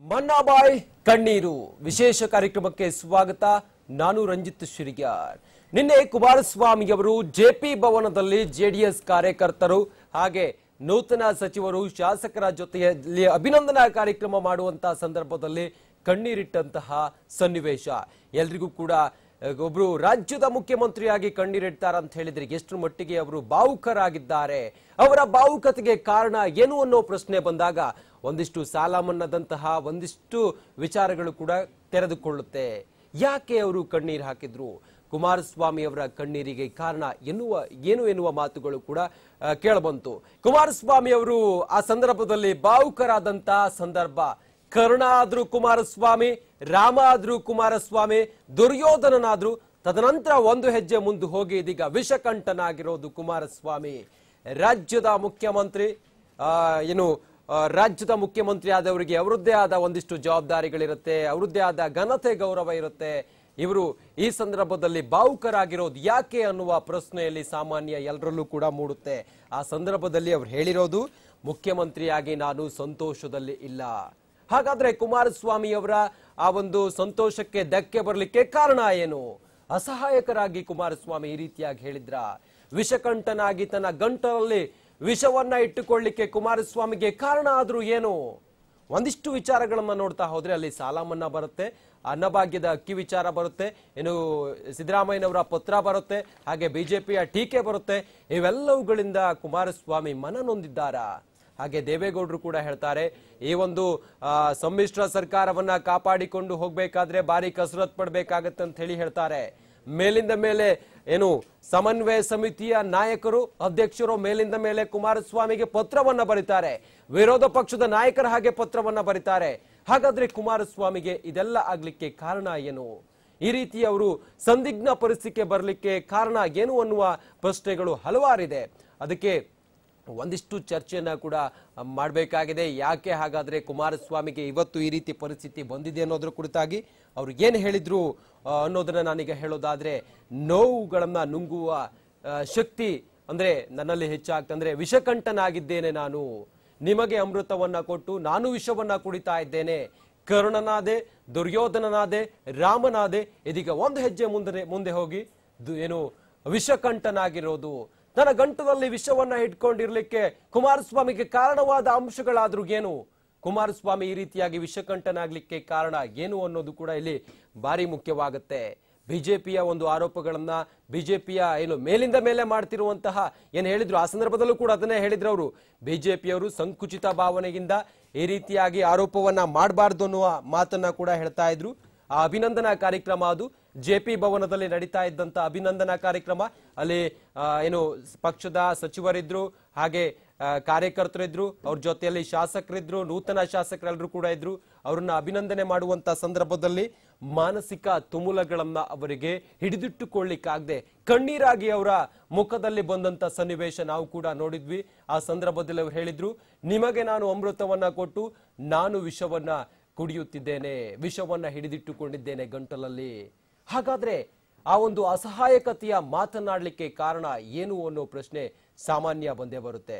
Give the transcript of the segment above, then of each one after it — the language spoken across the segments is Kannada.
ಮನ್ನಾಬಾಯ್ ಕಣ್ಣೀರು ವಿಶೇಷ ಕಾರ್ಯಕ್ರಮಕ್ಕೆ ಸ್ವಾಗತ ನಾನು ರಂಜಿತ್ ಶಿರಿಗ್ಯಾರ್ ನಿನ್ನೆ ಕುಮಾರಸ್ವಾಮಿಯವರು ಜೆಪಿ ಭವನದಲ್ಲಿ ಜೆಡಿಎಸ್ ಕಾರ್ಯಕರ್ತರು ಹಾಗೆ ನೂತನ ಸಚಿವರು ಶಾಸಕರ ಜೊತೆಯಲ್ಲಿ ಅಭಿನಂದನಾ ಕಾರ್ಯಕ್ರಮ ಮಾಡುವಂತಹ ಸಂದರ್ಭದಲ್ಲಿ ಕಣ್ಣೀರಿಟ್ಟಂತಹ ಸನ್ನಿವೇಶ ಎಲ್ರಿಗೂ ಕೂಡ ಅಹ್, ಒಬ್ರು ರಾಜ್ಯದ ಮುಖ್ಯಮಂತ್ರಿಯಾಗಿ ಕಣ್ಣೀರಿಡ್ತಾರ ಅಂತ ಹೇಳಿದ್ರೆ ಎಷ್ಟು ಮಟ್ಟಿಗೆ ಅವರು ಭಾವುಕರಾಗಿದ್ದಾರೆ ಅವರ ಭಾವುಕತೆಗೆ ಕಾರಣ ಏನು ಅನ್ನೋ ಪ್ರಶ್ನೆ ಬಂದಾಗ ಒಂದಿಷ್ಟು ಸಾಲ ಮನ್ನಾದಂತಹ ಒಂದಿಷ್ಟು ವಿಚಾರಗಳು ಕೂಡ ತೆರೆದುಕೊಳ್ಳುತ್ತೆ ಯಾಕೆ ಅವರು ಕಣ್ಣೀರು ಹಾಕಿದ್ರು ಕುಮಾರಸ್ವಾಮಿ ಅವರ ಕಣ್ಣೀರಿಗೆ ಕಾರಣ ಎನ್ನುವ ಏನು ಎನ್ನುವ ಮಾತುಗಳು ಕೂಡ ಆ, ಕೇಳಬಂತು ಕುಮಾರಸ್ವಾಮಿ ಅವರು ಆ ಸಂದರ್ಭದಲ್ಲಿ ಭಾವುಕರಾದಂತಹ ಸಂದರ್ಭ ಕರ್ಣ ಆದ್ರೂ ಕುಮಾರಸ್ವಾಮಿ ರಾಮ ಆದ್ರೂ ಕುಮಾರಸ್ವಾಮಿ ದುರ್ಯೋಧನನಾದ್ರೂ ತದನಂತರ ಒಂದು ಹೆಜ್ಜೆ ಮುಂದೆ ಹೋಗಿ ಇದೀಗ ವಿಷಕಂಠನಾಗಿರೋದು ಕುಮಾರಸ್ವಾಮಿ ರಾಜ್ಯದ ಮುಖ್ಯಮಂತ್ರಿ ಆ, ಏನು ಆ, ರಾಜ್ಯದ ಮುಖ್ಯಮಂತ್ರಿ ಆದವರಿಗೆ ಅವರದ್ದೇ ಆದ ಒಂದಿಷ್ಟು ಜವಾಬ್ದಾರಿಗಳಿರುತ್ತೆ ಅವರದ್ದೇ ಆದ ಘನತೆ ಗೌರವ ಇರುತ್ತೆ ಇವರು ಈ ಸಂದರ್ಭದಲ್ಲಿ ಭಾವುಕರಾಗಿರೋದು ಯಾಕೆ ಅನ್ನುವ ಪ್ರಶ್ನೆಯಲ್ಲಿ ಸಾಮಾನ್ಯ ಎಲ್ಲರಲ್ಲೂ ಕೂಡ ಮೂಡುತ್ತೆ ಆ ಸಂದರ್ಭದಲ್ಲಿ ಅವ್ರು ಹೇಳಿರೋದು ಮುಖ್ಯಮಂತ್ರಿಯಾಗಿ ನಾನು ಸಂತೋಷದಲ್ಲಿ ಇಲ್ಲ ಹಾಗಾದ್ರೆ ಕುಮಾರಸ್ವಾಮಿ ಅವರ ಆ ಒಂದು ಸಂತೋಷಕ್ಕೆ ಧಕ್ಕೆ ಬರಲಿಕ್ಕೆ ಕಾರಣ ಏನು ಅಸಹಾಯಕರಾಗಿ ಕುಮಾರಸ್ವಾಮಿ ಈ ರೀತಿಯಾಗಿ ಹೇಳಿದ್ರ ವಿಷಕಂಠನಾಗಿ ತನ್ನ ಗಂಟಲಲ್ಲಿ ವಿಷವನ್ನ ಇಟ್ಟುಕೊಳ್ಳಿಕ್ಕೆ ಕುಮಾರಸ್ವಾಮಿಗೆ ಕಾರಣ ಆದ್ರೂ ಏನು ಒಂದಿಷ್ಟು ವಿಚಾರಗಳನ್ನ ನೋಡ್ತಾ ಹೋದ್ರೆ ಅಲ್ಲಿ ಸಾಲ ಮನ್ನಾ ಬರುತ್ತೆ ಅನ್ನಭಾಗ್ಯದ ಅಕ್ಕಿ ವಿಚಾರ ಬರುತ್ತೆ ಇನ್ನು ಸಿದ್ದರಾಮಯ್ಯನವರ ಪತ್ರ ಬರುತ್ತೆ ಹಾಗೆ ಬಿಜೆಪಿಯ ಟೀಕೆ ಬರುತ್ತೆ ಇವೆಲ್ಲವುಗಳಿಂದ ಕುಮಾರಸ್ವಾಮಿ ಮನ ನೊಂದಿದ್ದಾರಾ ಹಾಗೆ ದೇವೇಗೌಡರು ಕೂಡ ಹೇಳ್ತಾರೆ ಈ ಒಂದು ಆ, ಸಮ್ಮಿಶ್ರ ಸರ್ಕಾರವನ್ನ ಕಾಪಾಡಿಕೊಂಡು ಹೋಗ್ಬೇಕಾದ್ರೆ ಭಾರಿ ಕಸರತ್ ಪಡ್ಬೇಕಾಗತ್ತೆ ಅಂತ ಹೇಳಿ ಹೇಳ್ತಾರೆ ಮೇಲಿಂದ ಮೇಲೆ ಏನು ಸಮನ್ವಯ ಸಮಿತಿಯ ನಾಯಕರು ಅಧ್ಯಕ್ಷರು ಮೇಲಿಂದ ಮೇಲೆ ಕುಮಾರಸ್ವಾಮಿಗೆ ಪತ್ರವನ್ನ ಬರೀತಾರೆ ವಿರೋಧ ಪಕ್ಷದ ನಾಯಕರ ಹಾಗೆ ಪತ್ರವನ್ನ ಬರೀತಾರೆ ಹಾಗಾದ್ರೆ ಕುಮಾರಸ್ವಾಮಿಗೆ ಇದೆಲ್ಲ ಆಗ್ಲಿಕ್ಕೆ ಕಾರಣ ಏನು ಈ ರೀತಿ ಅವರು ಸಂದಿಗ್ಧ ಪರಿಸ್ಥಿತಿಗೆ ಬರಲಿಕ್ಕೆ ಕಾರಣ ಏನು ಅನ್ನುವ ಪ್ರಶ್ನೆಗಳು ಹಲವಾರಿದೆ ಅದಕ್ಕೆ ಒಂದಿಷ್ಟು ಚರ್ಚೆಯನ್ನ ಕೂಡ ಮಾಡಬೇಕಾಗಿದೆ ಯಾಕೆ ಹಾಗಾದ್ರೆ ಕುಮಾರಸ್ವಾಮಿಗೆ ಇವತ್ತು ಈ ರೀತಿ ಪರಿಸ್ಥಿತಿ ಬಂದಿದೆ ಅನ್ನೋದ್ರ ಕುರಿತಾಗಿ ಅವ್ರು ಏನು ಹೇಳಿದ್ರು ಆ, ಅನ್ನೋದನ್ನ ನಾನೀಗ ಹೇಳೋದಾದ್ರೆ ನೋವುಗಳನ್ನ ನುಂಗುವ ಆ, ಶಕ್ತಿ ಅಂದ್ರೆ ನನ್ನಲ್ಲಿ ಹೆಚ್ಚಾಗ್ತಂದ್ರೆ ವಿಷಕಂಠನಾಗಿದ್ದೇನೆ ನಾನು ನಿಮಗೆ ಅಮೃತವನ್ನ ಕೊಟ್ಟು ನಾನು ವಿಷವನ್ನ ಕುಡಿತಾ ಇದ್ದೇನೆ ಕರ್ಣನಾದೆ ದುರ್ಯೋಧನನಾದೆ ರಾಮನಾದೆ ಇದೀಗ ಒಂದು ಹೆಜ್ಜೆ ಮುಂದೆ ಮುಂದೆ ಹೋಗಿ ದು- ಏನು ವಿಷಕಂಠನಾಗಿರೋದು ತನ್ನ ಗಂಟದಲ್ಲಿ ವಿಷವನ್ನ ಇಟ್ಕೊಂಡಿರ್ಲಿಕ್ಕೆ ಕುಮಾರಸ್ವಾಮಿಗೆ ಕಾರಣವಾದ ಅಂಶಗಳಾದ್ರೂ ಏನು ಕುಮಾರಸ್ವಾಮಿ ಈ ರೀತಿಯಾಗಿ ವಿಷಕಂಠನಾಗ್ಲಿಕ್ಕೆ ಕಾರಣ ಏನು ಅನ್ನೋದು ಕೂಡ ಇಲ್ಲಿ ಭಾರಿ ಮುಖ್ಯವಾಗುತ್ತೆ ಬಿಜೆಪಿಯ ಒಂದು ಆರೋಪಗಳನ್ನ ಬಿಜೆಪಿಯ ಏನು ಮೇಲಿಂದ ಮೇಲೆ ಮಾಡ್ತಿರುವಂತಹ ಏನ್ ಹೇಳಿದ್ರು ಆ ಸಂದರ್ಭದಲ್ಲೂ ಕೂಡ ಅದನ್ನೇ ಹೇಳಿದ್ರು ಅವರು ಬಿಜೆಪಿಯವರು ಸಂಕುಚಿತ ಭಾವನೆಯಿಂದ ಈ ರೀತಿಯಾಗಿ ಆರೋಪವನ್ನ ಮಾಡಬಾರ್ದು ಅನ್ನುವ ಮಾತನ್ನ ಕೂಡ ಹೇಳ್ತಾ ಇದ್ರು ಆ ಅಭಿನಂದನಾ ಕಾರ್ಯಕ್ರಮ ಅದು ಜೆ ಪಿ ಭವನದಲ್ಲಿ ನಡೀತಾ ಇದ್ದಂತ ಅಭಿನಂದನಾ ಕಾರ್ಯಕ್ರಮ ಅಲ್ಲಿ ಆ, ಏನು ಪಕ್ಷದ ಸಚಿವರಿದ್ರು ಹಾಗೆ ಆ, ಕಾರ್ಯಕರ್ತರಿದ್ರು ಅವ್ರ ಜೊತೆಯಲ್ಲಿ ಶಾಸಕರಿದ್ರು ನೂತನ ಶಾಸಕರೆಲ್ಲರೂ ಕೂಡ ಇದ್ರು ಅವ್ರನ್ನ ಅಭಿನಂದನೆ ಮಾಡುವಂತ ಸಂದರ್ಭದಲ್ಲಿ ಮಾನಸಿಕ ತುಮುಲಗಳನ್ನ ಅವರಿಗೆ ಹಿಡಿದಿಟ್ಟುಕೊಳ್ಳಿಕ್ಕಾಗದೆ ಕಣ್ಣೀರಾಗಿ ಅವರ ಮುಖದಲ್ಲಿ ಬಂದಂತ ಸನ್ನಿವೇಶ ನಾವು ಕೂಡ ನೋಡಿದ್ವಿ ಆ ಸಂದರ್ಭದಲ್ಲಿ ಅವ್ರು ಹೇಳಿದ್ರು ನಿಮಗೆ ನಾನು ಅಮೃತವನ್ನ ಕೊಟ್ಟು ನಾನು ವಿಷವನ್ನ ಕುಡಿಯುತ್ತಿದ್ದೇನೆ ವಿಷವನ್ನ ಹಿಡಿದಿಟ್ಟುಕೊಂಡಿದ್ದೇನೆ ಗಂಟಲಲ್ಲಿ ಹಾಗಾದ್ರೆ ಆ ಒಂದು ಅಸಹಾಯಕತೆಯ ಮಾತನಾಡಲಿಕ್ಕೆ ಕಾರಣ ಏನು ಅನ್ನೋ ಪ್ರಶ್ನೆ ಸಾಮಾನ್ಯ ಬಂದೇ ಬರುತ್ತೆ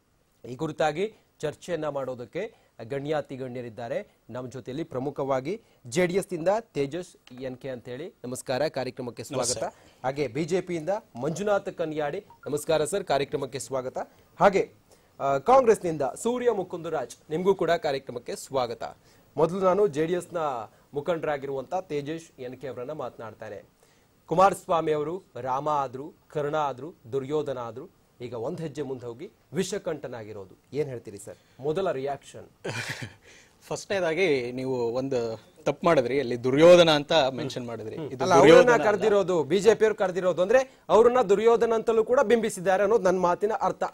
ಈ ಕುರಿತಾಗಿ ಚರ್ಚೆಯನ್ನ ಮಾಡೋದಕ್ಕೆ ಗಣ್ಯಾತಿ ಗಣ್ಯರಿದ್ದಾರೆ ನಮ್ಮ ಜೊತೆಯಲ್ಲಿ ಪ್ರಮುಖವಾಗಿ ಜೆಡಿಎಸ್ ಇಂದ ತೇಜಸ್ ಎನ್ ಕೆ ಅಂತ ಹೇಳಿ ನಮಸ್ಕಾರ ಕಾರ್ಯಕ್ರಮಕ್ಕೆ ಸ್ವಾಗತ ಹಾಗೆ ಬಿಜೆಪಿಯಿಂದ ಮಂಜುನಾಥ್ ಕನ್ಯಾಡಿ ನಮಸ್ಕಾರ ಸರ್ ಕಾರ್ಯಕ್ರಮಕ್ಕೆ ಸ್ವಾಗತ ಹಾಗೆ ಆ, ಕಾಂಗ್ರೆಸ್ನಿಂದ ಸೂರ್ಯ ಮುಕುಂದರಾಜ್ ನಿಮಗೂ ಕೂಡ ಕಾರ್ಯಕ್ರಮಕ್ಕೆ ಸ್ವಾಗತ ಮೊದಲು ನಾನು ಜೆಡಿಎಸ್ ನ ಮುಖಂಡರಾಗಿರುವಂತ ತೇಜಸ್ ಎನ್ ಕೆ ಅವರನ್ನ ಮಾತನಾಡ್ತಾರೆ ಕುಮಾರಸ್ವಾಮಿ ಅವರು ರಾಮ ಆದ್ರು ಕರ್ಣ ಆದ್ರು ದುರ್ಯೋಧನ ಆದ್ರು ಈಗ ಒಂದ್ ಹೆಜ್ಜೆ ಮುಂದೆ ಹೋಗಿ ವಿಷಕಂಠನಾಗಿರೋದು ಏನ್ ಹೇಳ್ತೀರಿ ಸರ್ ಮೊದಲ ರಿಯಾಕ್ಷನ್ ಫಸ್ಟ್ನೇದಾಗಿ ನೀವು ಒಂದು ತಪ್ಪು ಮಾಡಿದ್ರಿ ಅಲ್ಲಿ ದುರ್ಯೋಧನ ಅಂತ ಮೆನ್ಷನ್ ಮಾಡಿದ್ರಿ ಇದು ಅಲ್ಲ ಅವರನ್ನ ಕರೆದಿರೋದು ಬಿಜೆಪಿ ಅವ್ರು ಕರೆದಿರೋದು ಅಂದ್ರೆ ಅವ್ರನ್ನ ದುರ್ಯೋಧನ ಅಂತಲೂ ಕೂಡ ಬಿಂಬಿಸಿದ್ದಾರೆ ಅನ್ನೋದು ನನ್ನ ಮಾತಿನ ಅರ್ಥ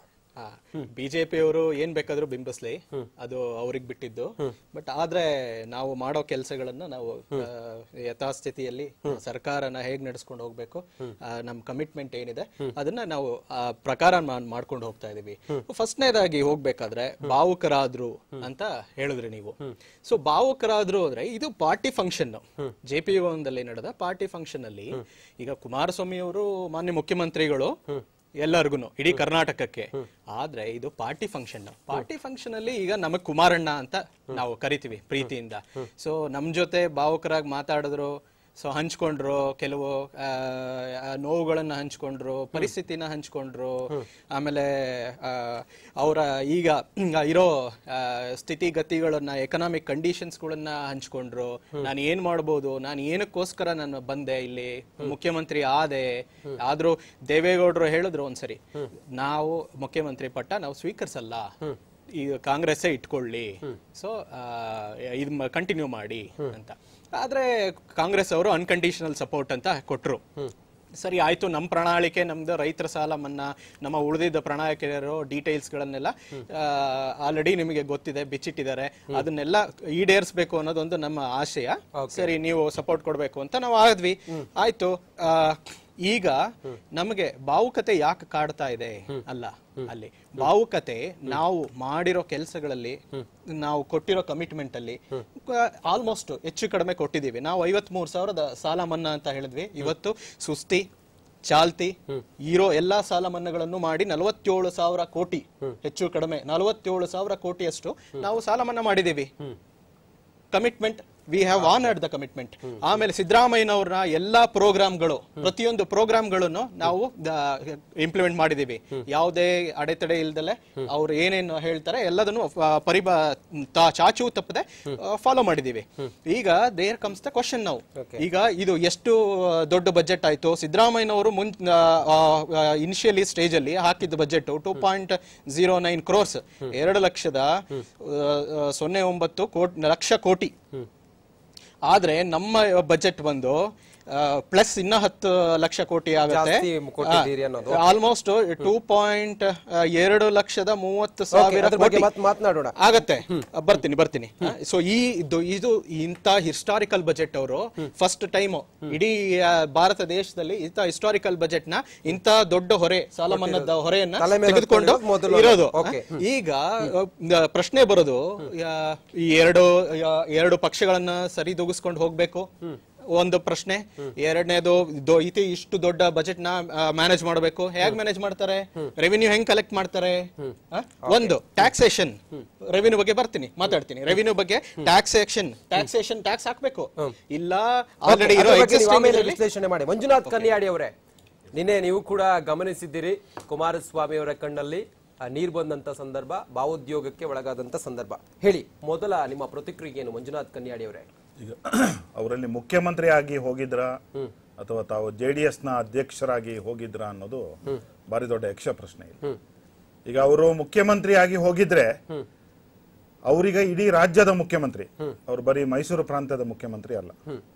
ಬಿಜೆಪಿ ಅವರು ಏನ್ ಬೇಕಾದ್ರೂ ಬಿಂಬಿಸ್ಲಿ ಅದು ಅವ್ರಿಗೆ ಬಿಟ್ಟಿದ್ದು ಬಟ್ ಆದ್ರೆ ನಾವು ಮಾಡೋ ಕೆಲಸಗಳನ್ನ ನಾವು ಆ, ಯಥಾಸ್ಥಿತಿಯಲ್ಲಿ ಸರ್ಕಾರನ ಹೇಗ್ ನಡೆಸ್ಕೊಂಡು ಹೋಗ್ಬೇಕು ಆ, ನಮ್ ಕಮಿಟ್ಮೆಂಟ್ ಏನಿದೆ ಅದನ್ನ ನಾವು ಆ ಪ್ರಕಾರ ಮಾಡ್- ಮಾಡ್ಕೊಂಡು ಹೋಗ್ತಾ ಇದೀವಿ ಫಸ್ಟ್ನೇದಾಗಿ ಹೋಗ್ಬೇಕಾದ್ರೆ ಭಾವುಕರಾದ್ರು ಅಂತ ಹೇಳಿದ್ರಿ ನೀವು ಸೊ ಭಾವುಕರಾದ್ರು ಅಂದ್ರೆ ಇದು ಪಾರ್ಟಿ ಫಂಕ್ಷನ್ ಜೆ ಪಿ ಭವನದಲ್ಲಿ ನಡೆದ ಪಾರ್ಟಿ ಫಂಕ್ಷನ್ ಅಲ್ಲಿ ಈಗ ಕುಮಾರಸ್ವಾಮಿ ಅವರು ಮಾನ್ಯ ಮುಖ್ಯಮಂತ್ರಿಗಳು ಎಲ್ಲರಿಗೂ ಇಡೀ ಕರ್ನಾಟಕಕ್ಕೆ ಆದ್ರೆ ಇದು ಪಾರ್ಟಿ ಫಂಕ್ಷನ್ ಪಾರ್ಟಿ ಫಂಕ್ಷನ್ ಅಲ್ಲಿ ಈಗ ನಮಗ್ ಕುಮಾರಣ್ಣ ಅಂತ ನಾವು ಕರಿತೀವಿ ಪ್ರೀತಿಯಿಂದ ಸೊ ನಮ್ ಜೊತೆ ಭಾವುಕರಾಗಿ ಮಾತಾಡಿದ್ರು ಸೊ ಹಂಚ್ಕೊಂಡ್ರು ಕೆಲವು ಆ, ಆ, ನೋವುಗಳನ್ನ ಹಂಚ್ಕೊಂಡ್ರು ಪರಿಸ್ಥಿತಿನ ಹಂಚ್ಕೊಂಡ್ರು ಆಮೇಲೆ ಅವರ ಈಗ ಇರೋ ಆ, ಸ್ಥಿತಿಗತಿಗಳನ್ನ ಎಕನಾಮಿಕ್ ಕಂಡೀಷನ್ಸ್ಗಳನ್ನ ಹಂಚ್ಕೊಂಡ್ರು ನಾನು ಏನ್ ಮಾಡ್ಬೋದು ನಾನು ಏನಕ್ಕೋಸ್ಕರ ನಾನು ಬಂದೆ ಇಲ್ಲಿ ಮುಖ್ಯಮಂತ್ರಿ ಆದೆ ಆದ್ರೂ ದೇವೇಗೌಡರು ಹೇಳಿದ್ರು ಒಂದ್ಸರಿ ನಾವು ಮುಖ್ಯಮಂತ್ರಿ ಪಟ್ಟ ನಾವು ಸ್ವೀಕರಿಸಲ್ಲ ಈಗ ಕಾಂಗ್ರೆಸ್ಸೇ ಇಟ್ಕೊಳ್ಳಿ ಸೊ ಇದು ಕಂಟಿನ್ಯೂ ಮಾಡಿ ಅಂತ ಆದ್ರೆ ಕಾಂಗ್ರೆಸ್ ಅವರು ಅನ್ಕಂಡೀಷನಲ್ ಸಪೋರ್ಟ್ ಅಂತ ಕೊಟ್ರು ಸರಿ ಆಯ್ತು ನಮ್ಮ ಪ್ರಣಾಳಿಕೆ ನಮ್ದು ರೈತರ ಸಾಲ ಮನ್ನಾ ನಮ್ಮ ಉಳಿದಿದ್ದ ಪ್ರಣಾಳಿಕೆಯರು ಡೀಟೇಲ್ಸ್ಗಳನ್ನೆಲ್ಲ ಆಲ್ರೆಡಿ ನಿಮಗೆ ಗೊತ್ತಿದೆ ಬಿಚ್ಚಿಟ್ಟಿದ್ದಾರೆ ಅದನ್ನೆಲ್ಲ ಈಡೇರಿಸಬೇಕು ಅನ್ನೋದೊಂದು ನಮ್ಮ ಆಶಯ ಸರಿ ನೀವು ಸಪೋರ್ಟ್ ಕೊಡಬೇಕು ಅಂತ ನಾವು ಆದ್ವಿ ಆಯ್ತು ಆ, ಈಗ ನಮಗೆ ಭಾವುಕತೆ ಯಾಕೆ ಕಾಡ್ತಾ ಇದೆ ಅಲ್ಲ ಅಲ್ಲಿ ಭಾವುಕತೆ ನಾವು ಮಾಡಿರೋ ಕೆಲಸಗಳಲ್ಲಿ ನಾವು ಕೊಟ್ಟಿರೋ ಕಮಿಟ್ಮೆಂಟ್ ಅಲ್ಲಿ ಆಲ್ಮೋಸ್ಟ್ ಹೆಚ್ಚು ಕಡಿಮೆ ಕೊಟ್ಟಿದ್ದೀವಿ ನಾವು ಐವತ್ ಮೂರ್ ಸಾವಿರದ ಸಾಲ ಮನ್ನಾ ಅಂತ ಹೇಳಿದ್ವಿ ಇವತ್ತು ಸುಸ್ತಿ ಚಾಲ್ತಿ ಇರೋ ಎಲ್ಲಾ ಸಾಲ ಮನ್ನಾಗಳನ್ನು ಮಾಡಿ ನಲವತ್ತೇಳು ಸಾವಿರ ಕೋಟಿ ಹೆಚ್ಚು ಕಡಿಮೆ ನಲವತ್ತೇಳು ಸಾವಿರ ಕೋಟಿಯಷ್ಟು ನಾವು ಸಾಲ ಮನ್ನಾ ಮಾಡಿದ್ದೀವಿ commitment we have honoured the commitment ಆಮೇಲೆ ಸಿದ್ದರಾಮಯ್ಯನವ್ರ ಎಲ್ಲಾ ಪ್ರೋಗ್ರಾಮ್ಗಳು ಪ್ರತಿಯೊಂದು ಪ್ರೋಗ್ರಾಮ್ಗಳನ್ನು ನಾವು ಇಂಪ್ಲಿಮೆಂಟ್ ಮಾಡಿದೀವಿ ಯಾವುದೇ ಅಡೆತಡೆ ಇಲ್ದಲೆ ಅವ್ರು ಏನೇನು ಹೇಳ್ತಾರೆ ಎಲ್ಲದನ್ನು ಆ, ಪರಿಬ ತಾ- ಚಾಚು ತಪ್ಪದೆ ಫಾಲೋ ಮಾಡಿದೀವಿ ಈಗ ದೇರ್ ಕಮ್ಸ್ ದ ಕ್ವಶನ್ ನಾವು ಈಗ ಇದು ಎಷ್ಟು ಆ, ದೊಡ್ಡ ಬಜೆಟ್ ಆಯ್ತು ಸಿದ್ದರಾಮಯ್ಯನವರು ಮುನ್ ಇನಿಷಿಯಲಿ ಸ್ಟೇಜ್ ಅಲ್ಲಿ ಹಾಕಿದ್ದ budget two point zero nine crores ಎರಡು ಲಕ್ಷದ ಆ, ಆ, ಸೊನ್ನೆ ಒಂಬತ್ತು ಕೋಟಿ ಲಕ್ಷ ಕೋಟಿ ಆದ್ರೆ ನಮ್ಮ ಬಜೆಟ್ ಬಂದು ಪ್ಲಸ್ ಇನ್ನ ಹತ್ತು ಲಕ್ಷ ಕೋಟಿ ಆಗುತ್ತೆ ಜಾಸ್ತಿ ಕೊಟ್ಟಿದ್ದೀರಿ ಅನ್ನೋದು. ಆಲ್ಮೋಸ್ಟ್ ಟೂ ಪಾಯಿಂಟ್ ಎರಡು ಲಕ್ಷದ ಮೂವತ್ತು ಸಾವಿರ ಅದ್ರ ಬಗ್ಗೆ ಕೋಟಿ ಮತ್ತೆ ಮಾತನಾಡೋಣ ಆಗತ್ತೆ ಬರ್ತೀನಿ ಬರ್ತೀನಿ ಸೊ ಈ ಇದು ಇದು ಇಂತ ಹಿಸ್ಟಾರಿಕಲ್ ಬಜೆಟ್ ಅವರು ಫಸ್ಟ್ ಟೈಮ್ ಇಡೀ ಆ, ಭಾರತ ದೇಶದಲ್ಲಿ ಇಂತ ಹಿಸ್ಟಾರಿಕಲ್ ಬಜೆಟ್ ನ ಇಂತ ದೊಡ್ಡ ಹೊರೆ ಸಾಲ ಮನ್ನಾದ ಹೊರೆಯನ್ನ ತಲೆ ಮೇಲೆ ತೆಗೆದುಕೊಂಡು ಹೊತ್ಕೊಂಡಿರೋದು ಮೊದಲು ಇರೋದು Okay. ಈಗ ಆ, ಪ್ರಶ್ನೆ ಬರೋದು ಆ, ಈ ಎರಡು ಆ, ಎರಡು ಪಕ್ಷಗಳನ್ನ ಸರಿದೂಗಿಸ್ಕೊಂಡು ಹೋಗ್ಬೇಕು ಒಂದು ಪ್ರಶ್ನೆ ಎರಡನೇದು ದೊ- ಇತಿ ಇಷ್ಟು ದೊಡ್ಡ ಬಜೆಟ್ ನ ಮ್ಯಾನೇಜ್ ಮಾಡಬೇಕು ಹೇಗ್ ಮ್ಯಾನೇಜ್ ಮಾಡ್ತಾರೆ ರೆವಿನ್ಯೂ ಹೆಂಗ್ ಕಲೆಕ್ಟ್ ಮಾಡ್ತಾರೆ ಆ? ಒಂದು ಟ್ಯಾಕ್ಸೇಷನ್ ರೆವಿನ್ಯೂ ಬಗ್ಗೆ ಬರ್ತೀನಿ ಮಾತಾಡ್ತೀನಿ ರೆವಿನ್ಯೂ ಬಗ್ಗೆ ಟ್ಯಾಕ್ಸೇಷನ್ ಟ್ಯಾಕ್ಸೇಷನ್ ಟ್ಯಾಕ್ಸ್ ಹಾಕ್ಬೇಕು ಇಲ್ಲ ಆಲ್ರೆಡಿ ಇರೋ ಅದ್ರ ಬಗ್ಗೆ ನೀವು existing ಆಮೇಲೆ ಇದ್ರಲ್ಲಿ- ವಿಶ್ಲೇಷಣೆ ಮಾಡಿ ಮಂಜುನಾಥ್ ಕನ್ಯಾಡಿ ಅವರೇ ನಿನ್ನೆ ನೀವು ಕೂಡ ಗಮನಿಸಿದ್ದೀರಿ ಕುಮಾರಸ್ವಾಮಿ ಅವರ ಕಣ್ಣಲ್ಲಿ ಆ, ನೀರ್ ಬಂದಂತ ಸಂದರ್ಭ ಭಾವೋದ್ಯೋಗಕ್ಕೆ ಒಳಗಾದಂತ ಸಂದರ್ಭ ಹೇಳಿ ಮೊದಲ ನಿಮ್ಮ ಪ್ರತಿಕ್ರಿಯೆ ಏನು ಮಂಜುನಾಥ್ ಕನ್ಯಾಡಿ ಅವರೇ ಈಗ ಅವರಲ್ಲಿ ಮುಖ್ಯಮಂತ್ರಿ ಆಗಿ ಹೋಗಿದ್ರ ಅಥವಾ ತಾವು ಜೆ ಡಿ ಎಸ್ನ ಅಧ್ಯಕ್ಷರಾಗಿ ಹೋಗಿದ್ರ ಅನ್ನೋದು ಭಾರಿ ದೊಡ್ಡ ಯಕ್ಷ ಪ್ರಶ್ನೆ ಇದೆ ಈಗ ಅವರು ಮುಖ್ಯಮಂತ್ರಿ ಆಗಿ ಹೋಗಿದ್ರೆ ಅವರೀಗ ಇಡೀ ರಾಜ್ಯದ ಮುಖ್ಯಮಂತ್ರಿ ಅವ್ರು ಬರೀ ಮೈಸೂರು ಪ್ರಾಂತ್ಯದ ಮುಖ್ಯಮಂತ್ರಿ ಅಲ್ಲ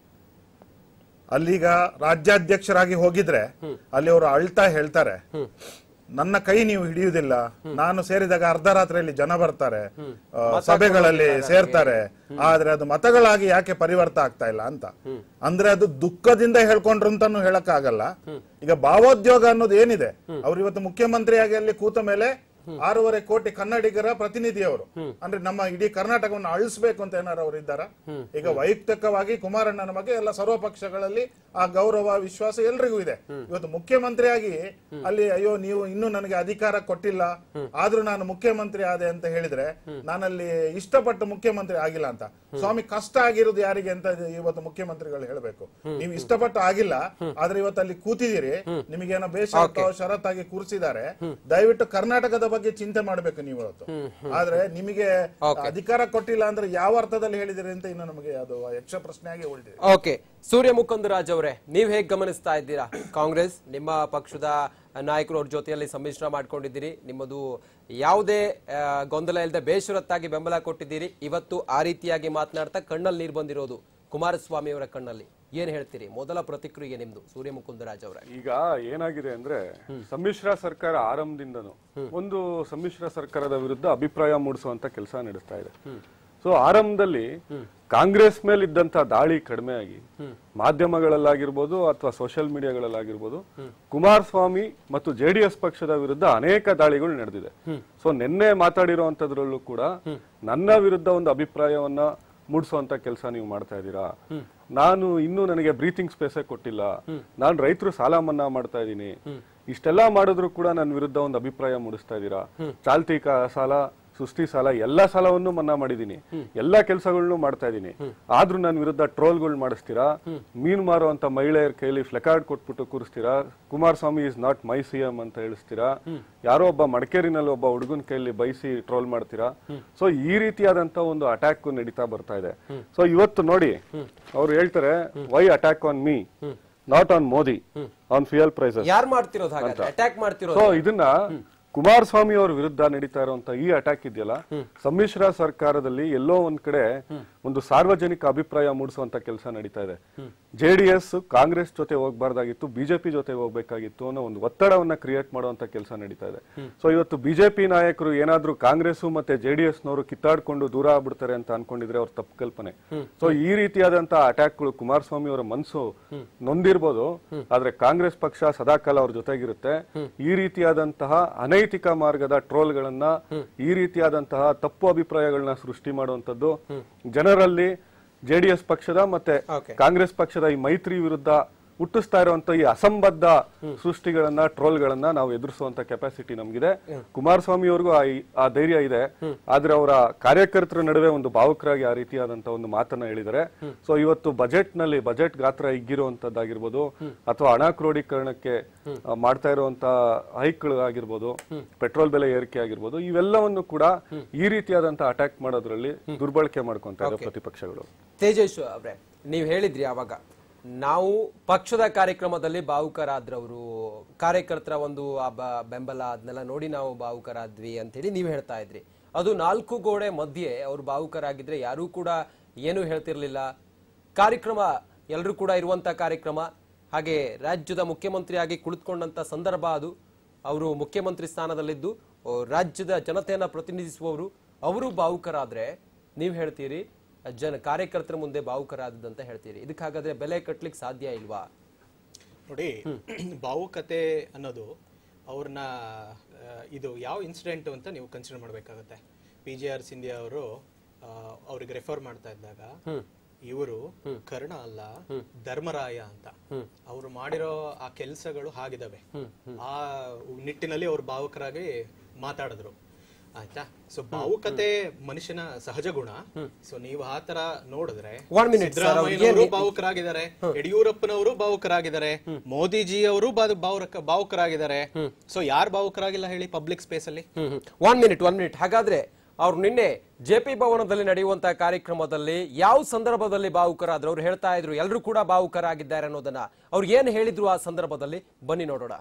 ಅಲ್ಲೀಗ ರಾಜ್ಯಾಧ್ಯಕ್ಷರಾಗಿ ಹೋಗಿದ್ರೆ ಅಲ್ಲಿ ಅವರು ಅಳ್ತಾ ಹೇಳ್ತಾರೆ ನನ್ನ ಕೈ ನೀವು ಹಿಡಿಯುವುದಿಲ್ಲ ನಾನು ಸೇರಿದಾಗ ಅರ್ಧ ರಾತ್ರಿಯಲ್ಲಿ ಜನ ಬರ್ತಾರೆ ಆ, ಸಭೆಗಳಲ್ಲಿ ಸೇರ್ತಾರೆ ಆದ್ರೆ ಅದು ಮತಗಳಾಗಿ ಯಾಕೆ ಪರಿವರ್ತ ಆಗ್ತಾ ಇಲ್ಲ ಅಂತ ಅಂದ್ರೆ ಅದು ದುಃಖದಿಂದ ಹೇಳ್ಕೊಂಡ್ರು ಅಂತಾನು ಹೇಳಕ್ ಆಗಲ್ಲ ಈಗ ಭಾವೋದ್ಯೋಗ ಅನ್ನೋದು ಏನಿದೆ ಅವ್ರು ಇವತ್ತು ಮುಖ್ಯಮಂತ್ರಿಯಾಗಿ ಅಲ್ಲಿ ಕೂತ ಮೇಲೆ ಆರೂವರೆ ಕೋಟಿ ಕನ್ನಡಿಗರ ಪ್ರತಿನಿಧಿಯವರು ಅಂದ್ರೆ ನಮ್ಮ ಇಡೀ ಕರ್ನಾಟಕವನ್ನು ಅಳಿಸ್ಬೇಕು ಅಂತ ಏನಾರು ಅವರು ಇದ್ದಾರ ಈಗ ವೈಯಕ್ತಿಕವಾಗಿ ಕುಮಾರಣ್ಣನ ಬಗ್ಗೆ ಎಲ್ಲ ಸರ್ವ ಪಕ್ಷಗಳಲ್ಲಿ ಆ ಗೌರವ ವಿಶ್ವಾಸ ಎಲ್ರಿಗೂ ಇದೆ ಇವತ್ತು ಮುಖ್ಯಮಂತ್ರಿಯಾಗಿ ಅಲ್ಲಿ ಅಯ್ಯೋ ನೀವು ಇನ್ನೂ ನನಗೆ ಅಧಿಕಾರ ಕೊಟ್ಟಿಲ್ಲ ಆದ್ರೂ ನಾನು ಮುಖ್ಯಮಂತ್ರಿ ಆದೆ ಅಂತ ಹೇಳಿದ್ರೆ ನಾನಲ್ಲಿ ಇಷ್ಟಪಟ್ಟು ಮುಖ್ಯಮಂತ್ರಿ ಆಗಿಲ್ಲ ಅಂತ ಸ್ವಾಮಿ ಕಷ್ಟ ಆಗಿರೋದು ಯಾರಿಗೆ ಅಂತ ಇದು ಇವತ್ತು ಮುಖ್ಯಮಂತ್ರಿಗಳು ಹೇಳ್ಬೇಕು ನೀವು ಇಷ್ಟಪಟ್ಟು ಆಗಿಲ್ಲ ಆದ್ರೆ ಇವತ್ತು ಅಲ್ಲಿ ಕೂತಿದ್ದೀರಿ ನಿಮಗೇನೋ ಬೇಷರತ್ತೋ ಷರತ್ತಾಗಿ ಕೂರಿಸಿದ್ದಾರೆ ದಯವಿಟ್ಟು ಕರ್ನಾಟಕದ ಬಗ್ಗೆ ಚಿಂತೆ ಮಾಡ್ಬೇಕು ನೀವು ಇವತ್ತು ಆದ್ರೆ ನಿಮಗೆ ಅಧಿಕಾರ ಕೊಟ್ಟಿಲ್ಲ ಅಂದ್ರೆ ಯಾವ ಅರ್ಥದಲ್ಲಿ ಹೇಳಿದಿರಿ ಅಂತ ಇನ್ನು ನಮಗೆ ಅದು ಯಕ್ಷ ಪ್ರಶ್ನೆಯಾಗಿ ಉಳಿದಿದೆ ಓಕೆ ಸೂರ್ಯ ಮುಕುಂದರಾಜ್ ಅವರೇ ನೀವ್ ಹೇಗ್ ಗಮನಿಸ್ತಾ ಇದ್ದೀರಾ ಕಾಂಗ್ರೆಸ್ ನಿಮ್ಮ ಪಕ್ಷದ ನಾಯಕರು ಅವ್ರ ಜೊತೆಯಲ್ಲಿ ಸಮ್ಮಿಶ್ರ ಮಾಡ್ಕೊಂಡಿದ್ದೀರಿ ನಿಮ್ಮದು ಯಾವುದೇ ಆ, ಗೊಂದಲ ಇಲ್ಲದೆ ಬೇಷರತ್ತಾಗಿ ಬೆಂಬಲ ಕೊಟ್ಟಿದ್ದೀರಿ ಇವತ್ತು ಆ ರೀತಿಯಾಗಿ ಮಾತನಾಡ್ತಾ ಕಣ್ಣಲ್ಲಿ ನೀರು ಬಂದಿರೋದು ಕುಮಾರಸ್ವಾಮಿ ಅವರ ಕಣ್ಣಲ್ಲಿ ಏನ್ ಹೇಳ್ತೀರಿ ಮೊದಲ ಪ್ರತಿಕ್ರಿಯೆ ನಿಮ್ದು ಸೂರ್ಯ ಮುಕುಂದರಾಜ್ ಅವರೇ ಈಗ ಏನಾಗಿದೆ ಅಂದ್ರೆ ಸಮ್ಮಿಶ್ರ ಸರ್ಕಾರ ಆರಂಭದಿಂದನೂ ಒಂದು ಸಮ್ಮಿಶ್ರ ಸರ್ಕಾರದ ವಿರುದ್ಧ ಅಭಿಪ್ರಾಯ ಮೂಡಿಸುವಂತ ಕೆಲಸ ನಡೆಸ್ತಾ ಇದೆ ಸೊ ಆರಂಭದಲ್ಲಿ ಕಾಂಗ್ರೆಸ್ ಮೇಲೆ ಇದ್ದಂತ ದಾಳಿ ಕಡಿಮೆ ಆಗಿ ಮಾಧ್ಯಮಗಳಲ್ಲಾಗಿರ್ಬೋದು ಅಥವಾ ಸೋಷಿಯಲ್ ಮೀಡಿಯಾಗಳಲ್ಲಾಗಿರ್ಬೋದು ಕುಮಾರಸ್ವಾಮಿ ಮತ್ತು ಜೆಡಿಎಸ್ ಪಕ್ಷದ ವಿರುದ್ಧ ಅನೇಕ ದಾಳಿಗಳು ನಡೆದಿದೆ ಸೊ ನಿನ್ನೆ ಮಾತಾಡಿರುವಂತದ್ರಲ್ಲೂ ಕೂಡ ನನ್ನ ವಿರುದ್ಧ ಒಂದು ಅಭಿಪ್ರಾಯವನ್ನ ಮೂಡಿಸುವಂತ ಕೆಲಸ ನೀವು ಮಾಡ್ತಾ ಇದ್ದೀರಾ ನಾನು ಇನ್ನೂ ನನಗೆ ಬ್ರೀತಿಂಗ್ ಸ್ಪೇಸೇ ಕೊಟ್ಟಿಲ್ಲ ನಾನು ರೈತರು ಸಾಲ ಮನ್ನಾ ಮಾಡ್ತಾ ಇದ್ದೀನಿ ಇಷ್ಟೆಲ್ಲ ಮಾಡಿದ್ರು ಕೂಡ ನನ್ನ ವಿರುದ್ಧ ಒಂದು ಅಭಿಪ್ರಾಯ ಮೂಡಿಸ್ತಾ ಇದ್ದೀರಾ ಚಾಲ್ತಿ ಕಾ- ಸಾಲ ಸುಸ್ತಿ ಸಾಲ ಎಲ್ಲಾ ಸಾಲವನ್ನು ಮನ್ನಾ ಮಾಡಿದೀನಿ ಎಲ್ಲಾ ಕೆಲಸಗಳನ್ನು ಮಾಡ್ತಾ ಇದೀನಿ ಆದ್ರೂ ನನ್ನ ವಿರುದ್ಧ ಟ್ರೋಲ್ಗಳು ಮಾಡಿಸ್ತೀರಾ ಮೀನು ಮಾರುವಂತ ಮಹಿಳೆಯರ ಕೈಲಿ ಫ್ಲೆಕಾರ್ಡ್ ಕೊಟ್ಬಿಟ್ಟು ಕೂರಿಸ್ತೀರಾ Kumaraswamy is not my C M ಅಂತ ಹೇಳಿಸ್ತೀರಾ ಯಾರೋ ಒಬ್ಬ ಮಡಿಕೇರಿನಲ್ಲಿ ಒಬ್ಬ ಹುಡುಗನ ಕೈಲಿ ಬೈಸಿ ಟ್ರೋಲ್ ಮಾಡ್ತೀರಾ ಸೊ ಈ ರೀತಿಯಾದಂತ ಒಂದು ಅಟ್ಯಾಕ್ ನಡೀತಾ ಬರ್ತಾ ಇದೆ ಸೊ ಇವತ್ತು ನೋಡಿ ಅವ್ರು ಹೇಳ್ತಾರೆ why attack on me not on Modi on fuel prices ಯಾರು ಮಾಡ್ತಿರೋದು ಹಾಗಾದ್ರೆ ಅಟ್ಯಾಕ್ ಮಾಡ್ತಿರೋದು ಸೊ ಇದನ್ನ ಕುಮಾರಸ್ವಾಮಿ ಅವರ ವಿರುದ್ಧ ನಡೀತಾ ಇರುವಂತ ಈ ಅಟ್ಯಾಕ್ ಇದೆಯಲ್ಲ ಸಮ್ಮಿಶ್ರ ಸರ್ಕಾರದಲ್ಲಿ ಎಲ್ಲೋ ಒಂದ್ ಕಡೆ ಒಂದು ಸಾರ್ವಜನಿಕ ಅಭಿಪ್ರಾಯ ಮೂಡಿಸುವಂತ ಕೆಲಸ ನಡೀತಾ ಇದೆ ಜೆಡಿಎಸ್ ಕಾಂಗ್ರೆಸ್ ಜೊತೆ ಹೋಗ್ಬಾರ್ದಾಗಿತ್ತು ಬಿಜೆಪಿ ಜೊತೆ ಹೋಗ್ಬೇಕಾಗಿತ್ತು ಅನ್ನೋ ಒಂದು ಒತ್ತಡವನ್ನ ಕ್ರಿಯೇಟ್ ಮಾಡುವಂತ ಕೆಲಸ ನಡೀತಾ ಇದೆ ಸೊ ಇವತ್ತು ಬಿಜೆಪಿ ನಾಯಕರು ಏನಾದ್ರೂ ಕಾಂಗ್ರೆಸ್ ಮತ್ತೆ ಜೆಡಿಎಸ್ ನವರು ಕಿತ್ತಾಡ್ಕೊಂಡು ದೂರ ಆಗ್ಬಿಡ್ತಾರೆ ಅಂತ ಅನ್ಕೊಂಡಿದ್ರೆ ಅವ್ರ ತಪ್ಪು ಕಲ್ಪನೆ ಸೊ ಈ ರೀತಿಯಾದಂತಹ ಅಟ್ಯಾಕ್ಗಳು ಕುಮಾರಸ್ವಾಮಿ ಅವರ ಮನಸ್ಸು ನೊಂದಿರ್ಬೋದು ಆದ್ರೆ ಕಾಂಗ್ರೆಸ್ ಪಕ್ಷ ಸದಾಕಾಲ ಅವ್ರ ಜೊತೆಗಿರುತ್ತೆ ಈ ರೀತಿಯಾದಂತಹ ಅನೈತಿಕ ಮಾರ್ಗದ ಟ್ರೋಲ್ಗಳನ್ನ ಈ ರೀತಿಯಾದಂತಹ ತಪ್ಪು ಅಭಿಪ್ರಾಯಗಳನ್ನ ಸೃಷ್ಟಿ ಮಾಡುವಂತದ್ದು ಜನರಲ್ಲಿ ಜೆಡಿಎಸ್ ಪಕ್ಷದ ಮತ್ತೆ Okay. ಕಾಂಗ್ರೆಸ್ ಪಕ್ಷದ ಈ ಮೈತ್ರಿ ವಿರುದ್ಧ ಹುಟ್ಟಿಸ್ತಾ ಇರುವಂತ ಈ ಅಸಂಬದ್ಧ ಸೃಷ್ಟಿಗಳನ್ನ ಟ್ರೋಲ್ಗಳನ್ನ ನಾವು ಎದುರಿಸುವಂತ ಕೆಪಾಸಿಟಿ ನಮ್ಗಿದೆ ಕುಮಾರಸ್ವಾಮಿ ಅವ್ರಿಗೂ ಆ ಈ- ಆ ಧೈರ್ಯ ಇದೆ ಆದ್ರೆ ಅವರ ಕಾರ್ಯಕರ್ತರ ನಡುವೆ ಒಂದು ಭಾವುಕರಾಗಿ ಆ ರೀತಿಯಾದಂತ ಒಂದು ಮಾತನ್ನ ಹೇಳಿದ್ದಾರೆ ಸೊ ಇವತ್ತು ಬಜೆಟ್ ನಲ್ಲಿ ಬಜೆಟ್ ಗಾತ್ರ ಹಿಗ್ಗಿರುವಂತದ್ದಾಗಿರ್ಬೋದು ಅಥವಾ ಹಣ ಕ್ರೋಢೀಕರಣಕ್ಕೆ ಆ, ಮಾಡ್ತಾ ಇರುವಂತ ಹೈಕ್ಗಳಾಗಿರ್ಬೋದು ಪೆಟ್ರೋಲ್ ಬೆಲೆ ಏರಿಕೆ ಆಗಿರ್ಬೋದು ಇವೆಲ್ಲವನ್ನು ಕೂಡ ಈ ರೀತಿಯಾದಂತ ಅಟ್ಯಾಕ್ ಮಾಡೋದ್ರಲ್ಲಿ ದುರ್ಬಳಕೆ ಮಾಡ್ಕೊಂತ ಇದ್ದಾರೆ ಪ್ರತಿಪಕ್ಷಗಳು ತೇಜೇಶ್ ಅವ್ರೆ ನೀವು ಹೇಳಿದ್ರಿ ಅವಾಗ ನಾವು ಪಕ್ಷದ ಕಾರ್ಯಕ್ರಮದಲ್ಲಿ ಭಾವುಕರಾದ್ರವರು ಕಾರ್ಯಕರ್ತರ ಒಂದು ಆ ಬ- ಬೆಂಬಲ ಅದನ್ನೆಲ್ಲ ನೋಡಿ ನಾವು ಭಾವುಕರಾದ್ವಿ ಅಂತೇಳಿ ನೀವು ಹೇಳ್ತಾ ಇದ್ರಿ ಅದು ನಾಲ್ಕು ಗೋಡೆ ಮಧ್ಯೆ ಅವರು ಭಾವುಕರಾಗಿದ್ರೆ ಯಾರೂ ಕೂಡ ಏನೂ ಹೇಳ್ತಿರ್ಲಿಲ್ಲ ಕಾರ್ಯಕ್ರಮ ಎಲ್ಲರೂ ಕೂಡ ಇರುವಂತ ಕಾರ್ಯಕ್ರಮ ಹಾಗೆ ರಾಜ್ಯದ ಮುಖ್ಯಮಂತ್ರಿಯಾಗಿ ಕುಳಿತುಕೊಂಡಂತ ಸಂದರ್ಭ ಅದು ಅವರು ಮುಖ್ಯಮಂತ್ರಿ ಸ್ಥಾನದಲ್ಲಿದ್ದು ಓ, ರಾಜ್ಯದ ಜನತೆಯನ್ನ ಪ್ರತಿನಿಧಿಸುವವರು ಅವರು ಭಾವುಕರಾದ್ರೆ ನೀವು ಹೇಳ್ತೀರಿ ಜನ ಕಾರ್ಯಕರ್ತರ ಮುಂದೆ ಭಾವುಕರಾದಂತ ಹೇಳ್ತೀರಿ ಇದಕ್ಕೆ ಹಾಗಾದ್ರೆ ಬೆಲೆ ಕಟ್ಲಿಕ್ಕೆ ಸಾಧ್ಯ ಇಲ್ವಾ ನೋಡಿ ಭಾವುಕತೆ ಅನ್ನೋದು ಅವ್ರನ್ನ ಆ, ಇದು ಯಾವ ಇನ್ಸಿಡೆಂಟ್ ಅಂತ ನೀವು ಕನ್ಸಿಡರ್ ಮಾಡಬೇಕಾಗತ್ತೆ ಪಿ ಜೆ ಆರ್ ಸಿಂಧಿಯಾ ಅವರು ಅವ್ರಿಗೆ ರೆಫರ್ ಮಾಡ್ತಾ ಇದ್ದಾಗ ಇವರು ಕರ್ಣ ಅಲ್ಲ ಧರ್ಮರಾಯ ಅಂತ ಅವರು ಮಾಡಿರೋ ಆ ಕೆಲಸಗಳು ಹಾಗಿದಾವೆ ಆ ನಿಟ್ಟಿನಲ್ಲಿ ಅವ್ರು ಭಾವುಕರಾಗಿ ಮಾತಾಡಿದ್ರು ಆಯ್ತಾ ಸೊ ಭಾವುಕತೆ ಮನುಷ್ಯನ ಸಹಜ ಗುಣ ಸೊ ನೀವು ಆ ತರ ನೋಡಿದ್ರೆ One minute, sir. ಅವ್ರು ಸಿದ್ದರಾಮಯ್ಯನವರು ಭಾವುಕರಾಗಿದ್ದಾರೆ ಯಡಿಯೂರಪ್ಪನವರು ಭಾವುಕರಾಗಿದ್ದಾರೆ ಮೋದಿಜಿ ಅವರು ಭಾವುಕ ಭಾವುಕರಾಗಿದ್ದಾರೆ ಸೊ ಯಾರು ಭಾವುಕರಾಗಿಲ್ಲ ಹೇಳಿ ಪಬ್ಲಿಕ್ ಸ್ಪೇಸ್ ಅಲ್ಲಿ ಒನ್ ಮಿನಿಟ್ ಒನ್ ಮಿನಿಟ್ ಹಾಗಾದ್ರೆ ಅವ್ರು ನಿನ್ನೆ ಜೆ ಪಿ ಭವನದಲ್ಲಿ ನಡೆಯುವಂತಹ ಕಾರ್ಯಕ್ರಮದಲ್ಲಿ ಯಾವ ಸಂದರ್ಭದಲ್ಲಿ ಭಾವುಕರಾದ್ರು ಅವ್ರು ಹೇಳ್ತಾ ಇದ್ರು ಎಲ್ಲರೂ ಕೂಡ ಭಾವುಕರಾಗಿದ್ದಾರೆ ಅನ್ನೋದನ್ನ ಅವ್ರು ಏನ್ ಹೇಳಿದ್ರು ಆ ಸಂದರ್ಭದಲ್ಲಿ ಬನ್ನಿ ನೋಡೋಣ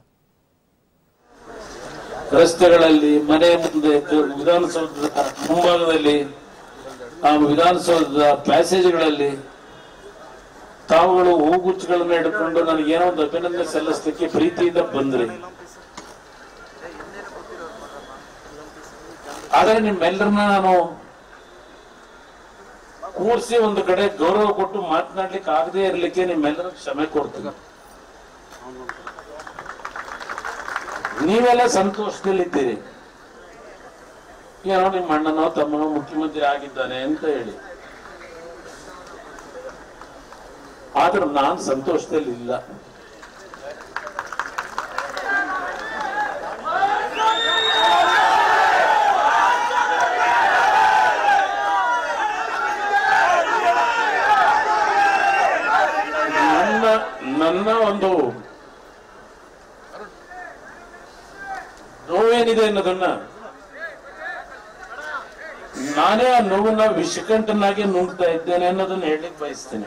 ರಸ್ತೆಗಳಲ್ಲಿ ಮನೆ ಮುಂದೆ ದ- ವಿಧಾನಸೌಧದ ಮುಂಭಾಗದಲ್ಲಿ ಆ ವಿಧಾನಸೌಧದ ಪ್ಯಾಸೇಜ್ಗಳಲ್ಲಿ ತಾವುಗಳು ಹೂಗುಚ್ಚುಗಳನ್ನ ಹಿಡ್ಕೊಂಡು ನನಗೇನೋ ಒಂದು ಅಭಿನಂದನೆ ಸಲ್ಲಿಸಲಿಕ್ಕೆ ಪ್ರೀತಿಯಿಂದ ಬಂದ್ರಿ ಆದರೆ ನಿಮ್ಮೆಲ್ಲರನ್ನ ನಾನು ಕೂರಿಸಿ ಒಂದು ಕಡೆ ಗೌರವ ಕೊಟ್ಟು ಮಾತನಾಡ್ಲಿಕ್ಕೆ ಆಗದೇ ಇರ್ಲಿಕ್ಕೆ ನಿಮ್ಮೆಲ್ಲರ ಕ್ಷಮೆ ಕೊಡ್ತೀನಿ ನೀವೆಲ್ಲ ಸಂತೋಷದಲ್ಲಿದ್ದೀರಿ ಏನೋ ನಿಮ್ಮ ಅಣ್ಣನೋ ತಮ್ಮನೋ ಮುಖ್ಯಮಂತ್ರಿ ಆಗಿದ್ದಾನೆ ಅಂತ ಹೇಳಿ ಆದ್ರೂ ನಾನ್ ಸಂತೋಷದಲ್ಲಿ ಇಲ್ಲ ನನ್ನ ನನ್ನ ಒಂದು ನೋವೇನಿದೆ ಅನ್ನೋದನ್ನ ನಾನೇ ಆ ನೋವನ್ನ ವಿಷಕಂಠನಾಗಿ ನುಂಗ್ತಾ ಇದ್ದೇನೆ ಅನ್ನೋದನ್ನ ಹೇಳಲಿಕ್ಕೆ ಬಯಸ್ತೇನೆ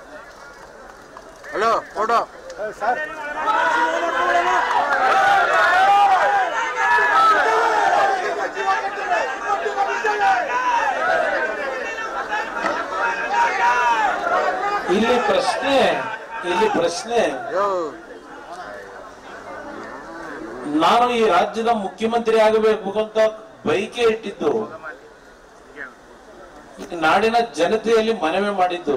ಇಲ್ಲಿ ಪ್ರಶ್ನೆ ಇಲ್ಲಿ ಪ್ರಶ್ನೆ ನಾನು ಈ ರಾಜ್ಯದ ಮುಖ್ಯಮಂತ್ರಿ ಆಗಬೇಕು ಅಂತ ಬೈಕೆ ಇಟ್ಟಿದ್ದು ಈ ನಾಡಿನ ಜನತೆಯಲ್ಲಿ ಮನವಿ ಮಾಡಿದ್ದು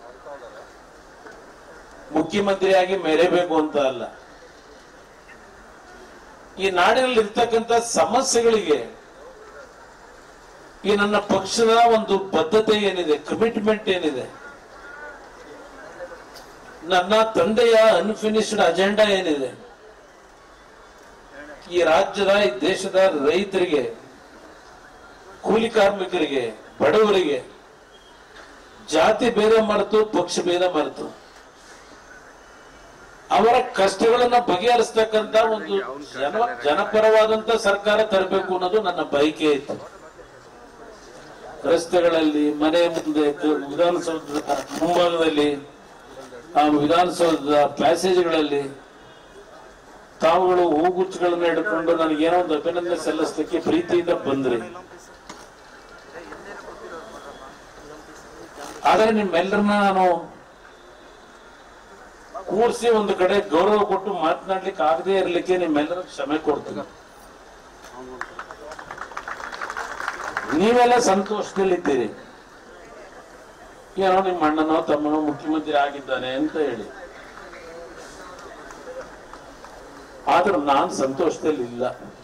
ಮುಖ್ಯಮಂತ್ರಿಯಾಗಿ ಮೆರೆಬೇಕು ಅಂತ ಅಲ್ಲ ಈ ನಾಡಿನಲ್ಲಿ ಇರ್ತಕ್ಕಂಥ ಸಮಸ್ಯೆಗಳಿಗೆ ಈ ನನ್ನ ಪಕ್ಷದ ಒಂದು ಬದ್ಧತೆ ಏನಿದೆ ಕಮಿಟ್ಮೆಂಟ್ ಏನಿದೆ ನನ್ನ ತಂದೆಯ ಅನ್ಫಿನಿಶ್ಡ್ ಅಜೆಂಡಾ ಏನಿದೆ ಈ ರಾಜ್ಯದ ಈ ದೇಶದ ರೈತರಿಗೆ ಕೂಲಿ ಕಾರ್ಮಿಕರಿಗೆ ಬಡವರಿಗೆ ಜಾತಿ ಭೇದ ಮರೆತು ಪಕ್ಷ ಭೇದ ಮರೆತು ಅವರ ಕಷ್ಟಗಳನ್ನ ಬಗೆಹರಿಸ್ತಕ್ಕಂತ ಒಂದು ಜನ ಜನಪರವಾದಂತ ಸರ್ಕಾರ ತರಬೇಕು ಅನ್ನೋದು ನನ್ನ ಬಯಕೆ ಇತ್ತು ರಸ್ತೆಗಳಲ್ಲಿ ಮನೆ ಮುಂದೆ ಕ- ವಿಧಾನಸೌಧದ ಮುಂಭಾಗದಲ್ಲಿ ಆ ವಿಧಾನಸೌಧದ ಪ್ಯಾಸೇಜ್ಗಳಲ್ಲಿ ತಾವುಗಳು ಹೂಗುಚ್ಚುಗಳನ್ನ ಹಿಡ್ಕೊಂಡು ನನಗೇನೋ ಒಂದು ಅಭಿನಂದನೆ ಸಲ್ಲಿಸಲಿಕ್ಕೆ ಪ್ರೀತಿಯಿಂದ ಬಂದ್ರಿ ಆದ್ರೆ ನಿಮ್ಮೆಲ್ಲರನ್ನ ನಾನು ಕೂರಿಸಿ ಒಂದು ಕಡೆ ಗೌರವ ಕೊಟ್ಟು ಮಾತನಾಡ್ಲಿಕ್ಕೆ ಆಗದೆ ಇರ್ಲಿಕ್ಕೆ ನಿಮ್ಮೆಲ್ಲರ ಕ್ಷಮೆ ಕೊಡ್ತೀನಿ ನೀವೆಲ್ಲ ಸಂತೋಷದಲ್ಲಿದ್ದೀರಿ ಏನೋ ನಿಮ್ಮ ಅಣ್ಣನೋ ತಮ್ಮನೋ ಮುಖ್ಯಮಂತ್ರಿ ಆಗಿದ್ದಾನೆ ಅಂತ ಹೇಳಿ ಆದ್ರೆ ನಾನ್ ಸಂತೋಷದಲ್ಲಿ ಇಲ್ಲ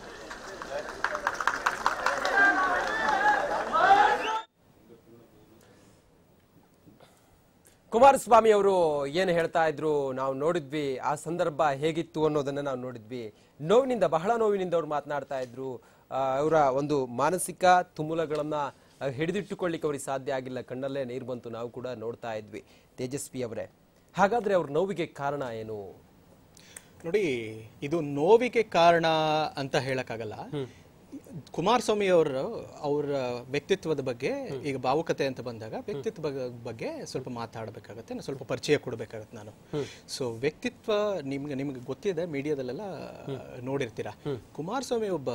ಕುಮಾರಸ್ವಾಮಿ ಅವರು ಏನು ಹೇಳ್ತಾ ಇದ್ರು ನಾವು ನೋಡಿದ್ವಿ ಆ ಸಂದರ್ಭ ಹೇಗಿತ್ತು ಅನ್ನೋದನ್ನ ನಾವು ನೋಡಿದ್ವಿ ನೋವಿನಿಂದ ಬಹಳ ನೋವಿನಿಂದ ಅವ್ರು ಮಾತನಾಡ್ತಾ ಇದ್ರು ಆ, ಅವರ ಒಂದು ಮಾನಸಿಕ ತುಮುಲಗಳನ್ನ ಆ, ಹಿಡಿದಿಟ್ಟುಕೊಳ್ಳಿಕ್ಕೆ ಅವ್ರಿಗೆ ಸಾಧ್ಯ ಆಗಿಲ್ಲ ಕಣ್ಣಲ್ಲೇ ನೀರು ಬಂತು ನಾವು ಕೂಡ ನೋಡ್ತಾ ಇದ್ವಿ ತೇಜಸ್ವಿ ಅವರೇ ಹಾಗಾದ್ರೆ ಅವ್ರ ನೋವಿಗೆ ಕಾರಣ ಏನು ನೋಡಿ ಇದು ನೋವಿಗೆ ಕಾರಣ ಅಂತ ಹೇಳಕ್ಕಾಗಲ್ಲ ಕುಮಾರಸ್ವಾಮಿ ಅವರು ಅವರ ವ್ಯಕ್ತಿತ್ವದ ಬಗ್ಗೆ ಈಗ ಭಾವುಕತೆ ಅಂತ ಬಂದಾಗ ವ್ಯಕ್ತಿತ್ವ ಬಗ್ಗೆ- ಬಗ್ಗೆ ಸ್ವಲ್ಪ ಮಾತಾಡಬೇಕಾಗತ್ತೆ ನಾನು ಸ್ವಲ್ಪ ಪರಿಚಯ ಕೊಡಬೇಕಾಗತ್ತೆ ನಾನು ಸೊ ವ್ಯಕ್ತಿತ್ವ ನಿಮ್ಗೆ ನಿಮ್ಗೆ ಗೊತ್ತಿದೆ ಮೀಡಿಯಾದಲ್ಲೆಲ್ಲ ನೋಡಿರ್ತೀರಾ ಕುಮಾರಸ್ವಾಮಿ ಒಬ್ಬ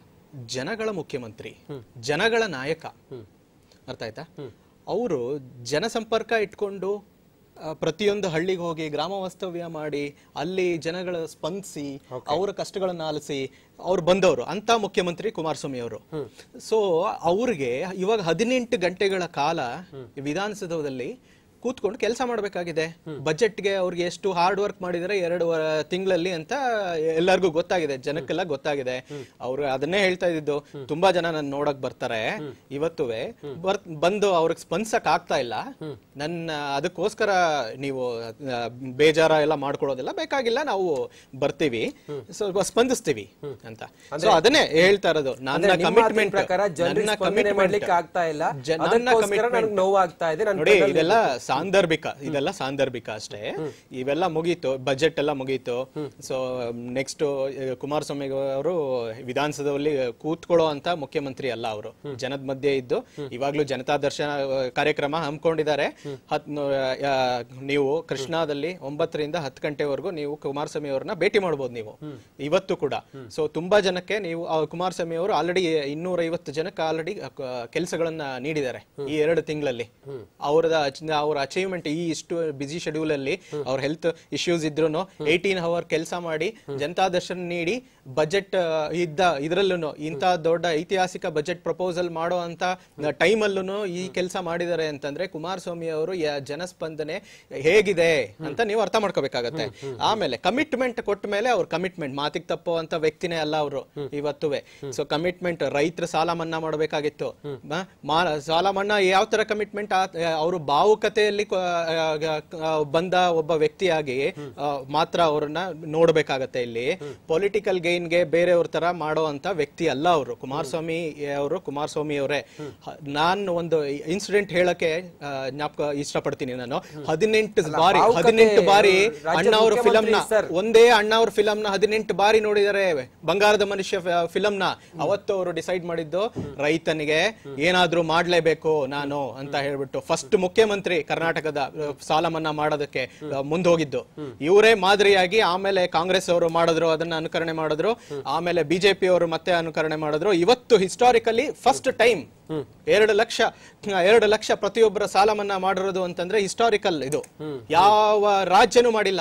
ಜನಗಳ ಮುಖ್ಯಮಂತ್ರಿ ಜನಗಳ ನಾಯಕ ಅರ್ಥ ಆಯ್ತಾ ಅವರು ಜನಸಂಪರ್ಕ ಇಟ್ಕೊಂಡು ಆ, ಪ್ರತಿಯೊಂದು ಹಳ್ಳಿಗೆ ಹೋಗಿ ಗ್ರಾಮ ವಾಸ್ತವ್ಯ ಮಾಡಿ ಅಲ್ಲಿ ಜನಗಳ ಸ್ಪಂದಿಸಿ ಅವರ ಕಷ್ಟಗಳನ್ನ ಆಲಿಸಿ ಅವ್ರು ಬಂದವರು ಅಂತ ಮುಖ್ಯಮಂತ್ರಿ ಕುಮಾರಸ್ವಾಮಿ ಅವರು ಸೊ ಅವ್ರಿಗೆ ಇವಾಗ ಹದಿನೆಂಟು ಗಂಟೆಗಳ ಕಾಲ ವಿಧಾನಸೌಧದಲ್ಲಿ ಕೂತ್ಕೊಂಡು ಕೆಲಸ ಮಾಡಬೇಕಾಗಿದೆ ಬಜೆಟ್ಗೆ ಅವ್ರಿಗೆ ಎಷ್ಟು ಹಾರ್ಡ್ ವರ್ಕ್ ಮಾಡಿದರೆ ಎರಡು ತಿಂಗಳಲ್ಲಿ ಅಂತ ಎಲ್ಲರಿಗೂ ಗೊತ್ತಾಗಿದೆ ಜನಕ್ಕೆಲ್ಲ ಗೊತ್ತಾಗಿದೆ ಅವ್ರು ಅದನ್ನೇ ಹೇಳ್ತಾ ಇದ್ದಿದ್ದು ತುಂಬಾ ಜನ ನನ್ನ ನೋಡಕ್ ಬರ್ತಾರೆ ಇವತ್ತುವೆ ಬರ್ ಬಂದು ಅವ್ರಿಗೆ ಸ್ಪಂದಿಸಕ್ ಆಗ್ತಾ ಇಲ್ಲ ನನ್ನ ಅದಕ್ಕೋಸ್ಕರ ನೀವು ಆ, ಬೇಜಾರ ಎಲ್ಲ ಮಾಡ್ಕೊಳ್ಳೋದಿಲ್ಲ ಬೇಕಾಗಿಲ್ಲ ನಾವು ಬರ್ತೀವಿ ಸ್ವಲ್ಪ ಸ್ಪಂದಿಸ್ತೀವಿ ಅಂತ ಸೊ ಅದನ್ನೇ ಹೇಳ್ತಾ ಇರೋದು ನನ್ನ ಅಂದ್ರೆ ನಿಮ್ಮ ಮಾತಿನ ಕಮಿಟ್ಮೆಂಟ್ ಪ್ರಕಾರ ಜನರಿಗೆ ನನ್ನ ಸ್ಪಂದನೆ commitment. ಮಾಡ್ಲಿಕ್ಕೆ ಆಗ್ತಾ ಇಲ್ಲ ಜ- ನನ್ನ ಅದಕ್ಕೋಸ್ಕರ commitment. ನನಗೆ ನೋವಾಗ್ತಾ ಇದೆ ನನ್ನ ನೋಡಿ ಕಣ್ಣಲ್ಲಿ ಇದೆಲ್ಲ ಸಾಂದರ್ಭಿಕ ಇದೆಲ್ಲ ಸಾಂದರ್ಭಿಕ ಅಷ್ಟೇ ಇವೆಲ್ಲ ಮುಗೀತು ಬಜೆಟ್ ಎಲ್ಲ ಮುಗೀತು ಸೊ ನೆಕ್ಸ್ಟ್ ಕುಮಾರಸ್ವಾಮಿ ಅವರು ವಿಧಾನಸೌಧದಲ್ಲಿ ಕೂತ್ಕೊಳ್ಳೋ ಅಂತ ಮುಖ್ಯಮಂತ್ರಿ ಅಲ್ಲ ಅವರು ಜನದ ಮಧ್ಯೆ ಇದ್ದು ಇವಾಗ್ಲೂ ಜನತಾ ದರ್ಶನ ಆ, ಕಾರ್ಯಕ್ರಮ ಹಮ್ಮಿಕೊಂಡಿದ್ದಾರೆ ಹತ್ ನೂ- ಆ, ನೀವು ಕೃಷ್ಣಾದಲ್ಲಿ ಒಂಬತ್ತರಿಂದ ಹತ್ತು ಗಂಟೆವರೆಗೂ ನೀವು ಕುಮಾರಸ್ವಾಮಿ ಅವ್ರನ್ನ ಭೇಟಿ ಮಾಡ್ಬೋದು ನೀವು ಇವತ್ತು ಕೂಡ ಸೊ ತುಂಬಾ ಜನಕ್ಕೆ ನೀವು ಆ ಕುಮಾರಸ್ವಾಮಿ ಅವರು ಆಲ್ರೆಡಿ ಇನ್ನೂರ ಐವತ್ತು ಜನಕ್ಕೆ ಆಲ್ರೆಡಿ ಕೆಲಸಗಳನ್ನ ನೀಡಿದ್ದಾರೆ ಈ ಎರಡು ತಿಂಗಳಲ್ಲಿ ಅವರದ ಅವ್ರ ಅಚೀವ್ಮೆಂಟ್ ಈ ಇಷ್ಟು ಬಿಸಿ ಶೆಡ್ಯೂಲ್ ಅಲ್ಲಿ ಅವ್ರ ಹೆಲ್ತ್ ಇಶ್ಯೂಸ್ ಇದ್ರು ಏಯ್ಟೀನ್ ಅವರ್ ಕೆಲಸ ಮಾಡಿ ಜನತಾ ದರ್ಶನ ನೀಡಿ ಬಜೆಟ್ ಇದ್ದ ಇದ್ರಲ್ಲೂ ಇಂಥ ದೊಡ್ಡ ಐತಿಹಾಸಿಕ ಬಜೆಟ್ ಪ್ರಪೋಸಲ್ ಮಾಡೋ ಅಂತ ಟೈಮ್ ಅಲ್ಲೂ ಈ ಕೆಲಸ ಮಾಡಿದ್ದಾರೆ ಅಂತಂದ್ರೆ ಕುಮಾರಸ್ವಾಮಿ ಅವರು ಯ- ಜನಸ್ಪಂದನೆ ಹೇಗಿದೆ ಅಂತ ನೀವು ಅರ್ಥ ಮಾಡ್ಕೋಬೇಕಾಗತ್ತೆ ಆಮೇಲೆ ಕಮಿಟ್ಮೆಂಟ್ ಕೊಟ್ಟ ಮೇಲೆ ಅವ್ರ ಕಮಿಟ್ಮೆಂಟ್ ಮಾತಿಗೆ ತಪ್ಪುವಂತ ವ್ಯಕ್ತಿನೇ ಅಲ್ಲ ಅವರು ಇವತ್ತುವೆ ಸೊ ಕಮಿಟ್ಮೆಂಟ್ ರೈತರ ಸಾಲ ಮನ್ನಾ ಮಾಡಬೇಕಾಗಿತ್ತು ಮ- ಮಾ- ಸಾಲ ಮನ್ನಾ ಯಾವ ತರ ಕಮಿಟ್ಮೆಂಟ್ ಅವರು ಭಾವುಕತೆಯಲ್ಲಿ ಕ- ಆ, ಆ, ಬಂದ ಒಬ್ಬ ವ್ಯಕ್ತಿಯಾಗಿ ಆ, ಮಾತ್ರ ಅವ್ರನ್ನ ನೋಡ್ಬೇಕಾಗತ್ತೆ ಇಲ್ಲಿ ಪೊಲಿಟಿಕಲ್ ಗೈನ್ಗೆ ಬೇರೆಯವ್ರ ತರ ಮಾಡೋ ಅಂತ ವ್ಯಕ್ತಿ ಅಲ್ಲ ಅವರು ಕುಮಾರಸ್ವಾಮಿ ಅವರು ಕುಮಾರಸ್ವಾಮಿ ಅವರೇ ನಾನು ಒಂದು ಇನ್ಸಿಡೆಂಟ್ ಹೇಳಕ್ಕೆ ಆ, ಜ್ಞಾಪಕ ಇಷ್ಟಪಡ್ತೀನಿ ನಾನು ಹದಿನೆಂಟು ಬಾರಿ ಭಾವುಕತೆ ಹದಿನೆಂಟು ಬಾರಿ ರಾಜ್ಯದ ಅಣ್ಣ ಅವ್ರ ಫಿಲಂ ನ ಮುಖ್ಯಮಂತ್ರಿ ಸರ್. ಒಂದೇ ಅಣ್ಣ ಅವ್ರ ಫಿಲಂ ನ ಹದಿನೆಂಟು ಬಾರಿ ನೋಡಿದ್ದಾರೆ ಬಂಗಾರದ ಮನುಷ್ಯ ಫಿಲಂ ನ ಅವತ್ತು ಅವರು ಡಿಸೈಡ್ ಮಾಡಿದ್ದು ರೈತನಿಗೆ ಏನಾದ್ರೂ ಮಾಡ್ಲೇಬೇಕು ನಾನು ಅಂತ ಹೇಳ್ಬಿಟ್ಟು ಫಸ್ಟ್ ಮುಖ್ಯಮಂತ್ರಿ ಕರ್ನಾಟಕದ ಆ, ಸಾಲ ಮನ್ನಾ ಮಾಡೋದಕ್ಕೆ ಮುಂದೆ ಹೋಗಿದ್ದು ಇವರೇ ಮಾದರಿಯಾಗಿ ಆಮೇಲೆ ಕಾಂಗ್ರೆಸ್ ಅವರು ಮಾಡಿದ್ರು ಅದನ್ನ ಅನುಕರಣೆ ಮಾಡಿದ್ರು ಆಮೇಲೆ ಬಿಜೆಪಿ ಅವರು ಮತ್ತೆ ಅನುಕರಣೆ ಮಾಡಿದ್ರು ಇವತ್ತು ಹಿಸ್ಟಾರಿಕಲಿ ಫಸ್ಟ್ ಟೈಮ್ ಎರಡು ಲಕ್ಷ ಎರಡು ಲಕ್ಷ ಪ್ರತಿಯೊಬ್ಬರ ಸಾಲ ಮನ್ನಾ ಮಾಡಿರೋದು ಅಂತಂದ್ರೆ ಹಿಸ್ಟಾರಿಕಲ್ ಇದು ಯಾವ ರಾಜ್ಯನೂ ಮಾಡಿಲ್ಲ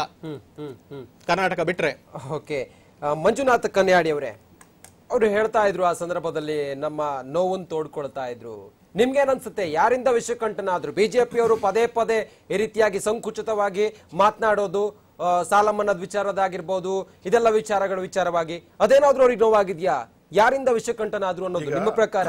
ಕರ್ನಾಟಕ ಬಿಟ್ರೆ ಓಕೆ ಆ, ಮಂಜುನಾಥ್ ಕನ್ಯಾಡಿ ಅವರೇ ಅವರು ಹೇಳ್ತಾ ಇದ್ರು ಆ ಸಂದರ್ಭದಲ್ಲಿ ನಮ್ಮ ನೋವನ್ನು ತೋಡ್ಕೊಳ್ತಾ ಇದ್ರು ನಿಮ್ಗೇನನ್ಸುತ್ತೆ ಯಾರಿಂದ ವಿಷಕಂಠನಾದ್ರು ಬಿಜೆಪಿ ಅವರು ಪದೇ ಪದೇ ಈ ರೀತಿಯಾಗಿ ಸಂಕುಚಿತವಾಗಿ ಮಾತನಾಡೋದು ಆ, ಸಾಲ ಮನ್ನಾದ ವಿಚಾರದಾಗಿರ್ಬೋದು ಇದೆಲ್ಲ ವಿಚಾರಗಳ ವಿಚಾರವಾಗಿ ಅದೇನಾದ್ರೂ ಅವ್ರಿಗೆ ನೋವಾಗಿದ್ಯಾ ಯಾರಿಂದ ವಿಷಕಂಠನಾದ್ರು ಅನ್ನೋದು ನಿಮ್ಮ ಪ್ರಕಾರ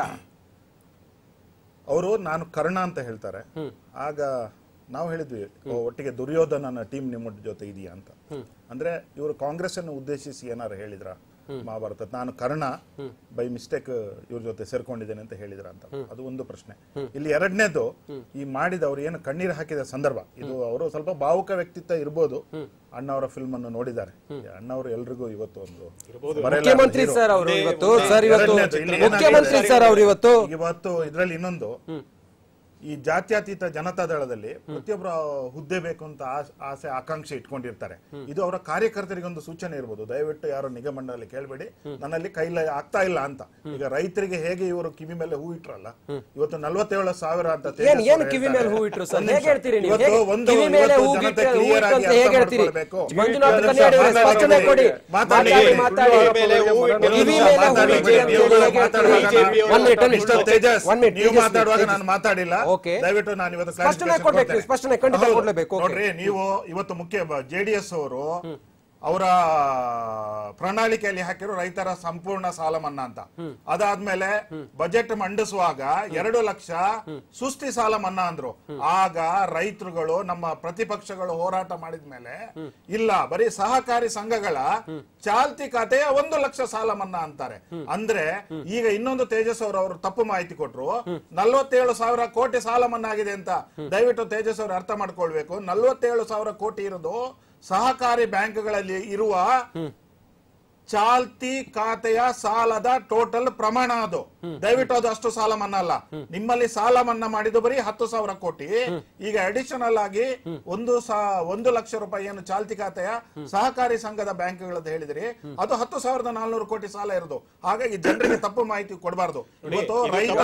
ಅವರು ನಾನು ಕರ್ಣ ಅಂತ ಹೇಳ್ತಾರೆ ಆಗ ನಾವು ಹೇಳಿದ್ವಿ ಓ, ಒಟ್ಟಿಗೆ ದುರ್ಯೋಧನನ ಟೀಮ್ ನಿಮ್ಮ ಜೊತೆ ಇದೆಯಾ ಅಂತ ಅಂದ್ರೆ ಇವರು ಕಾಂಗ್ರೆಸ್ ಅನ್ನು ಉದ್ದೇಶಿಸಿ ಏನಾರು ಹೇಳಿದ್ರ ಮಹಾಭಾರತ ನಾನು ಕರ್ಣ ಬೈ ಮಿಸ್ಟೇಕ್ ಇವ್ರ ಜೊತೆ ಸೇರ್ಕೊಂಡಿದ್ದೇನೆ ಅಂತ ಹೇಳಿದ್ರ ಅಂತ ಅದು ಒಂದು ಪ್ರಶ್ನೆ ಇಲ್ಲಿ ಎರಡನೇದು ಈ ಮಾಡಿದವರು ಏನು ಕಣ್ಣೀರು ಹಾಕಿದ ಸಂದರ್ಭ ಇದು ಅವರು ಸ್ವಲ್ಪ ಭಾವುಕ ವ್ಯಕ್ತಿತ್ವ ಇರ್ಬೋದು ಅಣ್ಣವರ ಫಿಲ್ಮ್ ಅನ್ನು ನೋಡಿದ್ದಾರೆ ಈ ಅಣ್ಣವರು ಎಲ್ರಿಗೂ ಇವತ್ತು ಒಂದು ಬರೆಯಲಾಗದ ಮುಖ್ಯಮಂತ್ರಿ hero. ಸರ್ ಅವರು ಇವತ್ತು ಸರ್ ಇವತ್ತು ಎರಡನೇದು ಇಲ್ಲಿ ಏನಾಗಿದೆ? ಮುಖ್ಯಮಂತ್ರಿ ಸರ್ ಅವರು ಇವತ್ತು ಇವತ್ತು ಇದರಲ್ಲಿ ಇನ್ನೊಂದು ಈ ಜಾತ್ಯತೀತ ಜನತಾ ದಳದಲ್ಲಿ ಪ್ರತಿಯೊಬ್ಬರ ಹುದ್ದೆ ಬೇಕು ಅಂತ ಆಸ್- ಆಸೆ ಆಕಾಂಕ್ಷೆ ಇಟ್ಕೊಂಡಿರ್ತಾರೆ ಇದು ಅವರ ಕಾರ್ಯಕರ್ತರಿಗೆ ಒಂದು ಸೂಚನೆ ಇರ್ಬೋದು ದಯವಿಟ್ಟು ಯಾರೋ ನಿಗಮ ಮಂಡಳಿ ಕೇಳಬೇಡಿ ನನ್ನಲ್ಲಿ ಕೈಲ ಆಗ್ತಾ ಇಲ್ಲ ಅಂತ ಈಗ ರೈತರಿಗೆ ಹೇಗೆ ಇವರು ಕಿವಿ ಮೇಲೆ ಹೂ ಇಟ್ರಲ್ಲ ಇವತ್ತು ನಲವತ್ತೇಳು ಸಾವಿರ ಅಂತ ತೇಜಸ್ ಏನ್ ಏನ್ ಅವರು ಕಿವಿ ಹೇಳ್ತಾರೆ. ಮೇಲೆ ಹೂ ಇಟ್ರು ಸರ್ ಒಂದ್ ಹೇಗೆ ನಿಮಿಷ. ಹೇಳ್ತೀರಿ ನೀವು ಇವತ್ತು ಹೇಗೆ ಒಂದು ಕಿವಿ ಮೇಲೆ ಇವತ್ತು ಹೂ ಜನತೆ ಬಿಟ್ರೆ ಹೂ clear ಇಟ್ಟು ಆಗಿ ಅಂತ ಹೇಗೆ ಅರ್ಥ ಹೇಳ್ತೀರಿ ಮಾಡ್ಕೊಳ್ಬೇಕು. ಮಂಜುನಾಥ್ ಒಂದು ಕನ್ಯಾಡಿ ಅವರೇ ನಿಮಿಷ ಸ್ಪಷ್ಟನೆ ಕೊಡಿ ಮಾತಾಡಿ. ಮಾತಾಡಿ ಮಾತಾಡಿ ಮಾತಾಡಿ. ಕಿವಿ ಮಾತಾಡಿ. ಮೇಲೆ ಹೂ ಮಾತಾಡಿ. ಬಿಟ್ರೆ ಅಂತ ನೀವು ಹೇಗೆ ಮಾತಾಡುವಾಗ ಹೇಳ್ತೀರಿ? ನಾನು- One minute, one minute. Mister Tejas One minute, ನೀವು ತೇಜಸ್ವಿ, ಮಾತಾಡುವಾಗ ತೇಜಸ್ವಿ. ನಾನು ಮಾತಾಡಿಲ್ಲ Okay. ದಯವಿಟ್ಟು ನಾನು ಇವತ್ತು ಸ್ಪಷ್ಟನೆ clarification ಕೊಡ್ಬೇಕು, ಕೊಡ್ತೇನೆ. ಸ್ಪಷ್ಟನೆ ಖಂಡಿತ ಹೌದು. ಕೊಡ್ಲೇಬೇಕು, okay. ನೋಡ್ರಿ ನೀವು ಇವತ್ತು ಮುಖ್ಯ ಜೆಡಿಎಸ್ ಅವರು ಅವರ ಪ್ರಣಾಳಿಕೆಯಲ್ಲಿ ಹಾಕಿರೋ ರೈತರ ಸಂಪೂರ್ಣ ಸಾಲ ಮನ್ನಾ ಅಂತ ಅದಾದ್ಮೇಲೆ ಬಜೆಟ್ ಮಂಡಿಸುವಾಗ ಎರಡು ಲಕ್ಷ ಸುಸ್ತಿ ಸಾಲ ಮನ್ನಾ ಅಂದ್ರು ಆಗ ರೈತರುಗಳು ನಮ್ಮ ಪ್ರತಿಪಕ್ಷಗಳು ಹೋರಾಟ ಮಾಡಿದ್ಮೇಲೆ ಇಲ್ಲ ಬರೀ ಸಹಕಾರಿ ಸಂಘಗಳ ಚಾಲ್ತಿ ಖಾತೆಯ ಒಂದು ಲಕ್ಷ ಸಾಲ ಮನ್ನಾ ಅಂತಾರೆ ಅಂದ್ರೆ ಈಗ ಇನ್ನೊಂದು ತೇಜಸ್ ಅವರು ಅವರು ತಪ್ಪು ಮಾಹಿತಿ ಕೊಟ್ರು ನಲ್ವತ್ತೇಳು ಸಾವಿರ ಕೋಟಿ ಸಾಲ ಮನ್ನಾ ಆಗಿದೆ ಅಂತ ದಯವಿಟ್ಟು ತೇಜಸ್ ಅವರು ಅರ್ಥ ಮಾಡ್ಕೊಳ್ಬೇಕು ನಲ್ವತ್ತೇಳು ಸಾವಿರ ಕೋಟಿ ಇರೋದು ಸಹಕಾರಿ ಬ್ಯಾಂಕ್ಗಳಲ್ಲಿ ಇರುವ ಚಾಲ್ತಿ ಖಾತೆಯ ಸಾಲದ ಟೋಟಲ್ ಪ್ರಮಾಣ ಅದು ದಯವಿಟ್ಟು ಅದು ಅಷ್ಟು ಸಾಲ ಮನ್ನಾ ಅಲ್ಲ ನಿಮ್ಮಲ್ಲಿ ಸಾಲ ಮನ್ನಾ ಮಾಡಿದ್ದು ಬರೀ ಹತ್ತು ಸಾವಿರ ಕೋಟಿ ಈಗ ಅಡಿಷನಲ್ ಆಗಿ ಒಂದು ಸಾ- ಒಂದು ಲಕ್ಷ ರೂಪಾಯಿ ಏನು ಚಾಲ್ತಿ ಖಾತೆಯ ಸಹಕಾರಿ ಸಂಘದ ಬ್ಯಾಂಕ್ಗಳದ್ದು ಹೇಳಿದ್ರಿ ಅದು ಹತ್ತು ಸಾವಿರದ ನಾಲ್ನೂರು ಕೋಟಿ ಸಾಲ ಇರೋದು ಹಾಗಾಗಿ ಜನರಿಗೆ ತಪ್ಪು ಮಾಹಿತಿ ಕೊಡಬಾರ್ದು ಇವತ್ತು ರೈತ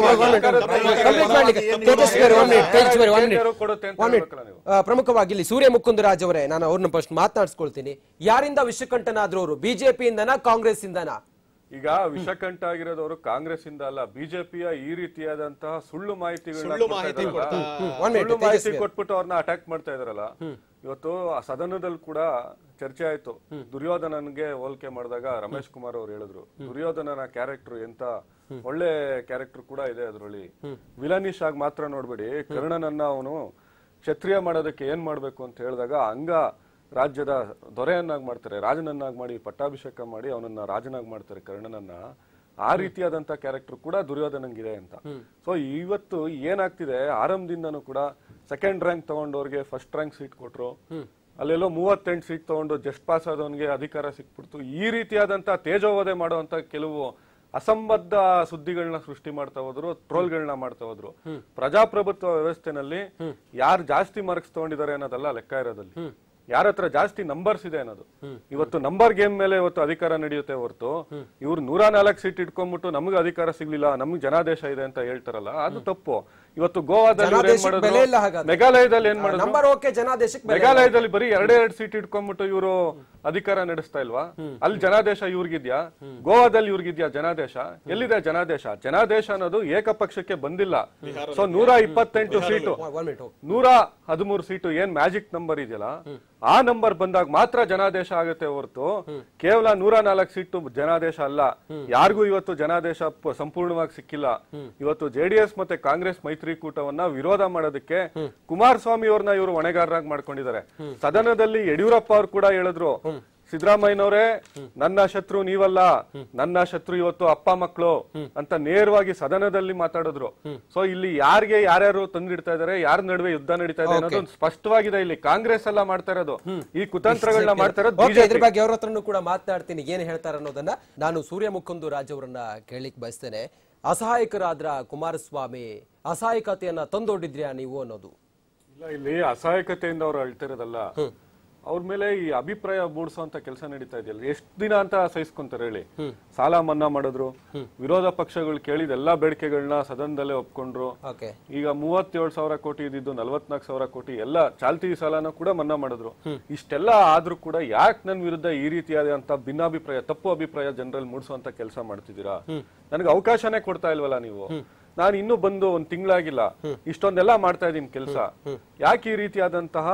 Complete ಮಾಡ್ಲಿಕ್ಕೆ. ತೇಜಸ್ವಿ ಅವರೇ, one minute, ತೇಜಸ್ವಿ ಅವರೇ, one minute. ಯಾರು ಕೊಡುತ್ತೆ ಅಂತ One minute. ಹೇಳ್ಬೇಕಲ್ಲ ನೀವು. ಆ, ಪ್ರಮುಖವಾಗಿ ಇಲ್ಲಿ ಸೂರ್ಯ ಮುಕುಂದರಾಜ್ ಅವರೇ ನಾನು ಅವ್ರನ್ನ ಫಸ್ಟ್ ಮಾತನಾಡಿಸ್ಕೊಳ್ತೀನಿ ಯಾರಿಂದ ವಿಷಕಂಠನಾದ್ರು ಅವರು ಬಿಜೆಪಿಯಿಂದನಾ ಕಾಂಗ್ರೆಸ್ ಇಂದನಾ ಈಗ ವಿಷಕಂಠ ಆಗಿರೋದವರು ಕಾಂಗ್ರೆಸ್ ಇಂದ ಅಲ್ಲ ಬಿಜೆಪಿಯ ಈ ರೀತಿಯಾದಂತಹ ಸುಳ್ಳು ಮಾಹಿತಿಗಳನ್ನ ಸುಳ್ಳು ಕೊಡ್ತಾ ಮಾಹಿತಿ ಇದಾರಲ್ಲ, ಕೊಡ್ತಾ- One minute, ಸುಳ್ಳು ಮಾಹಿತಿ ತೇಜಸ್ವಿ. ಕೊಟ್ಬಿಟ್ಟು ಅವ್ರನ್ನ ಅಟ್ಯಾಕ್ ಮಾಡ್ತಾ ಇದಾರಲ್ಲ ಇವತ್ತು ಆ ಸದನದಲ್ಲಿ ಕೂಡ ಚರ್ಚೆ ಆಯ್ತು ದುರ್ಯೋಧನನ್ಗೆ ಹೋಲಿಕೆ ಮಾಡಿದಾಗ ರಮೇಶ್ ಕುಮಾರ್ ಅವ್ರು ಹೇಳಿದ್ರು ದುರ್ಯೋಧನನ ಕ್ಯಾರೆಕ್ಟರ್ ಎಂತ ಒಳ್ಳೆ ಕ್ಯಾರೆಕ್ಟರ್ ಕೂಡ ಇದೆ ಅದ್ರಲ್ಲಿ ವಿಲನಿಶ್ ಆಗಿ ಮಾತ್ರ ನೋಡ್ಬೇಡಿ ಕರ್ಣನನ್ನ ಅವನು ಕ್ಷತ್ರಿಯ ಮಾಡೋದಕ್ಕೆ ಏನ್ ಮಾಡ್ಬೇಕು ಅಂತ ಹೇಳಿದಾಗ ಹಂಗ ರಾಜ್ಯದ ದೊರೆಯನ್ನಾಗಿ ಮಾಡ್ತಾರೆ ರಾಜನನ್ನಾಗಿ ಮಾಡಿ ಪಟ್ಟಾಭಿಷೇಕ ಮಾಡಿ ಅವನನ್ನ ರಾಜನಾಗಿ ಮಾಡ್ತಾರೆ ಕರ್ಣನನ್ನ ಆ ರೀತಿಯಾದಂತ ಕ್ಯಾರೆಕ್ಟರ್ ಕೂಡ ದುರ್ಯೋಧನಂಗಿದೆ ಅಂತ ಸೊ ಇವತ್ತು ಏನಾಗ್ತಿದೆ ಆರಂಭದಿಂದನೂ ಕೂಡ ಸೆಕೆಂಡ್ ರ್ಯಾಂಕ್ ತಗೊಂಡವ್ರಿಗೆ ಫಸ್ಟ್ ರ್ಯಾಂಕ್ ಸೀಟ್ ಕೊಟ್ರು ಅಲ್ಲೆಲ್ಲೋ ಮೂವತ್ತೆಂಟು ಸೀಟ್ ತಗೊಂಡು ಜಸ್ಟ್ ಪಾಸ್ ಆದವನಿಗೆ ಅಧಿಕಾರ ಸಿಕ್ಬಿಡ್ತು ಈ ರೀತಿಯಾದಂತ ತೇಜೋವಧೆ ಮಾಡುವಂತ ಕೆಲವು ಅಸಂಬದ್ಧ ಸುದ್ದಿಗಳನ್ನ ಸೃಷ್ಟಿ ಮಾಡ್ತಾ ಹೋದ್ರು ಟ್ರೋಲ್ಗಳನ್ನ ಮಾಡ್ತಾ ಹೋದ್ರು ಪ್ರಜಾಪ್ರಭುತ್ವ ವ್ಯವಸ್ಥೆನಲ್ಲಿ ಯಾರು ಜಾಸ್ತಿ ಮಾರ್ಕ್ಸ್ ತಗೊಂಡಿದ್ದಾರೆ ಅನ್ನೋದಲ್ಲ ಲೆಕ್ಕ ಇರೋದಲ್ಲಿ ಯಾರ ಹತ್ರ ಜಾಸ್ತಿ ನಂಬರ್ಸ್ ಇದೆ ಅನ್ನೋದು ಇವತ್ತು ನಂಬರ್ ಗೇಮ್ ಮೇಲೆ ಇವತ್ತು ಅಧಿಕಾರ ನಡೆಯುತ್ತೆ ಹೊರತು ಇವ್ರು ನೂರ ನಾಲ್ಕು ಸೀಟ್ ಇಟ್ಕೊಂಡ್ಬಿಟ್ಟು ನಮ್ಗೆ ಅಧಿಕಾರ ಸಿಗ್ಲಿಲ್ಲ ನಮ್ಗೆ ಜನಾದೇಶ ಇದೆ ಅಂತ ಹೇಳ್ತಾರಲ್ಲ ಅದು ತಪ್ಪು ಇವತ್ತು ಗೋವಾದಲ್ಲಿ ಇವ್ರು ಏನ್ ಜನಾದೇಶಕ್ಕೆ ಬೆಲೆ ಇಲ್ಲ ಮಾಡಿದ್ರು ಹಾಗಾದ್ರೆ. ಮೇಘಾಲಯದಲ್ಲಿ ಏನ್ ಮಾಡಿದ್ರು ನಂಬರ್ ಓಕೆ ಜನಾದೇಶಕ್ಕೆ ಬೆಲೆ ಇಲ್ಲ. ಮೇಘಾಲಯದಲ್ಲಿ ಬರೀ ಎರಡೇ ಎರಡು ಸೀಟ್ ಇಟ್ಕೊಂಡ್ಬಿಟ್ಟು ಇವರು ಅಧಿಕಾರ ನಡೆಸ್ತಾ ಇಲ್ವಾ ಅಲ್ಲಿ ಜನಾದೇಶ ಇವ್ರಿಗಿದ್ಯಾ ಗೋವಾದಲ್ಲಿ ಇವ್ರಿಗಿದ್ಯಾ ಜನಾದೇಶ ಎಲ್ಲಿದೆ ಜನಾದೇಶ ಜನಾದೇಶ ಅನ್ನೋದು ಏಕಪಕ್ಷಕ್ಕೆ ಬಂದಿಲ್ಲ ಸೊ ನೂರ ಇಪ್ಪತ್ತೆಂಟು ಸೀಟು One minute, ಹೋಗಿ. ನೂರ ಹದಿಮೂರು ಸೀಟು ಏನ್ ಮ್ಯಾಜಿಕ್ ನಂಬರ್ ಇದೆಯಲ್ಲ ಆ ನಂಬರ್ ಬಂದಾಗ ಮಾತ್ರ ಜನಾದೇಶ ಆಗುತ್ತೆ ಹೊರತು ಕೇವಲ ನೂರ ನಾಲ್ಕು ಸೀಟು ಜನಾದೇಶ ಅಲ್ಲ ಯಾರಿಗೂ ಇವತ್ತು ಜನಾದೇಶ ಪ- ಸಂಪೂರ್ಣವಾಗಿ ಸಿಕ್ಕಿಲ್ಲ ಇವತ್ತು ಜೆಡಿಎಸ್ ಮತ್ತೆ ಕಾಂಗ್ರೆಸ್ ಮೈತ್ರಿಕೂಟವನ್ನ ವಿರೋಧ ಮಾಡೋದಕ್ಕೆ ಕುಮಾರಸ್ವಾಮಿ ಅವ್ರನ್ನ ಇವರು ಹೊಣೆಗಾರರಾಗಿ ಮಾಡ್ಕೊಂಡಿದ್ದಾರೆ ಸದನದಲ್ಲಿ ಯಡಿಯೂರಪ್ಪ ಅವ್ರು ಕೂಡ ಹೇಳಿದ್ರು ಸಿದ್ದರಾಮಯ್ಯನವರೇ ನನ್ನ ಶತ್ರು ನೀವಲ್ಲ ನನ್ನ ಶತ್ರು ಇವತ್ತು ಅಪ್ಪ ಮಕ್ಕಳು ಅಂತ ನೇರವಾಗಿ ಸದನದಲ್ಲಿ ಮಾತಾಡಿದ್ರು ಸೊ ಇಲ್ಲಿ ಯಾರಿಗೆ ಯಾರ್ಯಾರು ತಂದಿಡ್ತಾ ಇದಾರೆ ಯಾರ ನಡುವೆ ಯುದ್ಧ ನಡೀತಾ ಇದೆ ಅನ್ನೋದು ಸ್ಪಷ್ಟವಾಗಿದೆ ಇಲ್ಲಿ ಕಾಂಗ್ರೆಸ್ ಎಲ್ಲ ಮಾಡ್ತಾ ಇರೋದು ಈ ಕುತಂತ್ರಗಳನ್ನ ಮಾಡ್ತಾ ಇರೋದು Okay, ಇದ್ರ ಬಿಜೆಪಿ ಬಗ್ಗೆ ಅವ್ರ ಹತ್ರನೂ ಕೂಡ ಮಾತನಾಡ್ತೀನಿ ಏನ್ ಹೇಳ್ತಾರೆ ಅನ್ನೋದನ್ನ ನಾನು ಸೂರ್ಯ ಮುಕುಂದು ರಾಜ್ ಅವರನ್ನ ಕೇಳಲಿಕ್ಕೆ ಬಯಸ್ತೇನೆ ಅಸಹಾಯಕರಾದ್ರ ಕುಮಾರಸ್ವಾಮಿ ಅಸಹಾಯಕತೆಯನ್ನ ತಂದೊಡ್ಡಿದ್ರ್ಯಾ ನೀವು ಅನ್ನೋದು ಇಲ್ಲ ಇಲ್ಲಿ ಅಸಹಾಯಕತೆಯಿಂದ ಅವ್ರು ಅಳ್ತಿರೋದಲ್ಲ ಅವ್ರ ಮೇಲೆ ಈ ಅಭಿಪ್ರಾಯ ಮೂಡಿಸುವಂತ ಕೆಲಸ ನಡೀತಾ ಇದೆಯಲ್ಲ ಎಷ್ಟು ದಿನ ಅಂತ ಸಹಿಸ್ಕೊಂತಾರೆ ಹೇಳಿ ಸಾಲ ಮನ್ನಾ ಮಾಡಿದ್ರು ವಿರೋಧ ಪಕ್ಷಗಳು ಕೇಳಿದ ಎಲ್ಲಾ ಬೇಡಿಕೆಗಳನ್ನ ಸದನದಲ್ಲೇ ಒಪ್ಕೊಂಡ್ರು ಓಕೆ ಈಗ ಮೂವತ್ತೇಳು ಸಾವಿರ ಕೋಟಿ ಇದ್ದಿದ್ದು ನಲ್ವತ್ನಾಲ್ಕು ಸಾವಿರ ಕೋಟಿ ಎಲ್ಲ ಚಾಲ್ತಿ ಸಾಲನ ಕೂಡ ಮನ್ನಾ ಮಾಡಿದ್ರು ಇಷ್ಟೆಲ್ಲ ಆದ್ರೂ ಕೂಡ ಯಾಕೆ ನನ್ನ ವಿರುದ್ಧ ಈ ರೀತಿಯಾದಂತ ಭಿನ್ನಾಭಿಪ್ರಾಯ ತಪ್ಪು ಅಭಿಪ್ರಾಯ ಜನರಲ್ಲಿ ಮೂಡಿಸುವಂತ ಕೆಲಸ ಮಾಡ್ತಿದ್ದೀರಾ ನನಗೆ ಅವಕಾಶನೇ ಕೊಡ್ತಾ ಇಲ್ವಲ್ಲ ನೀವು ನಾನು ಇನ್ನೂ ಬಂದು ಒಂದ್ ತಿಂಗಳಾಗಿಲ್ಲ ಇಷ್ಟೊಂದೆಲ್ಲ ಮಾಡ್ತಾ ಇದೀನಿ ಕೆಲಸ ಯಾಕೆ ಈ ರೀತಿಯಾದಂತಹ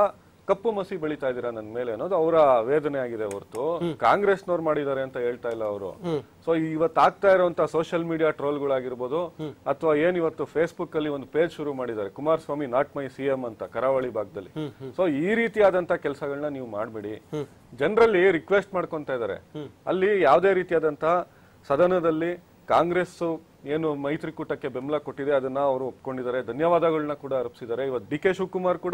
ಕಪ್ಪು ಮಸಿ ಬೆಳಿತಾ ಇದೀರಾ ನನ್ ಮೇಲೆ ಅನ್ನೋದು ಅವರ ವೇದನೆ ಆಗಿದೆ ಹೊರತು ಕಾಂಗ್ರೆಸ್ನವ್ರು ಮಾಡಿದ್ದಾರೆ ಅಂತ ಹೇಳ್ತಾ ಇಲ್ಲ ಅವರು ಸೊ ಇವತ್ತು ಆಗ್ತಾ ಇರುವಂತ ಸೋಷಿಯಲ್ ಮೀಡಿಯಾ ಟ್ರೋಲ್ಗಳಾಗಿರ್ಬೋದು ಅಥವಾ ಏನ್ ಇವತ್ತು ಫೇಸ್ಬುಕ್ ಅಲ್ಲಿ ಒಂದು ಪೇಜ್ ಶುರು ಮಾಡಿದ್ದಾರೆ ಕುಮಾರಸ್ವಾಮಿ ನಾಟ್ ಮೈ ಸಿಎಂ ಅಂತ ಕರಾವಳಿ ಭಾಗದಲ್ಲಿ ಸೊ ಈ ರೀತಿಯಾದಂತ ಕೆಲಸಗಳನ್ನ ನೀವು ಮಾಡಬೇಡಿ ಜನರಲ್ಲಿ ರಿಕ್ವೆಸ್ಟ್ ಮಾಡ್ಕೊಂತ ಇದ್ದಾರೆ ಅಲ್ಲಿ ಯಾವುದೇ ರೀತಿಯಾದಂತಹ ಸದನದಲ್ಲಿ ಕಾಂಗ್ರೆಸ್ ಏನು ಮೈತ್ರಿಕೂಟಕ್ಕೆ ಬೆಂಬಲ ಕೊಟ್ಟಿದೆ ಅದನ್ನ ಅವರು ಒಪ್ಕೊಂಡಿದ್ದಾರೆ ಧನ್ಯವಾದಗಳನ್ನ ಕೂಡ ಅರ್ಪಿಸಿದ್ದಾರೆ ಇವತ್ತು ಡಿ ಕೆ ಶಿವಕುಮಾರ್ ಕೂಡ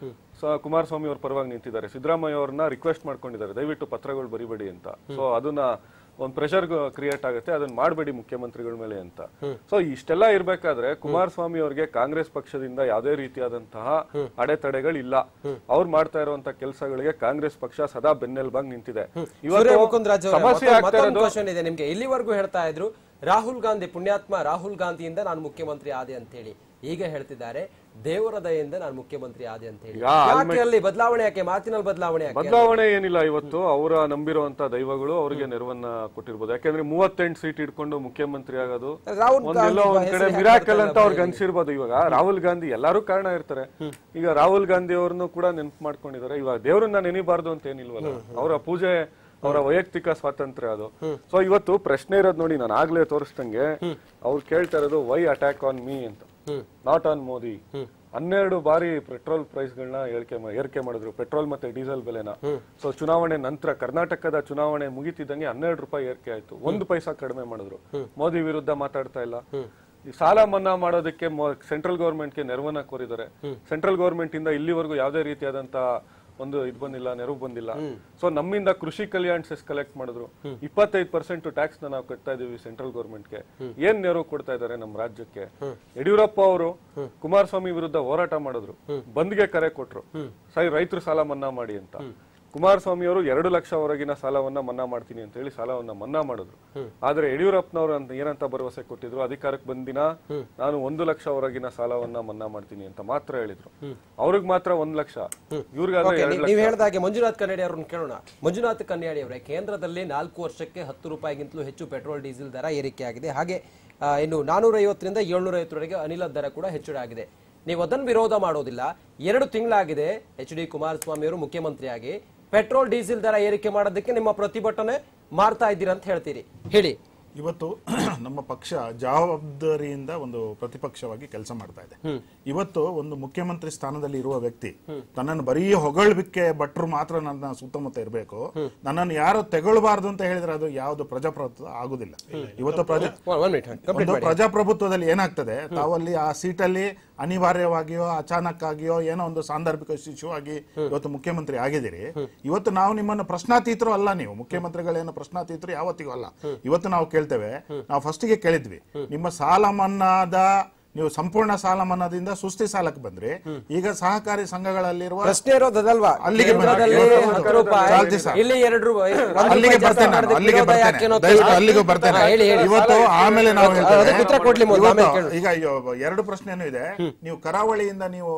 ಸ- ಕುಮಾರಸ್ವಾಮಿ ಅವ್ರ ಪರವಾಗಿ ನಿಂತಿದ್ದಾರೆ ಸಿದ್ದರಾಮಯ್ಯ ಅವ್ರನ್ನ ರಿಕ್ವೆಸ್ಟ್ ಮಾಡ್ಕೊಂಡಿದ್ದಾರೆ ದಯವಿಟ್ಟು ಪತ್ರಗಳು ಬರಿಬೇಡಿ ಅಂತ ಸೊ ಅದನ್ನ ಒಂದ್ ಪ್ರೆಷರ್ ಕ್ರಿಯೇಟ್ ಆಗುತ್ತೆ ಅದನ್ನ ಮಾಡಬೇಡಿ ಮುಖ್ಯಮಂತ್ರಿಗಳ ಮೇಲೆ ಅಂತ ಸೊ ಇಷ್ಟೆಲ್ಲ ಇರ್ಬೇಕಾದ್ರೆ ಕುಮಾರಸ್ವಾಮಿ ಅವರಿಗೆ ಕಾಂಗ್ರೆಸ್ ಪಕ್ಷದಿಂದ ಯಾವುದೇ ರೀತಿಯಾದಂತಹ ಅಡೆತಡೆಗಳಿಲ್ಲ ಅವ್ರು ಮಾಡ್ತಾ ಇರುವಂತ ಕೆಲಸಗಳಿಗೆ ಕಾಂಗ್ರೆಸ್ ಪಕ್ಷ ಸದಾ ಬೆನ್ನೆಲುಬಾಗಿ ನಿಂತಿದೆ ಸೂರ್ಯ ಮುಕುಂದ್ ರಾಜ್ ಅವರೇ, ಸಮಸ್ಯೆ ಮತ್ತೊಂದು- ಆಗ್ತಾ ಮತ್ತೊಂದು ಇರೋದು ಕ್ವಶನ್ ಇದೆ ನಿಮ್ಗೆ ಇಲ್ಲಿವರೆಗೂ ಹೇಳ್ತಾ ಇದ್ರು ರಾಹುಲ್ ಗಾಂಧಿ ಪುಣ್ಯಾತ್ಮ ರಾಹುಲ್ ಗಾಂಧಿಯಿಂದ ನಾನು ಮುಖ್ಯಮಂತ್ರಿ ಆದೆ ಅಂತ ಹೇಳಿ ಈಗ ಹೇಳ್ತಿದ್ದಾರೆ ದೇವರ ದಯೆಯಿಂದ ನಾನು ಮುಖ್ಯಮಂತ್ರಿ ಆದೆ ಅಂತ ಹೇಳಿ ಈಗ ಯಾಕೆ ಅಲ್ಲಿ ಬದಲಾವಣೆ ಯಾಕೆ ಮಾತಿನಲ್ಲಿ ಬದಲಾವಣೆ ಯಾಕೆ ಬದಲಾವಣೆ ಏನಿಲ್ಲ ಇವತ್ತು ಅವರ ನಂಬಿರುವಂತ ದೈವಗಳು ಅವರಿಗೆ ನೆರವನ್ನ ಕೊಟ್ಟಿರ್ಬೋದು ಯಾಕಂದ್ರೆ ಮೂವತ್ತೆಂಟು ಸೀಟ್ ಇಟ್ಕೊಂಡು ಮುಖ್ಯಮಂತ್ರಿ ಆಗೋದು ರಾಹುಲ್ ಒಂದೆಲ್ಲೋ ಗಾಂಧಿ ಒಂದ್ ಕಡೆ ಹೆಸರು ಮಿರಾಕಲ್ ಯಾಕೆ ಅಂತ ಅವ್ರಿಗೆ ಅನ್ಸಿರ್ಬೋದು ಇವಾಗ ರಾಹುಲ್ ಗಾಂಧಿ ಎಲ್ಲಾರು ಕಾರಣ ಇರ್ತಾರೆ ಈಗ ರಾಹುಲ್ ಗಾಂಧಿ ಅವ್ರನ್ನು ಕೂಡ ನೆನ್ಪು ಮಾಡ್ಕೊಂಡಿದ್ದಾರೆ ಇವಾಗ ದೇವ್ರನ್ನ ನೆನಿಬಾರ್ದು ಅಂತ ಏನಿಲ್ವಲ್ಲ ಅವರ ಪೂಜೆ ಅವರ ವೈಯಕ್ತಿಕ ಸ್ವಾತಂತ್ರ್ಯ ಅದು ಸೊ ಇವತ್ತು ಪ್ರಶ್ನೆ ಇರೋದು ನೋಡಿ ನಾನು ಆಗ್ಲೇ ತೋರಿಸ್ದಂಗೆ ಅವ್ರು ಕೇಳ್ತಾ ಇರೋದು ವೈ ಅಟ್ಯಾಕ್ ಆನ್ ಮೀ ಅಂತ ನಾಟ್ ಆನ್ ಮೋದಿ ಹನ್ನೆರಡು ಬಾರಿ ಪೆಟ್ರೋಲ್ ಪ್ರೈಸ್ ಗಳನ್ನ ಏರಿಕೆ ಮಾ- ಏರಿಕೆ ಮಾಡಿದ್ರು ಪೆಟ್ರೋಲ್ ಮತ್ತೆ ಡೀಸೆಲ್ ಬೆಲೆನ ಸೊ ಚುನಾವಣೆ ನಂತರ ಕರ್ನಾಟಕದ ಚುನಾವಣೆ ಮುಗಿತಿದ್ದಂಗೆ ಹನ್ನೆರಡು ರೂಪಾಯಿ ಏರಿಕೆ ಆಯ್ತು ಒಂದು ಪೈಸಾ ಕಡಿಮೆ ಮಾಡಿದ್ರು ಮೋದಿ ವಿರುದ್ಧ ಮಾತಾಡ್ತಾ ಇಲ್ಲ ಈ ಸಾಲ ಮನ್ನಾ ಮಾಡೋದಕ್ಕೆ ಸೆಂಟ್ರಲ್ ಗವರ್ಮೆಂಟ್ಗೆ ನೆರವನ್ನ ಕೋರಿದ್ದಾರೆ ಸೆಂಟ್ರಲ್ ಗವರ್ಮೆಂಟ್ ಇಂದ ಇಲ್ಲಿವರೆಗೂ ಯಾವುದೇ ರೀತಿಯಾದಂತ ಒಂದು ಇದು ಬಂದಿಲ್ಲ ನೆರವು ಬಂದಿಲ್ಲ ಸೊ ನಮ್ಮಿಂದ ಕೃಷಿ ಕಲ್ಯಾಣ್ ಸೆಸ್ ಕಲೆಕ್ಟ್ ಮಾಡಿದ್ರು ಇಪ್ಪತ್ತೈದು ಪರ್ಸೆಂಟ್ ಟ್ಯಾಕ್ಸ್ ನಾವು ಕಟ್ತಾ ಇದೀವಿ ಸೆಂಟ್ರಲ್ ಗವರ್ಮೆಂಟ್ಗೆ ಏನ್ ನೆರವು ಕೊಡ್ತಾ ಇದ್ದಾರೆ ನಮ್ಮ ರಾಜ್ಯಕ್ಕೆ ಯಡಿಯೂರಪ್ಪ ಅವರು ಕುಮಾರಸ್ವಾಮಿ ವಿರುದ್ಧ ಹೋರಾಟ ಮಾಡಿದ್ರು ಬಂದ್ಗೆ ಕರೆ ಕೊಟ್ರು ಸರಿ ರೈತರು ಸಾಲ ಮನ್ನಾ ಮಾಡಿ ಅಂತ ಕುಮಾರಸ್ವಾಮಿ ಅವರು ಎರಡು ಲಕ್ಷ ಹೊರಗಿನ ಸಾಲವನ್ನ ಮನ್ನಾ ಮಾಡ್ತೀನಿ ಅಂತ ಹೇಳಿ ಸಾಲವನ್ನ ಮನ್ನಾ ಮಾಡಿದ್ರು ಆದ್ರೆ ಯಡಿಯೂರಪ್ಪನವರು ಅಂತ ಏನಂತ ಭರವಸೆ ಕೊಟ್ಟಿದ್ರು ಅಧಿಕಾರಕ್ಕೆ ಬಂದಿನ ನಾನು ಒಂದು ಲಕ್ಷ ಹೊರಗಿನ ಸಾಲವನ್ನ ಮನ್ನಾ ಮಾಡ್ತೀನಿ ಅಂತ ಮಾತ್ರ ಹೇಳಿದ್ರು ಅವ್ರಿಗೆ ಮಾತ್ರ ಒಂದ್ ಲಕ್ಷ ಇವ್ರಿಗಾದ್ರೆ Okay, ಎರಡು ನೀವ್- ನೀವ್ ಹೇಳ್ದಾಗೆ ಮಂಜುನಾಥ್ ಕನ್ನಡಿ ಅವ್ರನ್ನ ಕೇಳೋಣ ಮಂಜುನಾಥ್ ಕನ್ನಡಿ ಅವರೇ ಕೇಂದ್ರದಲ್ಲಿ ನಾಲ್ಕು ವರ್ಷಕ್ಕೆ ಹತ್ತು ರೂಪಾಯಿಗಿಂತಲೂ ಹೆಚ್ಚು ಪೆಟ್ರೋಲ್ ಡೀಸೆಲ್ ದರ ಏರಿಕೆ ಆಗಿದೆ ಹಾಗೆ ಆ, ಇನ್ನು ನಾನೂರ ಐವತ್ತರಿಂದ ಏಳ್ನೂರ ಐವತ್ತರವರೆಗೆ ಅನಿಲ ದರ ಕೂಡ ಹೆಚ್ಚಳ ಆಗಿದೆ ನೀವು ಅದನ್ನು ವಿರೋಧ ಮಾಡೋದಿಲ್ಲ ಎರಡು ತಿಂಗಳಾಗಿದೆ ಎಚ್ ಡಿ ಕುಮಾರಸ್ವಾಮಿ ಅವರು ಮುಖ್ಯಮಂತ್ರಿಯಾಗಿ ಪೆಟ್ರೋಲ್ ಡೀಸೆಲ್ ದರ ಏರಿಕೆ ಮಾಡೋದಕ್ಕೆ ನಿಮ್ಮ ಪ್ರತಿಭಟನೆ ಮಾಡ್ತಾ ಇದ್ದೀರಾ ಅಂತ ಹೇಳ್ತೀರಿ ಹೇಳಿ ಇವತ್ತು ನಮ್ಮ ಪಕ್ಷ ಜವಾಬ್ದಾರಿಯಿಂದ ಒಂದು ಪ್ರತಿಪಕ್ಷವಾಗಿ ಕೆಲಸ ಮಾಡ್ತಾ ಇದೆ ಇವತ್ತು ಒಂದು ಮುಖ್ಯಮಂತ್ರಿ ಸ್ಥಾನದಲ್ಲಿ ಇರುವ ವ್ಯಕ್ತಿ ತನ್ನನ್ನು ಬರೀ ಹೊಗಳ್ಬಿಕ್ಕೆ ಭಟ್ರು ಮಾತ್ರ ನನ್ನ ಸುತ್ತಮುತ್ತ ಇರಬೇಕು ನನ್ನನ್ನು ಯಾರು ತೆಗೊಳ್ಬಾರ್ದು ಅಂತ ಹೇಳಿದ್ರೆ ಅದು ಯಾವುದು ಪ್ರಜಾಪ್ರಭುತ್ವ ಆಗುದಿಲ್ಲ ಇವತ್ತು ಪ್ರಜಾ ಒನ್ ಮಿನಿಟ್ ಕಂಪ್ಲೀಟ್ ಒಂದು ಪ್ರಜಾಪ್ರಭುತ್ವದಲ್ಲಿ ಏನಾಗ್ತದೆ ತಾವಲ್ಲಿ ಆ ಸೀಟಲ್ಲಿ ಅನಿವಾರ್ಯವಾಗಿಯೋ ಅಚಾನಕ್ ಆಗಿಯೋ ಏನೋ ಒಂದು ಸಾಂದರ್ಭಿಕ ಶಿಶುವಾಗಿ ಇವತ್ತು ಮುಖ್ಯಮಂತ್ರಿ ಆಗಿದ್ದೀರಿ ಇವತ್ತು ನಾವು ನಿಮ್ಮನ್ನು ಪ್ರಶ್ನಾತೀತರು ಅಲ್ಲ ನೀವು ಮುಖ್ಯಮಂತ್ರಿಗಳೇನು ಪ್ರಶ್ನಾತೀತರು ಯಾವತ್ತಿಗೂ ಅಲ್ಲ ಇವತ್ತು ನಾವು ಕೇಳ್ತೇವೆ ನಾವು ಫಸ್ಟಿಗೆ ಕೇಳಿದ್ವಿ ನಿಮ್ಮ ಸಾಲ ಮನ್ನಾದ ನೀವು ಸಂಪೂರ್ಣ ಸಾಲ ಮನ್ನಾದಿಂದ ಸುಸ್ತಿ ಸಾಲಕ್ಕೆ ಬಂದ್ರಿ ಈಗ ಸಹಕಾರಿ ಸಂಘಗಳಲ್ಲಿರುವ ಪ್ರಶ್ನೆ ಇರೋದಲ್ವಾ ಅಲ್ಲಿಗೆ ಬನ್ನಿ. ಕೇಂದ್ರದಲ್ಲಿ ಇವತ್ತು ಹತ್ತು ರೂಪಾಯಿ ಚಾಲ್ತಿ ಸರ್. ಇಲ್ಲಿ ಎರಡು ರೂಪಾಯಿ ಒಂದು ಅಲ್ಲಿಗೆ ರೂಪಾಯಿ ಜಾಸ್ತಿ ಬರ್ತೇನೆ ನಾನು, ಮಾಡೋದಕ್ಕೆ ಅಲ್ಲಿಗೆ ವಿರೋಧ ಬರ್ತೇನೆ ಯಾಕೆ ಅನ್ನೋದು ದಯವಿಟ್ಟು ಹೇಳಿ. ಅಲ್ಲಿಗೂ ಬರ್ತೇನೆ ಹಾ, ಹೇಳಿ ಹೇಳಿ ಇವತ್ತು ಆಮೇಲೆ ನಾವು ಹೇಳ್ತೇವೆ. ಅದಕ್ಕೆ ಉತ್ತರ ಕೊಡ್ಲಿ ಮೊದಲು, ಆಮೇಲೆ ಇವತ್ತು ಕೇಳು. ಈಗ ಅಯ್ಯೋ, ಎರಡು ಪ್ರಶ್ನೆನೂ ಇದೆ ನೀವು ಕರಾವಳಿಯಿಂದ ನೀವು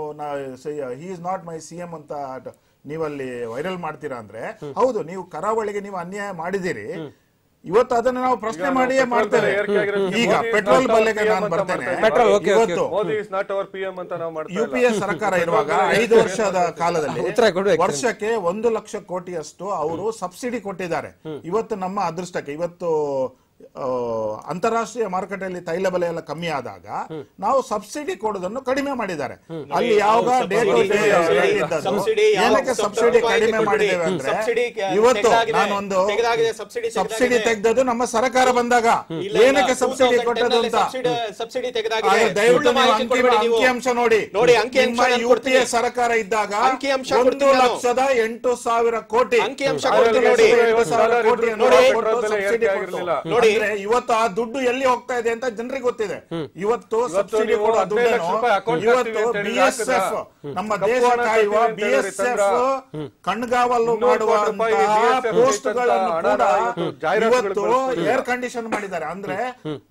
he is not my C M ಅಂತ ಟ- ನೀವಲ್ಲಿ ವೈರಲ್ ಮಾಡ್ತೀರಾ ಅಂದ್ರೆ ಹೌದು ನೀವು ಕರಾವಳಿಗೆ ನೀವು ಅನ್ಯಾಯ ಮಾಡಿದಿರಿ ಇವತ್ತು ಅದನ್ನ ನಾವು ಪ್ರಶ್ನೆ ಮಾಡಿಯೇ ಪೆಟ್ರೋಲ್ ಮಾಡ್ತೇವೆ ಬೆಲೆ ಏರಿಕೆ ಆಗಿರೋದಕ್ಕೆ ಈಗ Modi is petrol not our ಬೆಲೆಗೆ PM ನಾನು ಅಂತ ಬರ್ತೇನೆ ಮಾಡ್ತಾ ಪೆಟ್ರೋಲ್, ಓಕೆ, ಓಕೆ. ಇವತ್ತು Modi is not our P M ಅಂತ ನಾವು ಮಾಡ್ತಾ ಯು ಇಲ್ಲ. ಪಿ ಎ ಸರ್ಕಾರ ಇರುವಾಗ ಐದು ವರ್ಷದ ಕಾಲದಲ್ಲಿ ಉತ್ತರ ಕೊಡ್ಬೇಕು. ವರ್ಷಕ್ಕೆ ಒಂದು ಲಕ್ಷ ಕೋಟಿಯಷ್ಟು ಅವರು ಸಬ್ಸಿಡಿ ಕೊಟ್ಟಿದ್ದಾರೆ ಇವತ್ತು ನಮ್ಮ ಅದೃಷ್ಟಕ್ಕೆ ಇವತ್ತು ಆ, ಅಂತಾರಾಷ್ಟ್ರೀಯ ಮಾರುಕಟ್ಟೆಯಲ್ಲಿ ತೈಲ ಬೆಲೆ ಎಲ್ಲ ಕಮ್ಮಿ ಆದಾಗ ನಾವು ಸಬ್ಸಿಡಿ ಕೊಡೋದನ್ನು ಕಡಿಮೆ ಮಾಡಿದ್ದಾರೆ ಅಲ್ಲಿ ಯಾವಾಗ ಡೇ ಟು ಡೇ ಸಬ್ಸಿಡಿ ಯಾವಾಗ ಏನಕ್ಕೆ ಸಬ್ಸಿಡಿ ಸ್ವಲ್ಪ ಕಡಿಮೆ ಕೊಟ್ಬಿಡಿ. ಮಾಡಿದ್ದೇವೆ ಅಂದ್ರೆ ಸಬ್ಸಿಡಿ ಕೆ- ಇವತ್ತು ತೆಗ್ದಾಗಿದೆ. ನಾನೊಂದು ತೆಗ್ದಾಗಿದೆ, ಸಬ್ಸಿಡಿ ಸಬ್ಸಿಡಿ ತೆಗ್ದಾಗಿದೆ. ತೆಗೆದದ್ದು ನಮ್ಮ ಸರ್ಕಾರ ಬಂದಾಗ ಇಲ್ಲ, ಏನಕ್ಕೆ ಇಲ್ಲ, ಸಬ್ಸಿಡಿ 2010 ಕೊಟ್ಟದ್ದು ನಲ್ಲಿ ಅಂತ ಸಬ್ಸಿಡಿ ಸಬ್ಸಿಡಿ ತೆಗೆದಾಗಿದೆ ಆಗ ದಯವಿಟ್ಟು ಸುಳ್ಳು ನೀವು ಮಾಹಿತಿ ಅಂಕಿ ಕೊಡ್ಬೇಡಿ ನೀವು. ಅಂಕಿಅಂಶ ನೋಡಿ ನೋಡಿ ಅಂಕಿಅಂಶ ನಿಮ್ಮ ನಾನು ಯು ಪಿ ಕೊಡ್ತೀನಿ. ಎ ಸರ್ಕಾರ ಇದ್ದಾಗ ಅಂಕಿಅಂಶ ಒಂದು ಕೊಡ್ತೀನಿ ನಾನು. ಲಕ್ಷದ ಎಂಟು ಸಾವಿರ ಕೋಟಿ ಅಂಕಿಅಂಶ ಒಂದು ಕೊಡ್ತೀನಿ ಲಕ್ಷದ ನೋಡಿ. ಎಂಟು ಸಾವಿರ ಡಾಲರ್ ಕೋಟಿ ಇದ್ರು ನೋಡಿ, ಪೆಟ್ರೋಲ್ ಕೊಟ್ಟು ಬೆಲೆ ಸಬ್ಸಿಡಿ ಏರಿಕೆ ಕೊಟ್ಟು. ಆಗಿರ್ಲಿಲ್ಲ. ನೋಡಿ. ಅಂದ್ರೆ ಇವತ್ತು ಆ ದುಡ್ಡು ಎಲ್ಲಿ ಹೋಗ್ತಾ ಇದೆ ಅಂತ ಜನರಿಗೆ ಗೊತ್ತಿದೆ ಇವತ್ತು ಸಬ್ಸಿಡಿ ನೀವು ಕೊಡೋ ಹದಿನೈದು ಲಕ್ಷ ರೂಪಾಯಿ account ದುಡ್ಡನ್ನು ಇವತ್ತು ಹಾಕ್ತೀವಿ ಬಿ ಅಂತ ಎಸ್ ಹೇಳಿದ್ರೆ ಎಫ್ ಹಾಕಿದ್ರಾ? ನಮ್ಮ ಕಪ್ಪು ದೇಶ ಹಣ ಕಾಯುವ ಕಟ್ತೀವಿ ಬಿ ಅಂತ ಎಸ್ ಹೇಳಿದ್ರೆ ಎಫ್ ಕಣ್ಗಾವಲು ಇನ್ನೂರು ಕೋಟಿ ರೂಪಾಯಿ ಮಾಡುವಂತಹ BSF ಪೋಸ್ಟ್ಗಳನ್ನು ಹಣ ಕೂಡ ಇವತ್ತು ಜಾಹೀರಾತುಗಳು ಇವತ್ತು ಬಳಸ್ತಿದ್ದಾರೆ. ಏರ್ ಕಂಡೀಷನ್ ಮಾಡಿದ್ದಾರೆ ಅಂದ್ರೆ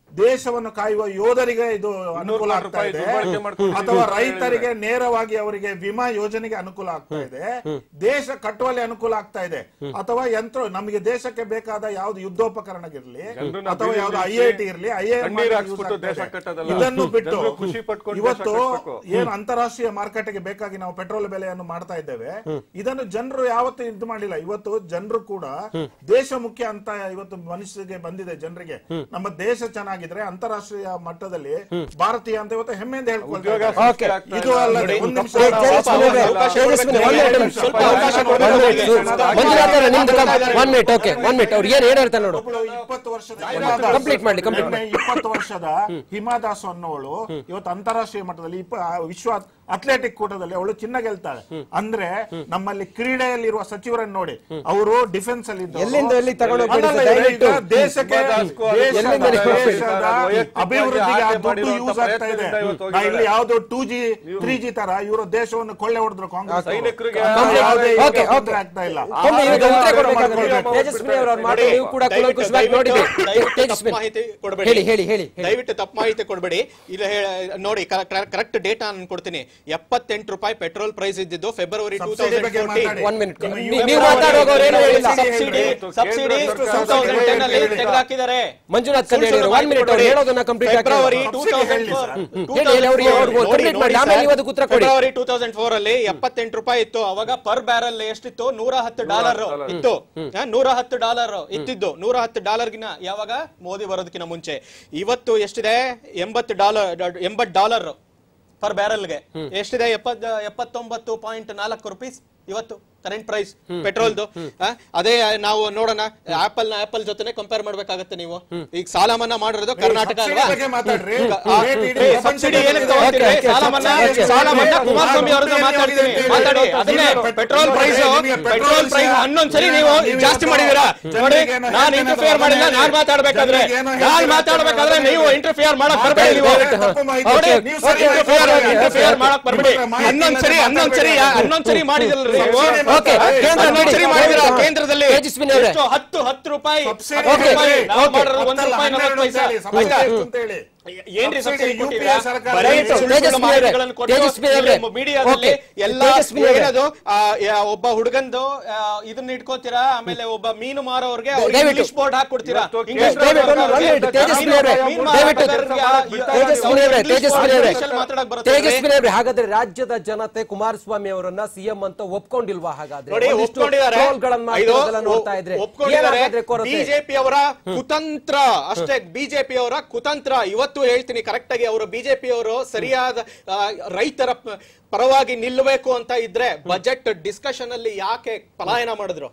ದೇಶವನ್ನು ಕಾಯುವ ಯೋಧರಿಗೆ ಇದು ಅನುಕೂಲ ಆಗ್ತಾ ರೂಪಾಯಿ ಇದೆ ದುರ್ಬಳಕೆ ಮಾಡ್ಕೊಂಡು ಅಥವಾ ಅಂತ ರೈತರಿಗೆ ನೇರವಾಗಿ ಅವರಿಗೆ ವಿಮಾ ಯೋಜನೆಗೆ ಅನುಕೂಲ ಆಗ್ತಾ ಇದೆ ದೇಶ ಕಟ್ಟುವಲ್ಲಿ ಅನುಕೂಲ ಆಗ್ತಾ ಇದೆ ಅಥವಾ ಯಂತ್ರ ನಮಗೆ ದೇಶಕ್ಕೆ ಬೇಕಾದ ಯಾವ್ದು ಯುದ್ಧೋಪಕರಣಗಿರ್ಲಿ ಜನರನ್ನ ಅಥವಾ ಯಾವ್ದು ಐ ಬೀದಿಗಿಳಿಸಿ ಐ ಟಿ ಇರ್ಲಿ ಐ ಐ ಕಣ್ಣೀರ್ ಹಾಕ್ಸ್ಬಿಟ್ಟು ದೇಶ ಕಟ್ಟೋದಲ್ಲ. ಇದನ್ನು ಬಿಟ್ಟು ಜನರು ಖುಷಿ ಪಟ್ಕೊಂಡು ಇವತ್ತು ದೇಶ ಕಟ್ಬೇಕು. ಏನು ಅಂತಾರಾಷ್ಟ್ರೀಯ ಮಾರುಕಟ್ಟೆಗೆ ಬೇಕಾಗಿ ನಾವು ಪೆಟ್ರೋಲ್ ಬೆಲೆಯನ್ನು ಮಾಡ್ತಾ ಇದ್ದೇವೆ ಇದನ್ನು ಜನರು ಯಾವತ್ತೂ ಇದು ಮಾಡಿಲ್ಲ ಇವತ್ತು ಜನರು ಕೂಡ ದೇಶ ಮುಖ್ಯ ಅಂತ ಇವತ್ತು ಮನುಷ್ಯರಿಗೆ ಬಂದಿದೆ ಜನರಿಗೆ ನಮ್ಮ ದೇಶ ಚೆನ್ನಾಗಿದ್ರೆ ಅಂತಾರಾಷ್ಟ್ರೀಯ ಮಟ್ಟದಲ್ಲಿ ಭಾರತೀಯ ಅಂತ ಇವತ್ತು ಹೆಮ್ಮೆಯಿಂದ ಹೇಳ್ಕೊಳ್ತಾ ಉದ್ಯೋಗ ಇದ್ದಾರೆ. Okay. ಇದು ಅಲ್ಲದೆ ಒಂದು ನಿಮಿಷ ಏ, ನಾವು- ತೇಜಸ್ವಿ ಅವರೇ, ತೇಜಸ್ವಿ ಅವರೇ, one minute, ಸ್ವಲ್ಪ one ಅವಕಾಶ minute, ಕೊಡ್ಬೇಕು one ಅವ್ರಿಗೆ. minute. ಮಂಜುನಾಥ್ ಅವರೇ, ನಿಮ್ದು one minute okay one minute ಅವ್ರು ಏನ್ ಏನ್ ಹೇಳ್ತಾರೆ ನೋಡು ಒಬ್ಳು ಇಪ್ಪತ್ತು ವರ್ಷದ Complete ಮಾಡ್ಲಿ, complete ನಿನ್ನೆ ಇಪ್ಪತ್ತು ವರ್ಷದ ಹಿಮಾದಾಸ್ ಅನ್ನೋಳು ಇವತ್ತು ಅಂತಾರಾಷ್ಟ್ರೀಯ ಮಟ್ಟದಲ್ಲಿ ಇಪ್ಪ ಆ ವಿಶ್ವ ಅಥ್ಲೆಟಿಕ್ ಕೂಟದಲ್ಲಿ ಅವಳು ಚಿನ್ನ ಗೆಲ್ತಾಳೆ ಅಂದ್ರೆ ನಮ್ಮಲ್ಲಿ ಕ್ರೀಡೆಯಲ್ಲಿರುವ ಸಚಿವರನ್ನು ನೋಡಿ ಅವರು ಡಿಫೆನ್ಸ್ ಅಲ್ಲಿ ಇದ್ದವರು. ಎಲ್ಲಿಂದ ಎಲ್ಲಿ ತಗೊಂಡು ಹೋಗ್ಬೇಡಿ ಅಲ್ಲಲ್ಲ, ಸರ್, ಈಗ ದಯವಿಟ್ಟು. ದೇಶಕ್ಕೆ ಹಿಮಾದಾಸ್ಗೂ ದೇಶದ- ಎಲ್ಲಿಂದ ಎಲ್ಲಿ ಹೋಗ್ಬೇಡಿ. ದೇಶದ ವೈಯಕ್ತಿಕವಾಗಿ ಅಭಿವೃದ್ಧಿಗೆ ಆ ಆಯ್ಕೆ ದುಡ್ಡು ಮಾಡಿರುವಂತ ಯೂಸ್ ಆಗ್ತಾ ಇದೆ ಪ್ರಯತ್ನದಿಂದ ಇವತ್ತು ನಾ ಇಲ್ಲಿ ಹೋಗಿದ್ದಾರೆ. ಯಾವ್ದು ಟೂ ಜಿ ತ್ರೀ ಜಿ ತರ ಇವರು ದೇಶವನ್ನು ಕೊಳ್ಳೆ ಹೊಡೆದ್ರು ಕಾಂಗ್ರೆಸ್ ಅವರು. ಸೈನಿಕರಿಗೆ ಯಾವುದೇ ಓಕೆ, ಈಗ ಓಕೆ. ತೊಂದ್ರೆ ಆಗ್ತಾ ಇಲ್ಲ ಒಮ್ಮೆ ಈಗ ಉತ್ತರ ಆಹಾರ ಕೊಡ್ಬೇಕಾಗುತ್ತೆ. ಮಾಡ್ಕೊಳ್ಬೇಕು. ತೇಜಸ್ವಿ ಅವರು ಅವ್ರು ಮಾಡಿ ನೋಡಿ, ನೀವು ಕೂಡ ದಯವಿಟ್ಟು- ಕುಲಂಕುಷವಾಗಿ ದಯವಿಟ್ಟು- ನೋಡಿದ್ರಿ ದಯವಿಟ್ಟು ತೇಜಸ್ವಿ ತಪ್ಪು ಮಾಹಿತಿ ಕೊಡ್ಬೇಡಿ. ಹೇಳಿ ಹೇಳಿ ಹೇಳಿ ಹೇಳಿ. ದಯವಿಟ್ಟು ತಪ್ಪು ಮಾಹಿತಿ ಕೊಡ್ಬೇಡಿ ಇಲ್ಲ ಹೇಳ- ನೋಡಿ ಕರೆಕ್ಟ್ ಡೇಟಾ ನಾನು ಕೊಡ್ತೀನಿ ಎಪ್ಪತ್ತೆಂಟು ರೂಪಾಯಿ ಪೆಟ್ರೋಲ್ ಪ್ರೈಸ್ ಇದ್ದಿದ್ದು ಫೆಬ್ರವರಿ ಟೂ ಸಬ್ಸಿಡಿ ಬಗ್ಗೆ ಮಾತಾಡಿ. ಒನ್ ಮಿನಿಟ್ ಇನ್ನು ನೀವು ಇವರು ಮಾತಾಡುವಾಗ ಅವ್ರು ಏನು ಹೇಳಿಲ್ಲ ಸಬ್ಸಿಡಿ ಸಬ್ಸಿಡಿ ಕೇಂದ್ರ ಟೂ ಸರ್ಕಾರ ತೌಸಂಡ್ ಟೆನ್ ಅಲ್ಲಿ ಹೇಳಿಲ್ಲ. ತೆಗೆದಾಕಿದ್ದಾರೆ ಮಂಜುನಾಥ್ ಕಲ್ಯಾಣಿ ಅವರು ಒನ್ ಮಿನಿಟ್ ಅವ್ರು ಹೇಳೋದನ್ನ ಕಂಪ್ಲೀಟ್ ಫೆಬ್ರವರಿ ಆಗಿ ಟೂ ಸಬ್ಸಿಡಿ ತೌಸಂಡ್ ಹೇಳಿ ಫೋರ್ ಸರ್. ಹೇಳಿ, ಹೇಳಿ, ಅವ್ರಿಗೆ ಅವ್ರಿಗೆ complete ಮಾಡಿ. ಆಮೇಲೆ ನೀವು ಅದಕ್ಕೆ ಉತ್ತರ ಕೊಡಿ. ಫೆಬ್ರವರಿ ಟೂ ತೌಸಂಡ್ ಫೋರ್ ಅಲ್ಲಿ ಎಪ್ಪತ್ತೆಂಟು ರೂಪಾಯಿ ಇತ್ತು ಅವಾಗ ಪರ್ ಬ್ಯಾರಲ್ ಎಷ್ಟಿತ್ತು ನೂರ ಹತ್ತು ಡಾಲರ್ ಇತ್ತು ಆ, ನೂರ ಹತ್ತು ಡಾಲರ್ ಇತ್ತಿದ್ದು ನೂರ ಹತ್ತು ಡಾಲರ್ಗಿನ ಯಾವಾಗ ಮೋದಿ ಬರೋದಕ್ಕಿಂತ ಮುಂಚೆ ಇವತ್ತು ಎಷ್ಟಿದೆ ಎಂಬತ್ತು ಡಾಲರ್ ಎಂಬತ್ತು ಡಾಲರ್ ಪರ್ ಬ್ಯಾರಲ್ಗೆ ಎಷ್ಟಿದೆ ಎಪ್ಪತ್ ಎಪ್ಪತ್ತೊಂಬತ್ತು ಪಾಯಿಂಟ್ ನಾಲ್ಕು ರುಪೀಸ್ ಇವತ್ತು ಕರೆಂಟ್ ಪ್ರೈಸ್ ಪೆಟ್ರೋಲ್ದು ಅದೇ ನಾವು ನೋಡೋಣ ಆಪಲ್ ನ ಆಪಲ್ ಜೊತೆನೆ ಕಂಪೇರ್ ಮಾಡ್ಬೇಕಾಗತ್ತೆ ನೀವು ಈಗ ಸಾಲ ಮನ್ನಾ ಮಾಡಿರೋದು ಕರ್ನಾಟಕ ಸಬ್ಸಿಡಿ ಅಲ್ವಾ ಬಗ್ಗೆ ಮಾತಾಡ್ರಿ ಆ, ರೇಟ್ ಇಡೀ ಏ, ಪ್ರಪಂಚದಲ್ಲಿ ಸಬ್ಸಿಡಿ ಏನಕ್ಕೆ ಓಕೆ, ತಗೊಳ್ತೀರಿ? ಓಕೆ, ಸಾಲ ಮನ್ನಾ ಓಕೆ. ಸಾಲ ಮನ್ನಾ ಕುಮಾರಸ್ವಾಮಿ ಅವ್ರದ್ದು ಮಾತಾಡ್ತೀನಿ ಮಾತಾಡಿ ಅದನ್ನೇ ನಿಮಗೆ ಪೆಟ್ರೋಲ್ ಪ್ರೈಸ್ ನಿಮಗೆ ಪೆಟ್ರೋಲ್ ಪೆಟ್ರೋಲ್ ಪ್ರೈಸ್ ಸಹ- ಹನ್ನೊಂದು ಸರಿ ನೀವು ನೀವು ಜಾಸ್ತಿ ಇವತ್ತು ಮಾಡಿದೀರಾ ನೋಡಿ ಜನರಿಗೇನೋ ನಾನು ಹೇಳ್ತೀನಿ ಇಂಟರ್ಫಿಯರ್ ಅನ್ನೋದು ಮಾಡಿಲ್ಲ ಅದನ್ನೇ ನಾನ್ ಮಾತಾಡ್ಬೇಕಾದ್ರೆ ಜನರಿಗೇನೋ ನಾನ್ ಹೇಳ್ತೀನಿ ಮಾತಾಡ್ಬೇಕಾದ್ರೆ ಅನ್ನೋದು ನೀವು ಅದನ್ನೇ ಇಂಟರ್ಫಿಯರ್ ಮಾಡಕ್ ಬರಬೇಡಿ ನೀವು ಬೇರೆ ತಪ್ಪು ಮಾಹಿತಿ. ನೋಡಿ ನೀವು ಸರಿ ಇಂಟರ್ಫಿಯರ್ ಮಾತಾಡಿ. ಇಂಟರ್ಫಿಯರ್ ಮಾಡಕ್ ಬರ್ಬೇಡಿ ನಿಮ್ಮ ಮಾಹಿತಿ ಹನ್ನೊಂದ್ ಸರಿ ಇಲ್ಲದೆ ಹನ್ನೊಂದ್ ಸರಿ ಮಾತಾಡ್ಬೇಡಿ. ಹನ್ನೊಂದ್ ಸರಿ ಮಾಡಿದಿಲ್ರಿ ನೀವು ಸಬ್ಸಿಡಿ ಓಕೆ ಮಾತಾಡಿ. ಕೇಂದ್ರ ಹನ್ನೊಂದ್ ನೋಡಿ ಸರಿ ಮಾಡಿದಿರಾ ಕೇಂದ್ರದಲ್ಲಿ ತೇಜಸ್ವಿನಿ ಅವರೇ ಎಷ್ಟು? ಹತ್ತು ಹತ್ತು ರೂಪಾಯಿ ಸಬ್ಸಿಡಿ ಹತ್ತು ರೂಪಾಯಿ ಹೇಳಿ. ನಾವು ಓಕೆ. ಮಾಡಿರೋದು ಒಂದು ಹತ್ತಲ್ಲ, ರೂಪಾಯಿ ನಲವತ್ತು ಹನ್ನೆರಡು ಪೈಸೆ ಅಂತ ಹೇಳಿ. ಸಬ್ಸಿಡಿ ಆಯ್ತಾ? ಎಷ್ಟು ಅಂತ ಹೇಳಿ ಏನ್ರಿ ಸಬ್ಸಿಡಿ ಸಬ್ಸಿಡಿ UPA ಕೊಟ್ಟಿದ್ದೀರಾ? ಸರ್ಕಾರ ಬರೀ ಹೇಳಿ. ಸುಳ್ಳು ಸುಳ್ಳು ತೇಜಸ್ವಿ ಅವರೇ, ಮಾಹಿತಿಗಳನ್ನು ಕೊಟ್ಟು ತೇಜಸ್ವಿ ಅವರೇ. ಇಲ್ಲಿ ಮೀಡಿಯಾದಲ್ಲಿ ಓಕೆ. ಎಲ್ಲ ತೇಜಸ್ವಿ ಅವರೇ. ಏನದು ಆ, ಯಾ- ಒಬ್ಬ ಹುಡುಗಂದು ಆ, ಇದನ್ನ ಇಟ್ಕೋತೀರಾ ಆಮೇಲೆ ಒಬ್ಬ ಮೀನು ಮಾರೋರ್ಗೆ ಅವ್ರಿಗೆ ದಯವಿಟ್ಟು. ಇಂಗ್ಲಿಷ್ ಬೋರ್ಡ್ ಹಾಕೊಡ್ತೀರಾ ಇವತ್ತು ಇಂಗ್ಲಿಷ್ ಕೇಂದ್ರ ಬೋರ್ಡ್ ದಯವಿಟ್ಟು ಒಂದು ಹಾಕೋರ್ಗೆ one minute, ತೇಜಸ್ವಿ ಅವರೇ, ಮೀನು ದಯವಿಟ್ಟು ಮಾರಾಟಗಾರರಿಗೆ ಆ- ತೇಜಸ್ವಿನಿ ಅವರೇ ಇಂಗ್ಲಿಷ್ ತೇಜಸ್ವಿನಿ ಅವರೇ ಇಂಗ್ಲಿಷಲ್ಲಿ ಮಾತಾಡಕ್ ಬರುತ್ತೆ ತೇಜಸ್ವಿನಿ ಅವರೇ ಹಾಗಾದ್ರೆ ರಾಜ್ಯದ ಜನತೆ ಕುಮಾರಸ್ವಾಮಿ ಅವರನ್ನ ಸಿಎಂ ಅಂತ ಒಪ್ಕೊಂಡಿಲ್ವಾ ಹಾಗಾದ್ರೆ ನೋಡಿ ಒಂದಿಷ್ಟು ಒಪ್ಕೊಂಡಿದ್ದಾರೆ ಟ್ರೋಲ್ಗಳನ್ನ ಮಾಡ್ತಿರೋದೆಲ್ಲ ನೋಡ್ತಾ ಇದ್ರೆ ಒಪ್ಕೊಂಡಿದ್ದಾರೆ ಏನಾಗಾದ್ರೆ ಕೊರತೆ ಬಿಜೆಪಿ ಅವರ ಕುತಂತ್ರ ಅಷ್ಟೇ ಬಿಜೆಪಿ ಅವರ ಕುತಂತ್ರ ಇವತ್ತು ಹೇಳ್ತೀನಿ ಕರೆಕ್ಟ್ ಆಗಿ ಅವರು ಬಿಜೆಪಿ ಅವರು ಸರಿಯಾದ ಆ, ರೈತರ ಪ- ಪರವಾಗಿ ನಿಲ್ಲಬೇಕು ಅಂತ ಇದ್ರೆ ಬಜೆಟ್ ಡಿಸ್ಕಷನ್ ಅಲ್ಲಿ ಯಾಕೆ ಪಲಾಯನ ಮಾಡಿದ್ರು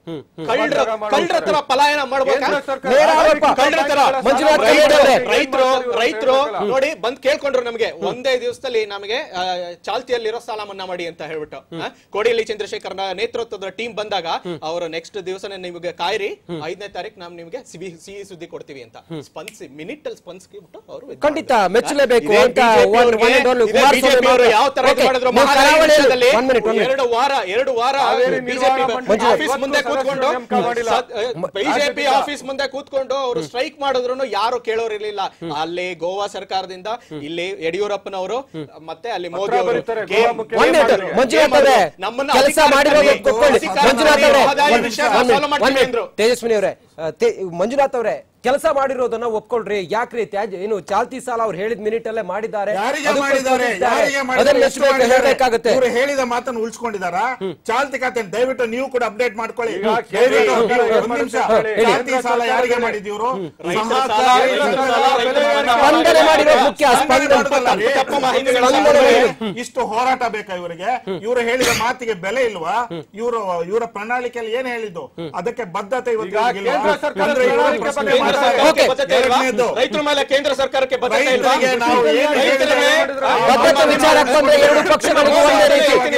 ಕಳ್ಳರ ಕಳ್ಳರ ತರ ಪಲಾಯನ ಮಾಡ್ಬೇಕಾ ಕೇಂದ್ರ ಸರ್ಕಾರ ನೇರ ಆರೋಪ. ಕಳ್ಳರ ತರ ಮಂಜುನಾಥ್ ರೈತರು- ಕಲ್ಯಾಣ್ ಅವರೇ. ರೈತರು ರೈತರು ನೋಡಿ ಬಂದ್ ಕೇಳ್ಕೊಂಡ್ರು ನಮಗೆ ಒಂದೇ ದಿವಸದಲ್ಲಿ ನಮಗೆ ಆ, ಚಾಲ್ತಿಯಲ್ಲಿರೋ ಸಾಲ ಮನ್ನಾ ಮಾಡಿ ಅಂತ ಹೇಳ್ಬಿಟ್ಟು ಆ, ಕೋಡಿಹಳ್ಳಿ ಚಂದ್ರಶೇಖರ್ ನೇತೃತ್ವದ ಟೀಮ್ ಬಂದಾಗ ಅವರು ನೆಕ್ಸ್ಟ್ ದಿವಸನೇ ನಿಮಗೆ ಕಾಯಿರಿ ಐದನೇ ತಾರೀಕು ನಾವು ನಿಮಗೆ ಸಿಹಿ ಸಿಹಿ ಸುದ್ದಿ ಕೊಡ್ತೀವಿ ಅಂತ ಸ್ಪಂದಿಸಿ ಮಿನಿಟ್ ಅಲ್ಲಿ ಸ್ಪಂದಿಸ್ಬಿಟ್ಟು ಅವರು ಖಂಡಿತ ಮೆಚ್ಚಲೇಬೇಕು ಇದೇ ಅಂತ BJP one- ಅವ್ರಿಗೆ- one and only ಇದೇ ಕುಮಾರಸ್ವಾಮಿ BJP ಅವರು ಯಾವ ತರ ಇದು Okay, ಮಾಡಿದ್ರು ನೀವು ಕರಾವಳಿಯಲ್ಲಿ- ಮಹಾರಾಷ್ಟ್ರದಲ್ಲಿ one minute, one minute. ಎರಡು ವಾರ ಎರಡು ವಾರ ಹಾವೇರಿ ಬಿಜೆಪಿ ನಿರ್ವಹಣಾ ಮಂಡಳಿ ಆಫೀಸ್ ಮುಂದೆ ಇವತ್ತು ಕೂತ್ಕೊಂಡು ಸದಸ್ಯರು ನೇಮಕ ಮಾಡಿಲ್ಲ. ಬಿಜೆಪಿ ಆಫೀಸ್ ಮುಂದೆ ಕೂತ್ಕೊಂಡು ಅವರು ಸ್ಟ್ರೈಕ್ ಮಾಡಿದ್ರು ಯಾರು ಕೇಳೋರಿರ್ಲಿಲ್ಲ ಅಲ್ಲಿ ಗೋವಾ ಸರ್ಕಾರದಿಂದ ಇಲ್ಲಿ ಯಡಿಯೂರಪ್ಪನವರು ಮತ್ತೆ ಅಲ್ಲಿ ಮೋದಿ ಪತ್ರ ಅವರು ಬರೀತಾರೆ, ಗೇಮ್- ಗೋವಾ ಮುಖ್ಯ One ಗೇಮ್ minute, ಮಾಡಿದ್ರು. ಮಂಜುನಾಥ್ ಗೇಮ್ ಅವರೇ ಮಾಡಿದ್ರು. ನಮ್ಮನ್ನ ಕೆಲಸ ಅಧಿಕಾರದಲ್ಲಿ ಮಾಡಿರೋದು ಒಪ್ಕೊಳ್ಳಿ ಅಧಿಕಾರದಲ್ಲಿ ಮಂಜುನಾಥ್ ಅವರೇ ಆದಾಯ one- ವಿಷಯ one minute, solve ಮಾಡ್ತೀನಿ one minute. ಅಂದ್ರು. ತೇಜಸ್ವಿನಿ ಅವರೇ ಆ, ತೇ- ಮಂಜುನಾಥ್ ಅವರೇ ಕೆಲಸ ಮಾಡಿರೋದನ್ನ ಒಪ್ಕೊಳ್ರಿ ಯಾಕ್ರಿ ತ್ಯಾಜ್ಯ ಏನು ಚಾಲ್ತಿ ಸಾಲ ಅವ್ರು ಹೇಳಿದ ಮಿನಿಟ್ ಅಲ್ಲೇ ಮಾಡಿದ್ದಾರೆ ಯಾರಿಗೆ ಅದಕ್ಕೂ ಮಾಡಿದ್ದಾರೆ ಸ್ಪಂದಿಸಿದ್ದಾರೆ. ಯಾರಿಗೆ ಅದನ್ನ ಮಾಡಿದ್ದಾರೆ ಎಷ್ಟು ಮೆಚ್ಚಬೇಕು, ಮಾಡಿದ್ದಾರೆ? ಹೇಳ್ಬೇಕಾಗುತ್ತೆ ಇವ್ರು ಹೇಳಿದ ಮಾತನ್ನು ಉಳಿಸ್ಕೊಂಡಿದಾರ ಚಾಲ್ತಿ ಖಾತೆ ದಯವಿಟ್ಟು ನೀವು ಕೂಡ ಅಪ್ಡೇಟ್ ಮಾಡ್ಕೊಳ್ಳಿ ಈಗ ದಯವಿಟ್ಟು ಕೇಂದ್ರ ನೀವು ಸರ್ಕಾರ ಒಂದ್ ನಿಮಿಷ ಹೇಳಿ. ಚಾಲ್ತಿ ಸಾಲ ಯಾರಿಗೆ ಮಾಡಿದ್ಯವರು ರೈತರ ಸಾಲ, ರೈತರ ಸಾಲ, ರೈತರ ಮನ್ನಾ ಸ್ಪಂದನೆ ಮಾಡಿರೋದು ಮುಖ್ಯ ಸ್ಪಂದನೆ ಸ್ಪಂದನೆ ಮಾಡೋದಲ್ಲ ರೀ. ತಪ್ಪು ಮಾಹಿತಿಗಳನ್ನ ಸ್ಪಂದನೆ ಸ್ಪಂದನೆ ಇಷ್ಟು ಹೋರಾಟ ಬೇಕಾ ಇವರಿಗೆ ಇವರು ಹೇಳಿದ ಮಾತಿಗೆ ಬೆಲೆ ಇಲ್ವಾ ಇವರು ಇವರ ಪ್ರಣಾಳಿಕೆಯಲ್ಲಿ ಏನ್ ಹೇಳಿದ್ದು ಅದಕ್ಕೆ ಬದ್ಧತೆ ಇವತ್ತು ಈಗ ಇವ್ರಿಗಿಲ್ವಾ? ಕೇಂದ್ರ ಸರ್ಕಾರ ಅಂದ್ರೆ ಇವರು ಪ್ರಣಾಳಿಕೆ ಪ್ರಶ್ನೆ ಬಗ್ಗೆ ಕೇಂದ್ರ ಮಾಡ್ತಾರೆ. ಸರ್ಕಾರಕ್ಕೆ Okay. ಬದ್ಧತೆ ಇಲ್ವಾ? ಎರಡನೇದು. ರೈತರ ಮೇಲೆ ಕೇಂದ್ರ ಸರ್ಕಾರಕ್ಕೆ ಬದ್ಧತೆ ಇಲ್ವಾ ರೈತರಿಗೆ ನಾವು ಏನ್ ರೈತರಿಗೆ ಹೇಳಿದ್ರೆ ಬದ್ಧತೆ ವಿಚಾರಕ್ಕೆ ಬಂದ್ರೆ ಎರಡು ಪಕ್ಷಗಳಿಗೂ ಒಂದೇ ರೀತಿ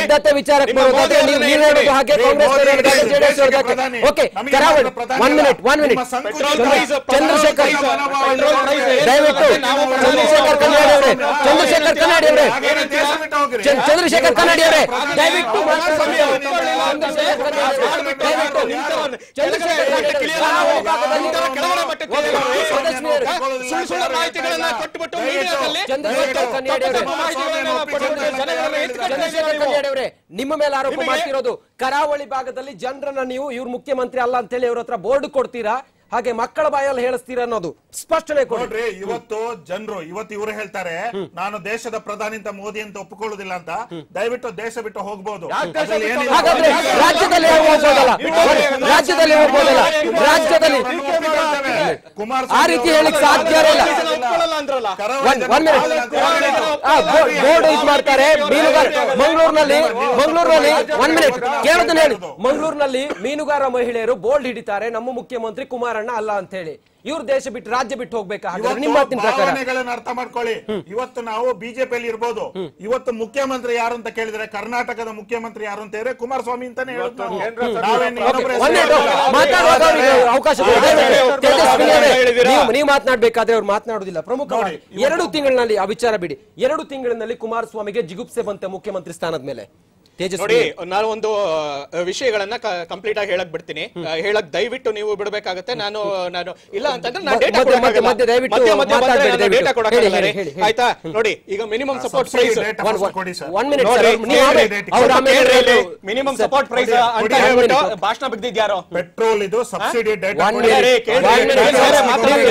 ಬದ್ಧತೆ ವಿಚಾರಕ್ಕೆ ನಿಮ್ಮ ಬರೋದಾದ್ರೆ ಮೋದಿ ನೀವು ಅವ್ರನ್ನ ನೀವು ಹೇಳ್ಬಿಡಿ. ಹೇಳೋದು ಹಾಗೆ ಏ, ಕಾಂಗ್ರೆಸ್ ಮೋದಿ ಹೇಳೋದು ಹಾಗೆ, ದೇಶಕ್ಕೆ JDS ಹೇಳೋದು ಹಾಗೆ. ಪ್ರಧಾನಿ. ಓಕೆ ನಮಗೆ ಕರಾವಳಿ ಮಾತ್ರ ಪ್ರಧಾನಿ ಒನ್ ಅಲ್ಲ. ಮಿನಿಟ್ ಒನ್ ಮಿನಿಟ್ ನಿಮ್ಮ ಸಂಕುಚಿತ petrol price Chandrashekhar petrol price ಏನ್ ದಯವಿಟ್ಟು ನಾವು ಚಂದ್ರಶೇಖರ್ ಕನ್ನಡಿ ಅವರೇ ಚಂದ್ರಶೇಖರ್ ಕನ್ನಡಿ ಅವರೇ ಹಾಗಾದ್ರೆ ದೇಶ ಬಿಟ್ಟು ಹೋಗ್ರಿ. ಚಂದ್- ಚಂದ್ರಶೇಖರ್ ಕನ್ನಡಿ ಅವರೇ ದಯವಿಟ್ಟು ಪ್ರಧಾನಿ ಮಾತಾಡಿ. ಪ್ರಧಾನಿ ಚಂದ್ರಶೇಖರ್ ಕನ್ನಡಿ ಅವರೇ, ದಯವಿಟ್ಟು ಚಂದ್ರಶೇಖರ್ ಕನ್ನಡಿ ಅವರೇ, ಕರಾವಳಿ ಭಾಗದಲ್ಲಿ ಕೆಳಗಡೆ ಮಟ್ಟಕ್ಕೆ ಓಕೆ, ಸದಸ್ಯರೇ, ಸುಳ್ಳು ಸುಳ್ಳು ಮಾಹಿತಿಗಳನ್ನ ಕೊಟ್ಬಿಟ್ಟು ಮೀಡಿಯಾದಲ್ಲಿ ಚಂದ್ರಶೇಖರ್ ಕನ್ನಡಿ ಅವರೇ ತಪ್ಪು ಮಾಹಿತಿಗಳನ್ನ ಕೊಟ್ಬಿಟ್ಟು ಜನಗಳನ್ನ ಎತ್ಕೊಳ್ತಾ ಇದ್ದೀರಾ ಚಂದ್ರಶೇಖರ್ ನೀವು. ಕನ್ನಡಿ ಅವರೇ ನಿಮ್ಮ ಮೇಲೆ ಆರೋಪ ನಿಮಗೆ- ಮಾಡ್ತಿರೋದು ಕರಾವಳಿ ಭಾಗದಲ್ಲಿ ಜನರನ್ನ ನೀವು ಇವ್ರು ಮುಖ್ಯಮಂತ್ರಿ ಅಲ್ಲ ಅಂತ ಹೇಳಿ ಇವ್ರ ಹತ್ರ ಬೋರ್ಡ್ ಕೊಡ್ತೀರಾ ಹಾಗೆ ಮಕ್ಕಳ ಬಾಯಲ್ಲಿ ಹೇಳಿಸ್ತೀರಾ ಅನ್ನೋದು ಸ್ಪಷ್ಟನೆ ಕೊಡಿ ನೋಡ್ರಿ ಇವತ್ತು ಜನರು ಇವತ್ತು ಇವರು ಹೇಳ್ತಾರೆ ನಾನು ದೇಶದ ಪ್ರಧಾನಿ ಅಂತ ಮೋದಿ ಅಂತ ಒಪ್ಪಿಕೊಳ್ಳುದಿಲ್ಲ ಅಂತ ದಯವಿಟ್ಟು ದೇಶ ಬಿಟ್ಟು ಹೋಗ್ಬೋದು ಅದ್ರಲ್ಲಿ ಏನಿಲ್ಲ. ಹಾಗಾದ್ರೆ ರಾಜ್ಯದಲ್ಲಿ ಹೋಗ್ಬೋದಲ್ಲ ರಾಜ್ಯದಲ್ಲಿ ಹೋಗ್ಬೋದಲ್ಲ ರಾಜ್ಯದಲ್ಲಿ ಕುಮಾರಸ್ವಾಮಿ ಆ ರೀತಿ ಹೇಳಿಕ್ ಸಾಧ್ಯನೇ ಇಲ್ಲ ಇದನ್ನ ಒಪ್ಕೊಳ್ಳಲ್ಲ ಅಂದ್ರಲ್ಲ ಒಂದ್ ಒಂದ್ ಮಿನಿಟ್ ಬೋರ್ಡ್ ಇದ್ ಮಾಡ್ತಾರೆ ಮೀನುಗಾರ ಮಂಗಳೂರಿನಲ್ಲಿ ಮಂಗಳೂರಿನಲ್ಲಿ ಒಂದ್ ಮಿನಿಟ್ ಕೇಳೋದನ್ನ ಹೇಳಿ ಮಂಗಳೂರಿನಲ್ಲಿ ಮೀನುಗಾರ ಮಹಿಳೆಯರು ಬೋರ್ಡ್ ಹಿಡಿತಾರೆ ನಮ್ಮ ಮುಖ್ಯಮಂತ್ರಿ ಕುಮಾರಣ್ಣ ಅಲ್ಲ ಅಂತ ಹೇಳಿ ಇವ್ರು ದೇಶ ಬಿಟ್ಟು ರಾಜ್ಯ ಬಿಟ್ಟು ಹೋಗ್ಬೇಕಾ ಹಾಗಾದ್ರೆ ನಿಮ್ಮ ಮಾತಿನ ಪ್ರಕಾರ ಭಾವನೆಗಳನ್ನ ಅರ್ಥ ಮಾಡ್ಕೊಳ್ಳಿ ಇವತ್ತು ನಾವು ಬಿಜೆಪಿಯಲ್ಲಿ ಇರ್ಬೋದು ಇವತ್ತು ಮುಖ್ಯಮಂತ್ರಿ ಯಾರು ಅಂತ ಕೇಳಿದ್ರೆ ಕರ್ನಾಟಕದ ಮುಖ್ಯಮಂತ್ರಿ ಯಾರು ಅಂತ ಹೇಳಿದ್ರೆ ಕುಮಾರಸ್ವಾಮಿ ಅಂತಾನೆ ಹೇಳೋದು ನಾವು. ಕೇಂದ್ರ ಸರ್ಕಾರ ನಾವೇನು ಇನ್ನೊಬ್ರ ಒಂದ್ ಮಿನಿಟ್ ಹೆಸರು ಮಾತಾಡುವಾಗ ಅವ್ರಿಗೆ ಅವಕಾಶ ಕೊಡಿ. ಅವ್ರು ತೇಜಸ್ವಿನಿ ಅವರೇ, ಹೇಳಿದ್ದೀರಾ? ನೀವು ನೀವು ಮಾತನಾಡ್ಬೇಕಾದ್ರೆ ಅವ್ರು ಮಾತನಾಡುದಿಲ್ಲ ಪ್ರಮುಖವಾಗಿ ಎರಡು ತಿಂಗಳಿನಲ್ಲಿ ಆ ವಿಚಾರ ಬಿಡಿ ಎರಡು ತಿಂಗಳಿನಲ್ಲಿ ಕುಮಾರಸ್ವಾಮಿಗೆ ಜಿಗುಪ್ಸೆ ಬಂತೆ ಮುಖ್ಯಮಂತ್ರಿ ಸ್ಥಾನದ ಮೇಲೆ ತೇಜಸ್ವಿ ನೋಡಿ ನಾನು ಒಂದು ಆ, ವಿಷಯಗಳನ್ನ ಕಂಪ್ಲೀಟ್ ಆಗಿ ಹೇಳಕ್ ಬಿಡ್ತೀನಿ ಆ, ಹೇಳಕ್ ದಯವಿಟ್ಟು ನೀವು ಬಿಡಬೇಕಾಗತ್ತೆ ನಾನು ನಾನು ಇಲ್ಲ ಅಂತಂದ್ರೆ ನಾನು ಮಧ್ಯ- ಡೇಟಾ ಮಧ್ಯ- ಮಧ್ಯ- ಮಧ್ಯ ದಯವಿಟ್ಟು ಮಾತಾಡ್ಬೇಡಿ, ಡೇಟಾ ದಯವಿಟ್ಟು. ಕೊಡಕ್ಕಾಗಲ್ಲ ಹೇಳಿ, ರೀ. ಹೇಳಿ, ಹೇಳಿ. ಆಯ್ತಾ ನೋಡಿ ಈಗ minimum support Subsidy price data ಒಂದ್- first ಕೊಡಿ ಸರ್. ಒಂದ್ ಮಿನಿಟ್ ನೋಡಿ, ಸರ್, ನೀವು ಕೇಳಿ, ಆಮೇಲೆ- ಅವ್ರು ಆಮೇಲೆ ಕೇಳ್ರಿ, ಹೇಳ್ತಾರೆ. ಮಿನಿಮಮ್ ಸಪೋರ್ಟ್ ಪ್ರೈಸ್ ಕೊಡಿ, ಅಂತ ಕೊಡಿ, ಹೇಳ್ಬಿಟ್ಟು ಕೊಡಿ. ಭಾಷಣ ಬಿದ್ದಿದ್ಯಾರೋ ಪೆಟ್ರೋಲ್ ಇದು ಸಬ್ಸಿಡಿ ಡೇಟಾ One ಕೊಡಿ. minute, ಕೇಳ್ರಿ, one minute, ಕೇಳ್ರಿ, ಸರ್, ಮಾತಾಡಿ.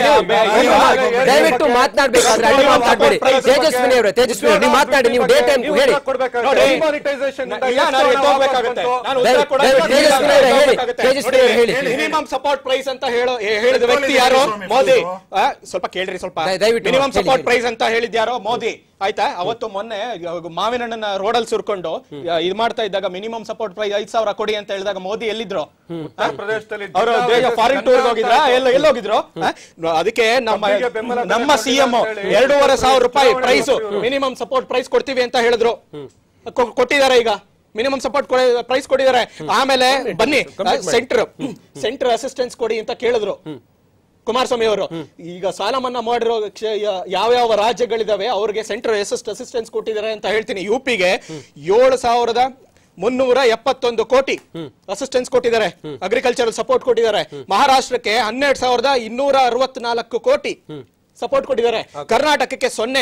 ನೀವು ದಯವಿಟ್ಟು ಮಾತನಾಡ್ಬೇಕಾದ್ರೆ ಅಡ್ಡಿ ಮಾತಾಡ್ಬೇಡಿ ತೇಜಸ್ವಿನಿ ಅವರೇ ತೇಜಸ್ವಿನಿ ಅವ್ರೆ, ನೀವು ಮಾತನಾಡಿ ನೀವು ಡೇ ಟೈಮ್ ಹೇಳಿ ನೋಡಿ. ಡಿಮಾನಿಟೈಸೇಷನ್ ಇಲ್ಲ, ನಾನು ಎದ್ದೋಗ್ಬೇಕಾಗತ್ತೆ. ನಾನು ಉತ್ತರ ದಯವಿಟ್ಟು ಕೊಡೋಕೆ ತೇಜಸ್ವಿನಿ ಅವರೇ ಹೇಳಿ, ತೇಜಸ್ವಿನಿ ಅವರೇ ಹೇಳಿ. ಮಿನಿಮಮ್ ಸಪೋರ್ಟ್ ಪ್ರೈಸ್ ಅಂತ ಹೇಳೋ ಹೇ- ಹೇಳಿದ ವ್ಯಕ್ತಿ ಪೆಟ್ರೋಲ್ ಯಾರು ಸ್ವಾಮಿ, ಮೋದಿ ಇದು. ಆ, ಸ್ವಲ್ಪ ಕೇಳ್ರಿ ಸ್ವಲ್ಪ ದಯ- ದಯವಿಟ್ಟು ಮಿನಿಮಮ್ ಹೇಳಿ, ಸಪೋರ್ಟ್ ಹೇಳಿ. ಪ್ರೈಸ್ ಅಂತ ಹೇಳಿದ್ಯಾರೋ ಮೋದಿ ಆಯ್ತಾ ಅವತ್ತು ಮೊನ್ನೆ ಇವಾಗ ಮಾವಿನ ಹಣ್ಣನ್ನ ರೋಡಲ್ಲಿ ಸುರ್ಕೊಂಡು ಆ, ಇದ್ ಮಾಡ್ತಾ ಇದ್ದಾಗ ಮಿನಿಮಮ್ ಸಪೋರ್ಟ್ ಪ್ರೈಸ್ ಐದ್ ಸಾವಿರ ಕೊಡಿ ಅಂತ ಹೇಳಿದಾಗ ಮೋದಿ ಎಲ್ಲಿದ್ರು ಉತ್ತರ ಪ್ರದೇಶದಲ್ಲಿ ಅವರು ಜಿಲ್ಲಾ ಫಾರಿನ್ ಗಂಧ ಟೂರ್ ಹೋಗಿದ್ರ ಅಂತ ಎಲ್ಲ ಎಲ್ಲಿ ಹೋಗಿದ್ರು ಆ? ಅದಕ್ಕೆ ನಮ್ಮ ಕಬ್ಬಿಗೆ ಬೆಂಬಲ ಬೆಲೆ ನಮ್ಮ ಸಿಎಂ ಕೊಟ್ಟಿಲ್ಲ ಅಂತ ಹೇಳಿ ಎರಡೂವರೆ ಸಾವಿರ ರೂಪಾಯಿ ಚುನಾವಣೆ ಪ್ರೈಸ್ ಇವ್ರು. ಮಿನಿಮಮ್ ಸಪೋರ್ಟ್ ಪ್ರೈಸ್ ಕೊಡ್ತೀವಿ ಅಂತ ಹೇಳಿದ್ರು ಕೊ- ಕೊಟ್ಟಿದ್ದಾರೆ ಈಗ ಮಿನಿಮಮ್ ಸಪೋರ್ಟ್ ಪ್ರೈಸ್ ಕೊಟ್ಟಿದ್ದಾರೆ ಆಮೇಲೆ ಬನ್ನಿ ಸೆಂಟರ್ ಸೆಂಟರ್ ಅಸಿಸ್ಟೆನ್ಸ್ ಕೊಡಿ ಅಂತ ಕೇಳಿದ್ರು ಕುಮಾರಸ್ವಾಮಿ ಅವರು ಈಗ ಸಾಲ ಮನ್ನಾ ಮಾಡಿರೋ ಕ್ಷ- ಯ- ಯಾವ್ಯಾವ ರಾಜ್ಯಗಳಿದಾವೆ ಅವ್ರಿಗೆ ಸೆಂಟರ್ ಅಸಿಸ್ಟ್ ಅಸಿಸ್ಟೆನ್ಸ್ ಕೊಟ್ಟಿದ್ದಾರೆ ಅಂತ ಹೇಳ್ತೀನಿ ಯು ಪಿಗೆ ಏಳು ಸಾವಿರದ ಮುನ್ನೂರ ಎಪ್ಪತ್ತೊಂದು ಕೋಟಿ ಅಸಿಸ್ಟೆನ್ಸ್ ಕೊಟ್ಟಿದ್ದಾರೆ ಅಗ್ರಿಕಲ್ಚರಲ್ ಸಪೋರ್ಟ್ ಕೊಟ್ಟಿದ್ದಾರೆ ಮಹಾರಾಷ್ಟ್ರಕ್ಕೆ ಹನ್ನೆರಡು ಸಾವಿರದ ಇನ್ನೂರ ಅರವತ್ನಾಲ್ಕು ಕೋಟಿ ಸಪೋರ್ಟ್ ಕೊಟ್ಟಿದ್ದಾರೆ ಕರ್ನಾಟಕಕ್ಕೆ ಸೊನ್ನೆ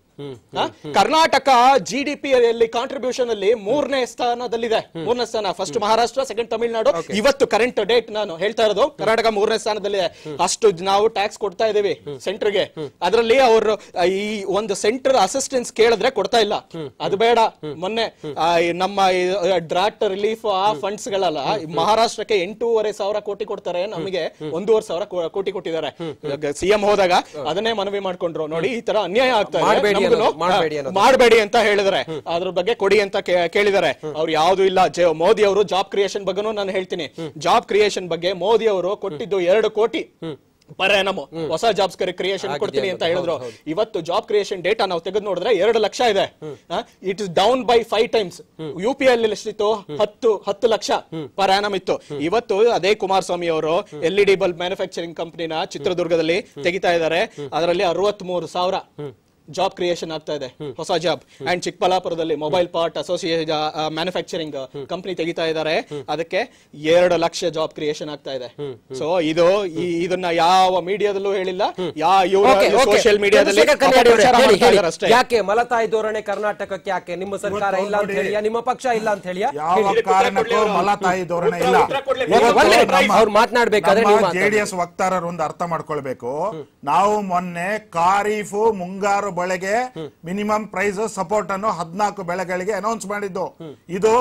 ಆ? ಕರ್ನಾಟಕ ಜಿ ಡಿ ಪಿ ಅಲ್ಲಿ ಕಾಂಟ್ರಿಬ್ಯೂಷನ್ ಅಲ್ಲಿ ಮೂರನೇ ಸ್ಥಾನದಲ್ಲಿದೆ ಮೂರನೇ ಸ್ಥಾನ ಫಸ್ಟ್ ಮಹಾರಾಷ್ಟ್ರ ಸೆಕೆಂಡ್ ತಮಿಳುನಾಡು ಇವತ್ತು ಕರೆಂಟ್ ಡೇಟ್ ನಾನು ಹೇಳ್ತಾ ಇರೋದು ಕರ್ನಾಟಕ ಮೂರನೇ ಸ್ಥಾನದಲ್ಲಿದೆ ಅಷ್ಟು ನಾವು ಟ್ಯಾಕ್ಸ್ ಕೊಡ್ತಾ ಇದೀವಿ ಸೆಂಟರ್ಗೆ ಅದರಲ್ಲಿ ಅವರು ಈ ಒಂದು ಸೆಂಟರ್ ಅಸಿಸ್ಟೆನ್ಸ್ ಕೇಳಿದ್ರೆ ಕೊಡ್ತಾ ಇಲ್ಲ ಅದು ಬೇಡ ಮೊನ್ನೆ ಆ, ಈ ನಮ್ಮ ಡ್ರಾಟ್ ರಿಲೀಫ್ ಆ ಫಂಡ್ಸ್ ಗಳಲ್ಲ ಮಹಾರಾಷ್ಟ್ರಕ್ಕೆ ಎಂಟೂವರೆ ಸಾವಿರ ಕೋಟಿ ಕೊಡ್ತಾರೆ ನಮಗೆ ಒಂದೂವರೆ ಸಾವಿರ ಕೋ- ಕೋಟಿ ಕೊಟ್ಟಿದ್ದಾರೆ ಸಿಎಂ ಹೋದಾಗ ಅದನ್ನೇ ಮನವಿ ಮಾಡ್ಕೊಂಡ್ರು ನೋಡಿ ಈ ತರ ಅನ್ಯಾಯ ಆಗ್ತಾ ಇದೆ ಮಾಡ್ಬೇಡಿ ನಮ್ಗೂನು, ಅನ್ನೋದು, ಮಾಡ್ಬೇಡಿ ಅನ್ನೋದು. ಮಾಡಬೇಡಿ ಅಂತ ಹೇಳಿದ್ರೆ ಅದ್ರ ಬಗ್ಗೆ ಕೊಡಿ ಅಂತ ಕೇ- ಕೇಳಿದ್ದಾರೆ ಅವ್ರು ಯಾವ್ದು ಇಲ್ಲ ಜೆ- ಮೋದಿ ಅವರು ಜಾಬ್ ಕ್ರಿಯೇಷನ್ ಬಗ್ಗೆನೂ ನಾನು ಹೇಳ್ತೀನಿ ಜಾಬ್ ಕ್ರಿಯೇಷನ್ ಬಗ್ಗೆ ಮೋದಿ ಅವರು ಕೊಟ್ಟಿದ್ದು ಎರಡು ಕೋಟಿ ಪರ್ annum. ಹೊಸ ಜಾಬ್ಸ್ ಕ್ರಿಯೇಷನ್ ಕೊಡ್ತೀನಿ ಅಂತ ಹೇಳಿದ್ರು ಇವತ್ತು ಜಾಬ್ ಕ್ರಿಯೇಷನ್ ಡೇಟಾ ನಾವು ತೆಗೆದು ನೋಡಿದ್ರೆ ಎರಡು ಲಕ್ಷ ಇದೆ it is down by five times U P ಅಲ್ಲಿ ಎಷ್ಟಿತ್ತು ಹತ್ತು ಹತ್ತು ಲಕ್ಷ ಪರ್ ಆನಮ್ ಇತ್ತು ಇವತ್ತು ಅದೇ ಕುಮಾರಸ್ವಾಮಿ ಅವರು L E D bulb manufacturing ಕಂಪನಿನ ಚಿತ್ರದುರ್ಗದಲ್ಲಿ ತೆಗಿತಾ ಇದ್ದಾರೆ ಅದರಲ್ಲಿ ಅರವತ್ತ್ ಮೂರು ಸಾವಿರ ಜಾಬ್ ಕ್ರಿಯೇಷನ್ ಆಗ್ತಾ ಇದೆ ಹೊಸ ಜಾಬ್ ಅಂಡ್ ಚಿಕ್ಕಬಳ್ಳಾಪುರದಲ್ಲಿ mobile part associate manufacturing company ತೆಗಿತಾ ಇದ್ದಾರೆ ಅದಕ್ಕೆ ಎರಡು ಲಕ್ಷ ಜಾಬ್ ಕ್ರಿಯೇಷನ್ ಆಗ್ತಾ ಇದೆ ಸೊ ಇದು ಈ- ಇದನ್ನ ಯಾವ ಮೀಡಿಯಾದಲ್ಲೂ ಹೇಳಿಲ್ಲ ಯಾ ಓಕೆ, ಇವರು ಓಕೆ. ಸೋಷಿಯಲ್ ಮೀಡಿಯಾದಲ್ಲಿ ಚಂದ್ರಶೇಖರ್ ಕನ್ಯಾಡಿ ಅವರೇ, ಅಪಪ್ರಚಾರ ಹೇಳಿ, ಮಾಡ್ತಾ ಹೇಳಿ. ಇದ್ದಾರೆ ಅಷ್ಟೇ ಯಾಕೆ ಮಲತಾಯಿ ಧೋರಣೆ ಕರ್ನಾಟಕಕ್ಕೆ ಯಾಕೆ ನಿಮ್ಮ ಸರ್ಕಾರ ಇಲ್ಲ ಅಂತ ಹೇಳಿಯಾ ನಿಮ್ಮ ಪಕ್ಷ ಇಲ್ಲ ಅಂತ ಹೇಳಿಯಾ ಯಾವ ಕಾರಣಕ್ಕೂ ಮಲತಾಯಿ ಧೋರಣೆ ಇಲ್ಲ ಉತ್ತರ ಕೊಡ್ಲಿ. ಒಂದ್ ಇವತ್ತು minute, ನಮ್ಮ- ಅವ್ರು ಮಾತನಾಡ್ಬೇಕಾದ್ರೆ ನೀವು ನಮ್ಮ ಮಾತಾಡಿ. ಜೆಡಿಎಸ್ ವಕ್ತಾರರು ಒಂದು ಅರ್ಥ ಮಾಡ್ಕೊಳ್ಬೇಕು ನಾವು ಮೊನ್ನೆ ಖಾರೀಫು ಮುಂಗಾರು ಬೆಳೆಗೆ ಮಿನಿಮಮ್ ಪ್ರೈಸ್ ಸಪೋರ್ಟ್ ಅನ್ನು ಹದಿನಾಲ್ಕು ಬೆಳೆಗಳಿಗೆ ಅನೌನ್ಸ್ ಮಾಡಿದ್ದು ಇದು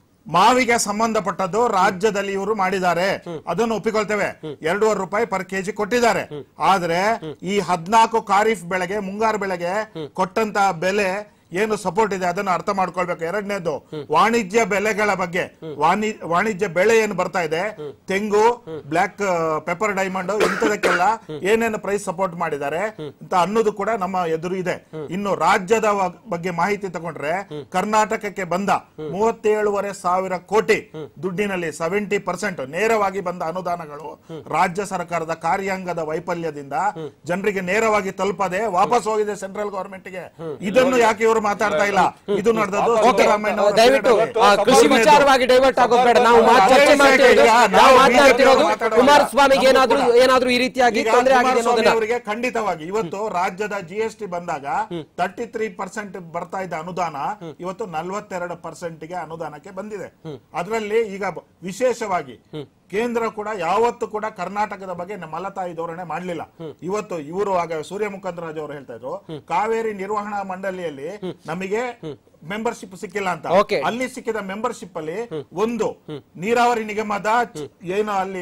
ಮಾವಿಗೆ ಸಂಬಂಧಪಟ್ಟದ್ದು ರಾಜ್ಯದಲ್ಲಿ ಇವರು ಮಾಡಿದ್ದಾರೆ ಅದನ್ನು ಒಪ್ಪಿಕೊಳ್ತೇವೆ ಎರಡೂವರೆ ರೂಪಾಯಿ ಪರ್ ಕೆಜಿ ಕೊಟ್ಟಿದ್ದಾರೆ ಆದ್ರೆ ಈ ಹದಿನಾಲ್ಕು ಖಾರಿಫ್ ಬೆಳೆಗೆ ಮುಂಗಾರು ಬೆಳೆಗೆ ಕೊಟ್ಟಂತ ಬೆಲೆ ಏನು ಸಪೋರ್ಟ್ ಇದೆ ಅದನ್ನು ಅರ್ಥ ಮಾಡ್ಕೊಳ್ಬೇಕು ಎರಡನೇದು ವಾಣಿಜ್ಯ ಬೆಲೆಗಳ ಬಗ್ಗೆ ವಾಣಿ ವಾಣಿಜ್ಯ ಬೆಳೆ ಏನು ಬರ್ತಾ ಇದೆ ತೆಂಗು ಬ್ಲಾಕ್ ಪೆಪ್ಪರ್ ಡೈಮಂಡ್ ಇಂಥದಕ್ಕೆಲ್ಲ ಏನೇನು ಪ್ರೈಸ್ ಸಪೋರ್ಟ್ ಮಾಡಿದ್ದಾರೆ ಅಂತ ಅನ್ನೋದು ಕೂಡ ನಮ್ಮ ಎದುರು ಇದೆ ಇನ್ನು ರಾಜ್ಯದ ವ- ಬಗ್ಗೆ ಮಾಹಿತಿ ತಗೊಂಡ್ರೆ ಕರ್ನಾಟಕಕ್ಕೆ ಬಂದ ಮೂವತ್ತೇಳುವರೆ ಸಾವಿರ ಕೋಟಿ ದುಡ್ಡಿನಲ್ಲಿ ಸೆವೆಂಟಿ ಪರ್ಸೆಂಟ್ ನೇರವಾಗಿ ಬಂದ ಅನುದಾನಗಳು ರಾಜ್ಯ ಸರ್ಕಾರದ ಕಾರ್ಯಾಂಗದ ವೈಫಲ್ಯದಿಂದ ಜನರಿಗೆ ನೇರವಾಗಿ ತಲುಪದೆ ವಾಪಸ್ ಹೋಗಿದೆ ಸೆಂಟ್ರಲ್ ಗವರ್ಮೆಂಟ್ ಗೆ ಇದನ್ನು ಯಾಕೆ ಇವರು ಮಾತಾಡ್ತಾ ಇಲ್ಲ ಇದು ನಡೆದದ್ದು ಸಿದ್ದರಾಮಯ್ಯ ಅವರ ದಯವಿಟ್ಟು period ಆ, ಅಲ್ಲಿ. ಕೃಷಿ ವಿಚಾರವಾಗಿ ಡೈವರ್ಟ್ ಆಗೋದು ಬೇಡ ನಾವು ಮಾತ್- ಚರ್ಚೆ ಮಾಡ್ತಿರೋದು ಈಗ ನಾವು ನಾವು ಮಾತನಾಡ್ತಿರೋದು BJP ಮಾತಾಡುವಾಗ ಕುಮಾರಸ್ವಾಮಿಗೆ ನಮಗೂ ಏನಾದ್ರೂ ಕೂಡ ಏನಾದ್ರೂ ಈ ರೀತಿಯಾಗಿ ಈಗ ತೊಂದರೆ ಆಗಿದೆ ಕುಮಾರಸ್ವಾಮಿ ಅನ್ನೋದನ್ನ ಅವರಿಗೆ ಖಂಡಿತವಾಗಿ ಇವತ್ತು ರಾಜ್ಯದ ಜಿ ಎಸ್ ಟಿ ಬಂದಾಗ ತರ್ಟಿ ತ್ರೀ ಪರ್ಸೆಂಟ್ ಬರ್ತಾ ಇದ್ದ ಅನುದಾನ ಇವತ್ತು ನಲ್ವತ್ತೆರಡು ಪರ್ಸೆಂಟ್ ಗೆ ಅನುದಾನಕ್ಕೆ ಬಂದಿದೆ ಅದರಲ್ಲಿ ಈಗ ಬ- ವಿಶೇಷವಾಗಿ ಕೇಂದ್ರ ಕೂಡ ಯಾವತ್ತು ಕೂಡ ಕರ್ನಾಟಕದ ಬಗ್ಗೆ ನ- ಮಲತಾಯಿ ಧೋರಣೆ ಮಾಡ್ಲಿಲ್ಲ ಇವತ್ತು ಇವರು ಆಗ ಸೂರ್ಯ ಮುಖಂದರಾಜ್ ಅವರು ಹೇಳ್ತಾ ಇದ್ರು ಕಾವೇರಿ ನಿರ್ವಹಣಾ ಮಂಡಳಿಯಲ್ಲಿ ನಮಗೆ ಮೆಂಬರ್ಶಿಪ್ ಸಿಕ್ಕಿಲ್ಲ ಅಂತ Okay. ಅಲ್ಲಿ ಸಿಕ್ಕಿದ ಮೆಂಬರ್ಶಿಪ್ ಅಲ್ಲಿ ಒಂದು ನೀರಾವರಿ ನಿಗಮದ ಚ- ಏನು ಅಲ್ಲಿ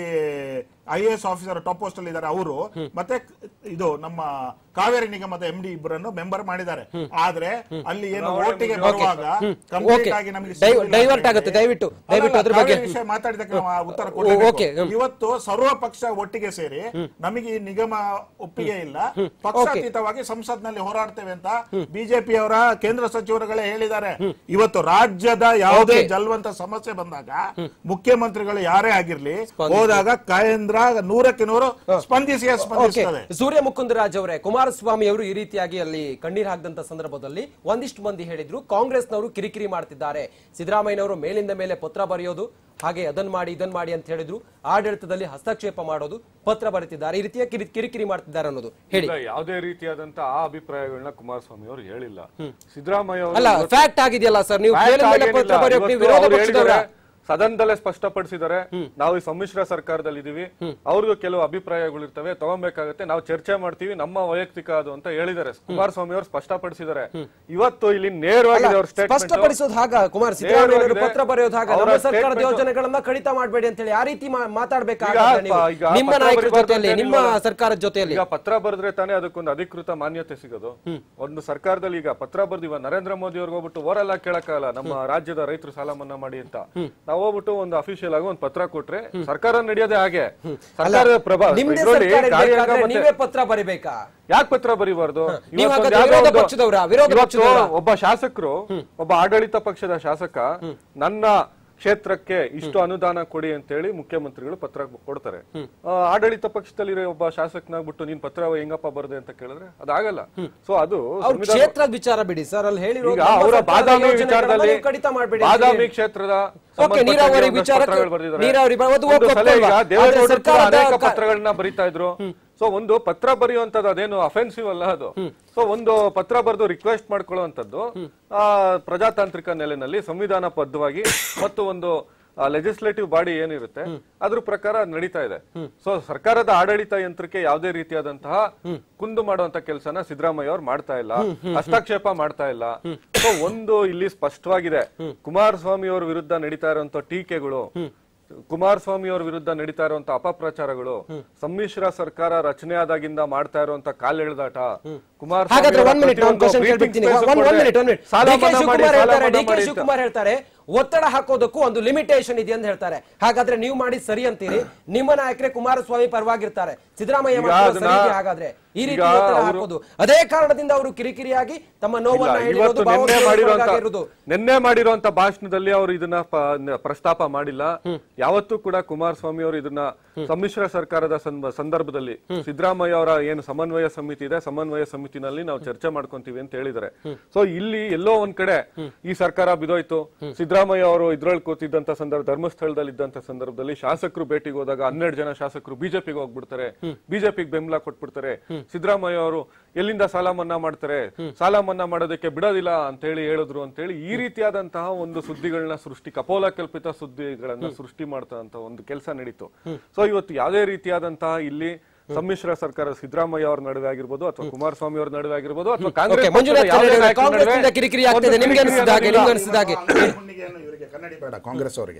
I S officer top post ಅಲ್ಲಿ ಇದ್ದಾರೆ ಅವರು ಮತ್ತೆ ಕ- ಇದು ನಮ್ಮ ಕಾವೇರಿ ನಿಗಮದ ಎಂ ಡಿ ಇಬ್ಬರನ್ನು ಮೆಂಬರ್ ಮಾಡಿದ್ದಾರೆ ಆದ್ರೆ ಅಲ್ಲಿ ಏನು ಓಟಿಗೆ ಬರುವಾಗ ಕಂಪ್ಲೀಟ್ Okay. ಆಗಿ ನಮಗೆ ಡೈ- ಸಿಕ್ಕಿಲ್ಲ ಡೈವರ್ಟ್ ಅಂತ ಆಗುತ್ತೆ. ಹೇಳಿದ್ರೆ- ದಯವಿಟ್ಟು- ಅಲ್ಲ, ದಯವಿಟ್ಟು ಅದ್ರ ಕಾವೇರಿ ಬಗ್ಗೆ- ವಿಷಯ ಮಾತಾಡಿದಕ್ಕೆ ನಾವು ಆ ಉತ್ತರ ಓ- ಕೊಡಬೇಕು. okay. ಇವತ್ತು ಸರ್ವ ಪಕ್ಷ ಒಟ್ಟಿಗೆ ಸೇರಿ ನಮಗೆ ಈ ನಿಗಮ ಒಪ್ಪಿಗೆ ಇಲ್ಲ ಪಕ್ಷಾತೀತವಾಗಿ ಸಂಸತ್ನಲ್ಲಿ ಹೋರಾಡ್ತೇವೆ ಅಂತ ಬಿಜೆಪಿ ಅವರ ಕೇಂದ್ರ ಸಚಿವರುಗಳೇ ಹೇಳಿದ್ದಾರೆ ಇವತ್ತು ರಾಜ್ಯದ ಯಾವುದೇ Okay. ಜಲ್ವಂತ ಸಮಸ್ಯೆ ಬಂದಾಗ ಮುಖ್ಯಮಂತ್ರಿಗಳು ಯಾರೇ ಆಗಿರ್ಲಿ ಹೋದಾಗ ಕೇಂದ್ರ ನೂರಕ್ಕೆ ನೂರು ಸ್ಪಂದಿಸಿ ಓಕೆ ಸ್ಪಂದಿಸ್ತದೆ ಸೂರ್ಯ ಮುಕುಂದರಾಜ್ ಅವರೇ ಕುಮಾರಸ್ವಾಮಿ ಅವರು ಈ ರೀತಿಯಾಗಿ ಅಲ್ಲಿ ಕಣ್ಣೀರ್ ಹಾಕಿದಂತ ಸಂದರ್ಭದಲ್ಲಿ ಒಂದಿಷ್ಟು ಮಂದಿ ಹೇಳಿದ್ರು ಕಾಂಗ್ರೆಸ್ನವರು ಕಿರಿಕಿರಿ ಮಾಡ್ತಿದ್ದಾರೆ ಸಿದ್ದರಾಮಯ್ಯನವರು ಮೇಲಿಂದ ಮೇಲೆ ಪತ್ರ ಬರೆಯೋದು ಹಾಗೆ ಅದನ್ ಮಾಡಿ ಇದನ್ ಮಾಡಿ ಅಂತ ಹೇಳಿದ್ರು ಆಡಳಿತದಲ್ಲಿ ಹಸ್ತಕ್ಷೇಪ ಮಾಡೋದು ಪತ್ರ ಬರೀತಿದ್ದಾರೆ ಈ ರೀತಿಯ ಕಿರಿ- ಕಿರಿಕಿರಿ ಮಾಡ್ತಿದ್ದಾರೆ ಅನ್ನೋದು ಹೇಳಿ ಇಲ್ಲ ಯಾವುದೇ ರೀತಿಯಾದಂತ ಆ ಅಭಿಪ್ರಾಯಗಳನ್ನ ಕುಮಾರಸ್ವಾಮಿ ಅವರು ಹೇಳಿಲ್ಲ ಸಿದ್ದರಾಮಯ್ಯ ಅಲ್ಲ ಅವರು ಫ್ಯಾಕ್ಟ್ ಆಗಿದೆಯಲ್ಲ ಸರ್ ನೀವು Fact ಮೇಲಿಂದ ಮೇಲೆ ಆಗೇನಿಲ್ಲ. ಪತ್ರ ಬರೆಯೋಕೆ ನೀವು ಇವತ್ತು ವಿರೋಧ ಅವ್ರು ಪಕ್ಷದವರ ಹೇಳಿದ್ದಾರೆ, ಸದನದಲ್ಲೇ ಸ್ಪಷ್ಟಪಡಿಸಿದ್ದಾರೆ ನಾವು ಈ ಸಮ್ಮಿಶ್ರ ಸರ್ಕಾರದಲ್ಲಿ ಇದೀವಿ ಅವ್ರಿಗೂ ಕೆಲವು ಅಭಿಪ್ರಾಯಗಳು ಇರ್ತವೆ ತಗೊಬೇಕಾಗತ್ತೆ ನಾವು ಚರ್ಚೆ ಮಾಡ್ತೀವಿ ನಮ್ಮ ವೈಯಕ್ತಿಕ ಅದು ಅಂತ ಹೇಳಿದ್ದಾರೆ ಕುಮಾರಸ್ವಾಮಿ ಅವರು ಸ್ಪಷ್ಟಪಡಿಸಿದ್ದಾರೆ ಇವತ್ತು ಇಲ್ಲಿ ನೇರವಾಗಿ ಅವ್ರ ಸ್ಟೇಟ್ಮೆಂಟ್ ಸ್ಪಷ್ಟಪಡಿಸೋದು ಹಾಗ ಕುಮಾರ್ ಸಿದ್ದರಾಮಯ್ಯ ನೇರವಾಗಿದೆ. ಪತ್ರ ಬರೆಯೋದು ಹಾಗ ಅವರ ನಮ್ಮ ಸರ್ಕಾರದ statement- ಯೋಜನೆಗಳನ್ನ ಕಡಿತ ಮಾಡಬೇಡಿ ಅಂತ ಹೇಳಿ ಆ ರೀತಿ ಮಾ- ಮಾತಾಡ್ಬೇಕಾಗತ್ತೆ ಈಗ ನೀವು ಈಗ ನಿಮ್ಮ ಪತ್ರ ನಾಯಕರ ಬರಿಬಾರ್ದು ಜೊತೆಯಲ್ಲಿ ಅಂತ ನಿಮ್ಮ ಏನಿಲ್ವಲ್ಲ? ಸರ್ಕಾರದ ಜೊತೆಯಲ್ಲಿ ಈಗ ಪತ್ರ ಬರೆದ್ರೆ ತಾನೇ ಅದಕ್ಕೊಂದು ಅಧಿಕೃತ ಮಾನ್ಯತೆ ಸಿಗೋದು ಒಂದು ಸರ್ಕಾರದಲ್ಲಿ ಈಗ ಪತ್ರ ಬರ್ದಿವ ನರೇಂದ್ರ ಮೋದಿ ಅವ್ರಿಗೆ ಹೋಗ್ಬಿಟ್ಟು ಓರಲ್ಲ ಕೇಳಕ್ಕಾಗಲ್ಲ ನಮ್ಮ ರಾಜ್ಯದ ರೈತರು ಸಾಲ ಮನ್ನಾ ಮಾಡಿ ಅಂತ ನಾವು ಹೋಗ್ಬಿಟ್ಟು ಒಂದು ಅಫಿಷಿಯಲ್ ಆಗಿ ಒಂದು ಪತ್ರ ಕೊಟ್ರೆ ಸರ್ಕಾರ ನಡೆಯೋದೇ ಹಾಗೆ ಸರ್ಕಾರದ ಪ್ರಭಾವ ನಿಮ್ದೇ ಇದ್ರಲ್ಲಿ ಸರ್ಕಾರ ಕಾರ್ಯಾಂಗ ಇರ್ಬೇಕಾದ್ರೆ ಮತ್ತೆ- ನೀವೇ ಪತ್ರ ಬರಿಬೇಕಾ ಯಾಕೆ ಪತ್ರ ಬರೀಬಾರ್ದು ನೀವು ಇವತ್ತೊಂದು ಹಾಗಾದ್ರೆ ಯಾವ್ದೋ ವಿರೋಧ ಒಂದು- ಪಕ್ಷದವ್ರಾ? ವಿರೋಧ ಇವತ್ತು ಪಕ್ಷದವ್ರಾ? ಒಬ್ಬ ಶಾಸಕರು ಒಬ್ಬ ಆಡಳಿತ ಪಕ್ಷದ ಶಾಸಕ ನನ್ನ ಕ್ಷೇತ್ರಕ್ಕೆ ಇಷ್ಟು ಅನುದಾನ ಕೊಡಿ ಅಂತೇಳಿ ಮುಖ್ಯಮಂತ್ರಿಗಳು ಪತ್ರ ಕೊಡ್ತಾರೆ ಆ, ಆಡಳಿತ ಪಕ್ಷದಲ್ಲಿ ಒಬ್ಬ ಶಾಸಕನಾಗ್ಬಿಟ್ಟು ನೀನ್ ಪತ್ರ ಹೆಂಗಪ್ಪ ಬರ್ದೆ ಅಂತ ಕೇಳಿದ್ರೆ ಅದಾಗಲ್ಲ ಸೊ ಅದು ಅವ್ರ ಸಂವಿಧಾನ- ಕ್ಷೇತ್ರದ ವಿಚಾರ ಬಿಡಿ ಸರ್ ಅಲ್ಲಿ ಹೇಳಿರೋ ಈಗ ಅವರ ಬಾದಾಮಿ ವಿಚಾರದಲ್ಲಿ ಕಡಿತ ಮಾಡಬೇಡಿ ಅಂತ ಬಾದಾಮಿ ಹೇಳಿ. ಕ್ಷೇತ್ರದ ಓಕೆ ಸಂಬಂಧಪಟ್ಟ ನೀರಾವರಿ ಒಂದಷ್ಟು ವಿಚಾರ ಪತ್ರಗಳು ಬರ್ದಿದ್ದಾರೆ. ನೀರಾವರಿ ಬ- ಅದು ಒಂದು ಸಲ ಈಗ ಒಪ್ಕೊಳ್ವಾ? ದೇವೇಗೌಡರು ಆದ್ರೆ ಕೂಡ ಸರ್ಕಾರದ ಅನೇಕ ಕ- ಪತ್ರಗಳನ್ನ ಬರೀತಾ ಇದ್ರು ಸೊ ಒಂದು ಪತ್ರ ಬರೆಯುವಂತದ್ದು ಅದೇನು ಅಫೆನ್ಸಿವ್ ಅಲ್ಲ ಅದು ಸೊ ಒಂದು ಪತ್ರ ಬರೆದು ರಿಕ್ವೆಸ್ಟ್ ಮಾಡ್ಕೊಳ್ಳುವಂತದ್ದು ಆ ಪ್ರಜಾತಾಂತ್ರಿಕ ನೆಲೆನಲ್ಲಿ ಸಂವಿಧಾನ ಬದ್ಧವಾಗಿ ಮತ್ತು ಒಂದು ಲೆಜಿಸ್ಲೇಟಿವ್ ಬಾಡಿ ಏನಿರುತ್ತೆ ಅದ್ರ ಪ್ರಕಾರ ನಡೀತಾ ಇದೆ ಸೊ ಸರ್ಕಾರದ ಆಡಳಿತ ಯಂತ್ರಕ್ಕೆ ಯಾವುದೇ ರೀತಿಯಾದಂತಹ ಕುಂದು ಮಾಡುವಂತ ಕೆಲಸನ ಸಿದ್ದರಾಮಯ್ಯ ಅವ್ರು ಮಾಡ್ತಾ ಇಲ್ಲ ಹಸ್ತಕ್ಷೇಪ ಮಾಡ್ತಾ ಇಲ್ಲ ಸೊ ಒಂದು ಇಲ್ಲಿ ಸ್ಪಷ್ಟವಾಗಿದೆ ಕುಮಾರಸ್ವಾಮಿ ಅವ್ರ ವಿರುದ್ಧ ನಡೀತಾ ಇರುವಂತ ಟೀಕೆಗಳು ಕುಮಾರಸ್ವಾಮಿ ಅವ್ರ ವಿರುದ್ಧ ನಡೀತಾ ಇರುವಂತ ಅಪಪ್ರಚಾರಗಳು ಸಮ್ಮಿಶ್ರ ಸರ್ಕಾರ ರಚನೆ ಆದಾಗಿಂದ ಮಾಡ್ತಾ ಇರುವಂತ ಕಾಲೆಳೆದಾಟ ಹಾಗಾದ್ರೆ ಅವರ ಒಂದ್ ಮಿನಿಟ್ ಒಂದು ಪ್ರತಿಯೊಂದು ಕ್ವಶನ್ breathing ಕೇಳ್ಬಿಡ್ತೀನಿ space ಒಂದ್ ಕೊಡ್ದೆ. ಮಿನಿಟ್ ಒಂದ್ ಮಿನಿಟ್ ಸಾಲ ಡಿ ಕೆ ಮನ್ನಾ ಮಾಡಿ, ಶಿವಕುಮಾರ್ ಸಾಲ ಹೇಳ್ತಾರೆ ಡಿ ಮನ್ನಾ ಕೆ ಮಾಡಿ ಅಂತ. ಶಿವಕುಮಾರ್ ಹೇಳ್ತಾರೆ ಒತ್ತಡ ಹಾಕೋದಕ್ಕೂ ಒಂದು ಲಿಮಿಟೇಷನ್ ಇದೆ ಅಂತ ಹೇಳ್ತಾರೆ ಹಾಗಾದ್ರೆ ನೀವು ಮಾಡಿ ಸರಿ ಅಂತೀರಿ ನಿಮ್ಮ ನಾಯಕರೇ ಕುಮಾರಸ್ವಾಮಿ ಪರವಾಗಿರ್ತಾರೆ ಸಿದ್ದರಾಮಯ್ಯ ಈಗ ಮಾಡ್ತಿರೋ ಅದನ್ನ- ಸರಿ ಇದೆ ಹಾಗಾದ್ರೆ ಈ ರೀತಿ ಈಗ ಒತ್ತಡ ಅವ್ರು- ಹಾಕೋದು ಅದೇ ಕಾರಣದಿಂದ ಅವರು ಕಿರಿಕಿರಿಯಾಗಿ ತಮ್ಮ ನೋವನ್ನ ಇಲ್ಲ, ಹೇಳಿರೋದು ಇವತ್ತು ನಿನ್ನೆ ಮಾಡಿರುವಂತ ಭಾವೋದ್ವೇಗಕ್ಕೊಳಗಾಗಿರೋದು. ನಿನ್ನೆ ಮಾಡಿರುವಂತ ಭಾಷಣದಲ್ಲಿ ಅವರು ಇದನ್ನ ಪ- ನ- ಪ್ರಸ್ತಾಪ ಮಾಡಿಲ್ಲ ಯಾವತ್ತೂ ಕೂಡ ಕುಮಾರಸ್ವಾಮಿ ಅವರು ಇದನ್ನ ಸಮ್ಮಿಶ್ರ ಸರ್ಕಾರದ ಸಂದ- ಸಂದರ್ಭದಲ್ಲಿ ಸಿದ್ದರಾಮಯ್ಯ ಅವರ ಏನು ಸಮನ್ವಯ ಸಮಿತಿ ಇದೆ ಸಮನ್ವಯ ಸಮಿತಿನಲ್ಲಿ ನಾವು ಚರ್ಚೆ ಮಾಡ್ಕೊಂತೀವಿ ಅಂತ ಹೇಳಿದ್ದಾರೆ ಸೊ ಇಲ್ಲಿ ಎಲ್ಲೋ ಒಂದ್ ಕಡೆ ಈ ಸರ್ಕಾರ ಬಿದೋಯ್ತು ಸಿದ್ದರಾಮಯ್ಯ ಅವರು ಇದ್ರೊಳಗೆ ಕೂತಿದ್ದಂತ ಸಂದರ್ಭ ಧರ್ಮಸ್ಥಳದಲ್ಲಿ ಇದ್ದಂತ ಸಂದರ್ಭದಲ್ಲಿ ಶಾಸಕರು ಭೇಟಿಗೆ ಹೋದಾಗ ಹನ್ನೆರಡು ಜನ ಶಾಸಕರು ಬಿಜೆಪಿಗೆ ಹೋಗ್ಬಿಡ್ತಾರೆ ಬಿಜೆಪಿಗೆ ಬೆಂಬಲ ಕೊಟ್ಬಿಡ್ತಾರೆ ಸಿದ್ದರಾಮಯ್ಯ ಅವರು ಎಲ್ಲಿಂದ ಸಾಲ ಮನ್ನಾ ಮಾಡ್ತಾರೆ ಸಾಲ ಮನ್ನಾ ಮಾಡೋದಕ್ಕೆ ಬಿಡೋದಿಲ್ಲ ಅಂತ ಹೇಳಿ ಹೇಳಿದ್ರು ಅಂತ ಹೇಳಿ ಈ ರೀತಿಯಾದಂತಹ ಒಂದು ಸುದ್ದಿಗಳನ್ನ ಸೃಷ್ಟಿ ಕಪೋಲ ಕಲ್ಪಿತ ಸುದ್ದಿಗಳನ್ನ ಸೃಷ್ಟಿ ಮಾಡ್ತಾ ಒಂದು ಕೆಲಸ ನಡೀತು ಸೊ ಇವತ್ತು ಯಾವುದೇ ರೀತಿಯಾದಂತಹ ಇಲ್ಲಿ ಸಮ್ಮಿಶ್ರ ಸರ್ಕಾರ ಸಿದ್ದರಾಮಯ್ಯ ಅವ್ರ ನಡುವೆ ಆಗಿರ್ಬೋದು ಅಥವಾ ಕುಮಾರಸ್ವಾಮಿ ಅವ್ರ ನಡುವೆ ಆಗಿರ್ಬೋದು ಅಥವಾ ಓಕೆ ಕಾಂಗ್ರೆಸ್ ಮಂಜುನಾಥ್ ಪಕ್ಷದ ಯಾವುದೇ ಕನ್ನಡಿ ನಾಯಕರ ಕಾಂಗ್ರೆಸ್ನಿಂದ ನಡುವೆ ಕಿರಿಕಿರಿ ಒಂದು ಆಗ್ತಿದೆ ನಿಮ್ಗೆ ಕಿರಿಕಿರಿ ಅನಿಸಿದ ಹಾಗೆ ಅನ್ನೋದಿಲ್ಲ. ನಿಮ್ಗೆ ಅನಿಸಿದ ಹಾಗೆ ಹುಣ್ಣಿಗೆಯನ್ನು ಇವರಿಗೆ ಕನ್ನಡಿ ಬೇಡ ಕಾಂಗ್ರೆಸ್ ಅವರಿಗೆ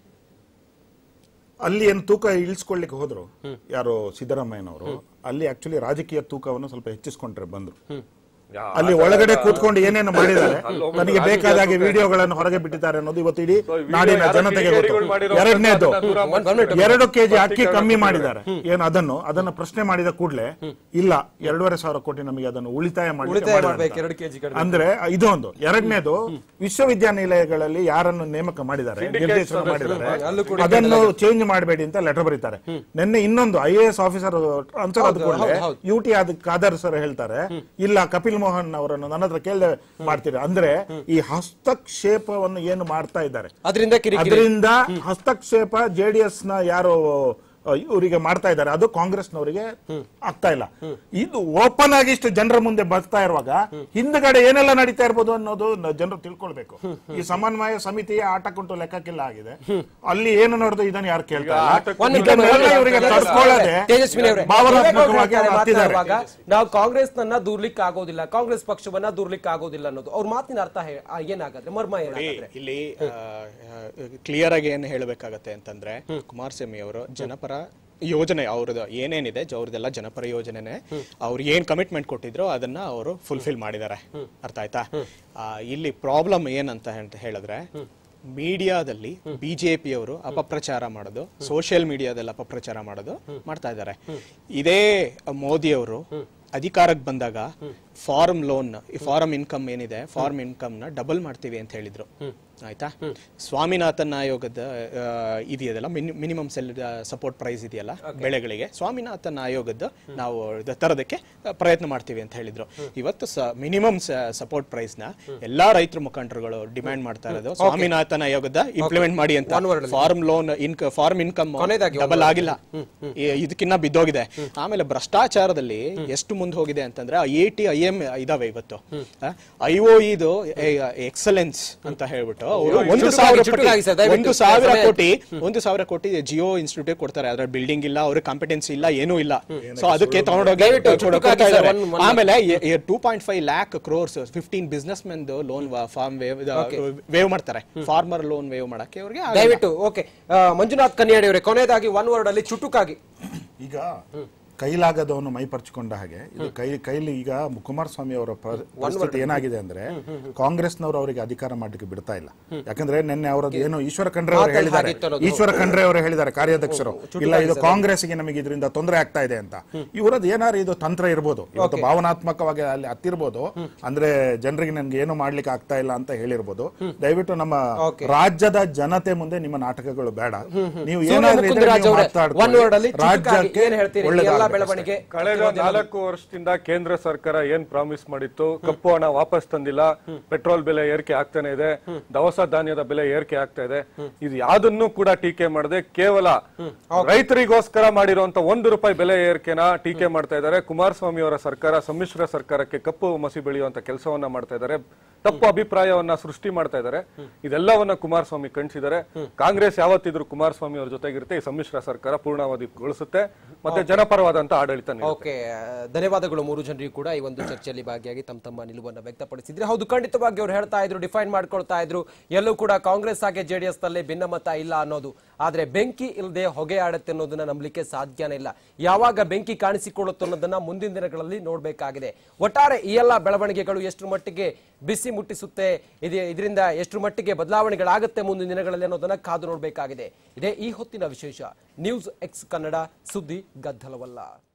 ಅಲ್ಲಿ ಏನು ತೂಕ ಇಳಿಸ್ಕೊಳ್ಳಿಕ್ಕೆ ಹೋದ್ರು ಯಾರು ಸಿದ್ದರಾಮಯ್ಯನವರು ಅಲ್ಲಿ ಆಕ್ಚುಲಿ ರಾಜಕೀಯ ತೂಕವನ್ನು ಸ್ವಲ್ಪ ಹೆಚ್ಚಿಸ್ಕೊಂಡ್ರೆ ಬಂದ್ರು ಯಾ- ಅಲ್ಲಿ ಆ ಒಳಗಡೆ ಥರ- ಕೂತ್ಕೊಂಡು ಏನೇನು ಮಾಡಿದ್ದಾರೆ ಅಲ್ಲೊಬ್ರು ತನಗೆ ರಾಜಕೀಯ ಬೇಕಾದಾಗೆ ಸುತ್ತೆ. ವಿಡಿಯೋಗಳನ್ನು ಹೊರಗೆ ಬಿಟ್ಟಿದ್ದಾರೆ ಅನ್ನೋದು ಇವತ್ತು ಇಡೀ So, video ನಾಡಿನ ಯಾರೋ ಜನತೆಗೆ ಕಿಡಿಗೇಡಿಗಳು ಗೊತ್ತು ಮಾಡಿರೋ ಎರಡನೇದು ಅದನ್ನ ದೂರ ಮಾಡ್ತಾರೆ. ಎರಡು ಕೆಜಿ ಅಕ್ಕಿ ಸ್ಪಷ್ಟೀಕರಣ ಕಮ್ಮಿ ಕೊಟ್ಟಿದ್ದಾರೆ. ಮಾಡಿದ್ದಾರೆ ಏನು ಅದನ್ನು ಅದನ್ನ ಪ್ರಶ್ನೆ ಮಾಡಿದ ಕೂಡಲೇ ಇಲ್ಲ ಎರಡೂವರೆ ಸಾವಿರ ಕೋಟಿ ನಮಗೆ ಅದನ್ನು ಉಳಿತಾಯ ಮಾಡಿ ಉಳಿತಾಯ ಮಾಡ್ಬೇಕು, ಎರಡು ಕೆಜಿ ಕಡಿಮೆ. ಅಂದ್ರೆ ಇದೊಂದು ಎರಡನೇದು ವಿಶ್ವವಿದ್ಯಾನಿಲಯಗಳಲ್ಲಿ ಯಾರನ್ನು ನೇಮಕ ಮಾಡಿದ್ದಾರೆ Syndicates ನಿರ್ದೇಶನ ಅನ್ನು ಮಾಡಿದ್ದಾರೆ ಅಲ್ಲೂ ಕೂಡ ಅದನ್ನು ಚೇಂಜ್ ಮಾಡಬೇಡಿ ಅಂತ ಲೆಟರ್ ಬರೀತಾರೆ ನಿನ್ನೆ ಇನ್ನೊಂದು I A S officer transfer ಆದ ಕೂಡಲೇ ಹೌದು, ಹೌದು. ಯು ಟಿ ಆದ ಖಾದರ್ ಸರ್ ಹೇಳ್ತಾರೆ ಇಲ್ಲ ಕಪಿಲ್ ಮೋಹನ್ ಅವರನ್ನು ನನ್ನ ಹತ್ರ ಕೇಳದೆ ಮಾಡ್ತೀರಿ ಅಂದ್ರೆ ಈ ಹಸ್ತಕ್ಷೇಪವನ್ನು ಏನು ಮಾಡ್ತಾ ಇದ್ದಾರೆ ಅದರಿಂದ ಕಿರಿಕಿರಿ ಅದರಿಂದ ಹಸ್ತಕ್ಷೇಪ ಜೆಡಿಎಸ್ ನ ಯಾರು ಅ, ಇವರಿಗೆ ಮಾಡ್ತಾ ಇದ್ದಾರೆ ಅದು ಕಾಂಗ್ರೆಸ್ನವರಿಗೆ ಆಗ್ತಾ ಇಲ್ಲ ಇದು ಓಪನ್ ಆಗಿ ಇಷ್ಟು ಜನರ ಮುಂದೆ ಬರ್ತಾ ಇರುವಾಗ ಹಿಂದ್ಗಡೆ ಏನೆಲ್ಲ ನಡೀತಾ ಇರ್ಬೋದು ಅನ್ನೋದು ನ- ಜನರು ತಿಳ್ಕೊಳ್ಬೇಕು ಈ ಸಮನ್ವಯ ಸಮಿತಿಯ ಆಟಕ್ಕುಂಟು ಲೆಕ್ಕಕ್ಕಿಲ್ಲ ಆಗಿದೆ ಅಲ್ಲಿ ಏನು ನಡೆದು ಇದನ್ನು ಯಾರು ಕೇಳ್ತಾ ಇಲ್ಲ. ಆಟಕ್ಕುಂಟು ಒಂದ್ ನಿಮಿಷ ಇದನ್ನೆಲ್ಲ ಇವರಿಗೆ ತಡ್ಕೊಳ್ಳದೆ ತೇಜಸ್ವಿನಿ ಅವರೇ ಭಾವನಾತ್ಮಕವಾಗಿ ಅವ್ರು ಹತ್ತಿದ್ದಾರೆ ಮಾತನಾಡುವಾಗ ನಾವು ಕಾಂಗ್ರೆಸ್ ನನ್ನ ದೂರ್ಲಿಕ್ಕೆ ಆಗೋದಿಲ್ಲ ಕಾಂಗ್ರೆಸ್ ಪಕ್ಷವನ್ನ ದೂರ್ಲಿಕ್ಕೆ ಆಗೋದಿಲ್ಲ ಅನ್ನೋದು ಅವ್ರ ಮಾತಿನ ಅರ್ಥ ಹೇ- ಆ, ಏನಾಗತ್ತೆ ಮರ್ಮ ಏನಾಗತ್ತೆ ಇಲ್ಲಿ ಕ್ಲಿಯರ್ ಆಗಿ ಏನ್ ಹೇಳ್ಬೇಕಾಗತ್ತೆ ಅಂತಂದ್ರೆ ಕುಮಾರಸ್ವಾಮಿ ಅವರು ಜನಪರ ಯೋಜನೆ ಅವ್ರದ್ದು ಏನೇನಿದೆ ಜ- ಅವ್ರದ್ದೆಲ್ಲ ಜನಪರ ಯೋಜನೆನೆ ಅವ್ರು ಏನ್ ಕಮಿಟ್ಮೆಂಟ್ ಕೊಟ್ಟಿದ್ರು ಅದನ್ನ ಅವರು ಫುಲ್ಫಿಲ್ ಮಾಡಿದ್ದಾರೆ ಅರ್ಥ ಆಯ್ತಾ ಆ, ಇಲ್ಲಿ ಪ್ರಾಬ್ಲಮ್ ಏನಂತ ಅಂತ ಹೇಳಿದ್ರೆ ಮೀಡಿಯಾದಲ್ಲಿ ಬಿಜೆಪಿ ಅವರು ಅಪಪ್ರಚಾರ ಮಾಡೋದು ಸೋಷಿಯಲ್ ಮೀಡಿಯಾದಲ್ಲಿ ಅಪಪ್ರಚಾರ ಮಾಡೋದು ಮಾಡ್ತಾ ಇದ್ದಾರೆ ಇದೇ ಮೋದಿ ಅವರು ಅಧಿಕಾರಕ್ಕೆ ಬಂದಾಗ ಫಾರ್ಮ್ ಲೋನ್ ಈ ಫಾರ್ಮ್ ಇನ್ಕಮ್ ಏನಿದೆ ಫಾರ್ಮ್ ಇನ್ಕಮ್ ನ ಡಬಲ್ ಮಾಡ್ತೀವಿ ಅಂತ ಹೇಳಿದ್ರು ಆಯ್ತಾ ಸ್ವಾಮಿನಾಥನ್ ಆಯೋಗದ ಆ, ಇದೆಯಲ್ಲ ಮಿನಿಮಮ್ ಸೆಲ್ ಸಪೋರ್ಟ್ ಪ್ರೈಸ್ ಇದೆಯಲ್ಲ ಬೆಳೆಗಳಿಗೆ ಸ್ವಾಮಿನಾಥನ್ ಆಯೋಗದ ನಾವು ಇದು ತರೋದಕ್ಕೆ ಆ, ಪ್ರಯತ್ನ ಮಾಡ್ತೀವಿ ಅಂತ ಹೇಳಿದ್ರು ಇವತ್ತು ಮಿನಿಮಮ್ ಸಪೋರ್ಟ್ ಪ್ರೈಸ್ ನ ಎಲ್ಲಾ ರೈತರ ಮುಖಂಡರುಗಳು ಡಿಮ್ಯಾಂಡ್ ಮಾಡ್ತಾ ಇರೋದು ಸ್ವಾಮಿನಾಥನ್ ಆಯೋಗದ ಇಂಪ್ಲಿಮೆಂಟ್ ಮಾಡಿ ಅಂತ ಫಾರ್ಮ್ ಲೋನ್ ಇನ್ಕ ಫಾರ್ಮ್ ಇನ್ಕಮ್ ಕೊನೆಯದಾಗಿ ಡಬಲ್ ಆಗಿಲ್ಲ ಈ- ಇದಕ್ಕಿನ್ನ ಬಿದ್ದೋಗಿದೆ ಆಮೇಲೆ ಭ್ರಷ್ಟಾಚಾರದಲ್ಲಿ ಎಷ್ಟು ಮುಂದೆ ಹೋಗಿದೆ ಅಂತಂದ್ರೆ ಐ ಟಿ ಐ ಎಂ ಇದಾವೆ ಇವತ್ತು ಐ ಒ ಇದು ಎಕ್ಸಲೆನ್ಸ್ ಅಂತ ಹೇಳ್ಬಿಟ್ಟು ಅವ್ರು ಒಂದು ಚುಟುಕಾಗಿ, ಸಾವಿರ ಚುಟುಕಾಗಿ ಸರ್, ಕೋಟಿ ದಯವಿಟ್ಟು ಒಂದು ಸಾವಿರ ಸಮಯ ಕೋಟಿ ಒಂದು ಸಾವಿರ ಕೋಟಿ ಜಿಯೋ ಇನ್ಸ್ಟಿಟ್ಯೂಟ್ ಕೊಡ್ತಾರೆ ಅದ್ರ ಬಿಲ್ಡಿಂಗ್ ಇಲ್ಲ ಅವ್ರ ಕಾಂಪಿಟೆನ್ಸಿ ಇಲ್ಲ ಏನೂ ಇಲ್ಲ ಸೊ ಅದಕ್ಕೆ ತಗೊಂಡೋಗಿ ದಯವಿಟ್ಟು ಕೊಡ್- ಚುಟುಕಾಗಿ ಕೊಡ್ತಾ ಸರ್, ಇದ್ದಾರೆ. one- one- ಆಮೇಲೆ two point five lakh crores fifteen businessmen loan farm waive waive ಮಾಡ್ತಾರೆ ಫಾರ್ಮರ್ ಲೋನ್ ವೇವ್ ಮಾಡಕ್ಕೆ ಅವ್ರಿಗೆ ಆಗಲ್ಲ. ದಯವಿಟ್ಟು ಓಕೆ ಮಂಜುನಾಥ್ ಕನ್ಯಾಡಿ ಅವರೇ ಕೊನೆಯದಾಗಿ ಒನ್ ವರ್ಡ್ ಅಲ್ಲಿ ಚುಟುಕಾಗಿ ಈಗ ಕೈಲಾಗದವನು ಮೈ ಪರ್ಚಿಕೊಂಡ ಹಾಗೆ ಇದು ಕೈ ಕೈಲಿ ಈಗ ಕುಮಾರಸ್ವಾಮಿ ಅವರ ಪ- ಪರಿಸ್ಥಿತಿ ಏನಾಗಿದೆ ಅಂದ್ರೆ ಕಾಂಗ್ರೆಸ್ನವರು ಅವರಿಗೆ ಅಧಿಕಾರ ಮಾಡ್ಲಿಕ್ಕೆ ಬಿಡ್ತಾ ಇಲ್ಲ ಯಾಕಂದ್ರೆ ನಿನ್ನೆ ಅವರದ್ದು ಏನು ಈಶ್ವರ ಖಂಡ್ರೆ ಅವರು ಮಾತಲ್ಲಿ ಹೇಳಿದ್ದಾರೆ ಹಾಗಿತ್ತು ಅನ್ನೋದು. ಈಶ್ವರ ಖಂಡ್ರೆ ಅವರು ಹೇಳಿದ್ದಾರೆ ಕಾರ್ಯಾಧ್ಯಕ್ಷರು ಇಲ್ಲ ಇದು ಕಾಂಗ್ರೆಸ್ಗೆ ನಮಗೆ ಇದರಿಂದ ತೊಂದರೆ ಆಗ್ತಾ ಇದೆ ಅಂತ ಇವರದ್ದು ಏನಾದ್ರು ಇದು ತಂತ್ರ ಇರ್ಬೋದು ಇವತ್ತು ಭಾವನಾತ್ಮಕವಾಗಿ ಅಲ್ಲಿ ಹತ್ತಿರ್ಬೋದು ಅಂದ್ರೆ ಜನರಿಗೆ ನನ್ಗೆ ಏನು ಮಾಡ್ಲಿಕ್ಕೆ ಆಗ್ತಾ ಇಲ್ಲ ಅಂತ ಹೇಳಿರ್ಬೋದು ದಯವಿಟ್ಟು ನಮ್ಮ ರಾಜ್ಯದ ಜನತೆ ಮುಂದೆ ನಿಮ್ಮ ನಾಟಕಗಳು ಬೇಡ ನೀವು ಸೂರ್ಯ ಏನಾದ್ರು ಇದ್ರೆ ಮುಕುಂದರಾಜ್ ನೀವು ಅವರೇ, ಮಾತಾಡ್ಕೊಳ್ಳಿ. one word ಅಲ್ಲಿ ಚುಟುಕಾಗಿ ರಾಜ್ಯಕ್ಕೆ ಏನ್ ಹೇಳ್ತೀರಿ ಈ ಎಲ್ಲ ಒಳ್ಳೆದಾಗ್ಬೇಕು ಬೆಳವಣಿಗೆ ಕಳೆದ ನಾಲ್ಕು ವರ್ಷದಿಂದ ಕೇಂದ್ರ ಸರ್ಕಾರ ಏನ್ ಪ್ರಾಮಿಸ್ ಮಾಡಿತ್ತು ಕಪ್ಪು ಹಣ ವಾಪಸ್ ತಂದಿಲ್ಲ ಪೆಟ್ರೋಲ್ ಬೆಲೆ ಏರಿಕೆ ಆಗ್ತಾನೆ ಇದೆ ದವಸ ಧಾನ್ಯದ ಬೆಲೆ ಏರಿಕೆ ಆಗ್ತಾ ಇದೆ ಇದು ಯಾವ್ದನ್ನು ಕೂಡ ಟೀಕೆ ಮಾಡದೆ ಕೇವಲ ರೈತರಿಗೋಸ್ಕರ ಮಾಡಿರುವಂತ ಒಂದು ರೂಪಾಯಿ ಬೆಲೆ ಏರಿಕೆನ ಟೀಕೆ ಮಾಡ್ತಾ ಇದ್ದಾರೆ ಕುಮಾರಸ್ವಾಮಿ ಅವರ ಸರ್ಕಾರ ಸಮ್ಮಿಶ್ರ ಸರ್ಕಾರಕ್ಕೆ ಕಪ್ಪು ಮಸಿ ಬೆಳೆಯುವಂತ ಕೆಲಸವನ್ನ ಮಾಡ್ತಾ ಇದ್ದಾರೆ ತಪ್ಪು ಅಭಿಪ್ರಾಯವನ್ನ ಸೃಷ್ಟಿ ಮಾಡ್ತಾ ಇದ್ದಾರೆ ಇದೆಲ್ಲವನ್ನ ಕುಮಾರಸ್ವಾಮಿ ಕಣಿಸಿದ್ದಾರೆ ಕಾಂಗ್ರೆಸ್ ಯಾವತ್ತಿದ್ರು ಕುಮಾರಸ್ವಾಮಿ ಅವ್ರ ಜೊತೆಗಿರುತ್ತೆ ಈ ಸಮ್ಮಿಶ್ರ ಸರ್ಕಾರ ಪೂರ್ಣಾವಧಿಗೊಳಿಸುತ್ತೆ ಮತ್ತೆ ಜನಪರವಾದಂತ ಆಡಳಿತ ನೀಡುತ್ತೆ ಓಕೆ ಧನ್ಯವಾದಗಳು ಮೂರು ಜನರಿಗೂ ಕೂಡ ಈ ಒಂದು ಚರ್ಚೆಯಲ್ಲಿ ಭಾಗಿಯಾಗಿ ತಮ್ಮ ತಮ್ಮ ನಿಲುವನ್ನು ವ್ಯಕ್ತಪಡಿಸಿದ್ರೆ ಹೌದು ಖಂಡಿತವಾಗಿ ಅವ್ರು ಹೇಳ್ತಾ ಇದ್ರು ಡಿಫೈನ್ ಮಾಡ್ಕೊಳ್ತಾ ಇದ್ರು ಎಲ್ಲೂ ಕೂಡ ಕಾಂಗ್ರೆಸ್ ಹಾಗೆ ಜೆಡಿಎಸ್ ನಲ್ಲಿ ಭಿನ್ನಮತ ಇಲ್ಲ ಅನ್ನೋದು ಆದ್ರೆ ಬೆಂಕಿ ಇಲ್ಲದೆ ಹೊಗೆ ಆಡುತ್ತೆ ಅನ್ನೋದನ್ನ ನಂಬಲಿಕ್ಕೆ ಸಾಧ್ಯನೇ ಇಲ್ಲ ಯಾವಾಗ ಬೆಂಕಿ ಕಾಣಿಸಿಕೊಳ್ಳುತ್ತೆ ಅನ್ನೋದನ್ನ ಮುಂದಿನ ದಿನಗಳಲ್ಲಿ ನೋಡಬೇಕಾಗಿದೆ ಒಟ್ಟಾರೆ ಈ ಎಲ್ಲ ಬೆಳವಣಿಗೆಗಳು ಎಷ್ಟರ ಮಟ್ಟಿಗೆ ಬಿಸಿ ಮುಟ್ಟಿಸುತ್ತೆ ಇದೆ ಇದರಿಂದ ಎಷ್ಟರ ಮಟ್ಟಿಗೆ ಬದಲಾವಣೆಗಳಾಗುತ್ತೆ ಮುಂದಿನ ದಿನಗಳಲ್ಲಿ ಅನ್ನೋದನ್ನ ಕಾದು ನೋಡಬೇಕಾಗಿದೆ ಇದೇ ಈ ಹೊತ್ತಿನ ವಿಶೇಷ ನ್ಯೂಸ್ ಎಕ್ಸ್ ಕನ್ನಡ ಸುದ್ದಿ ಗದ್ದಲವಲ್ಲ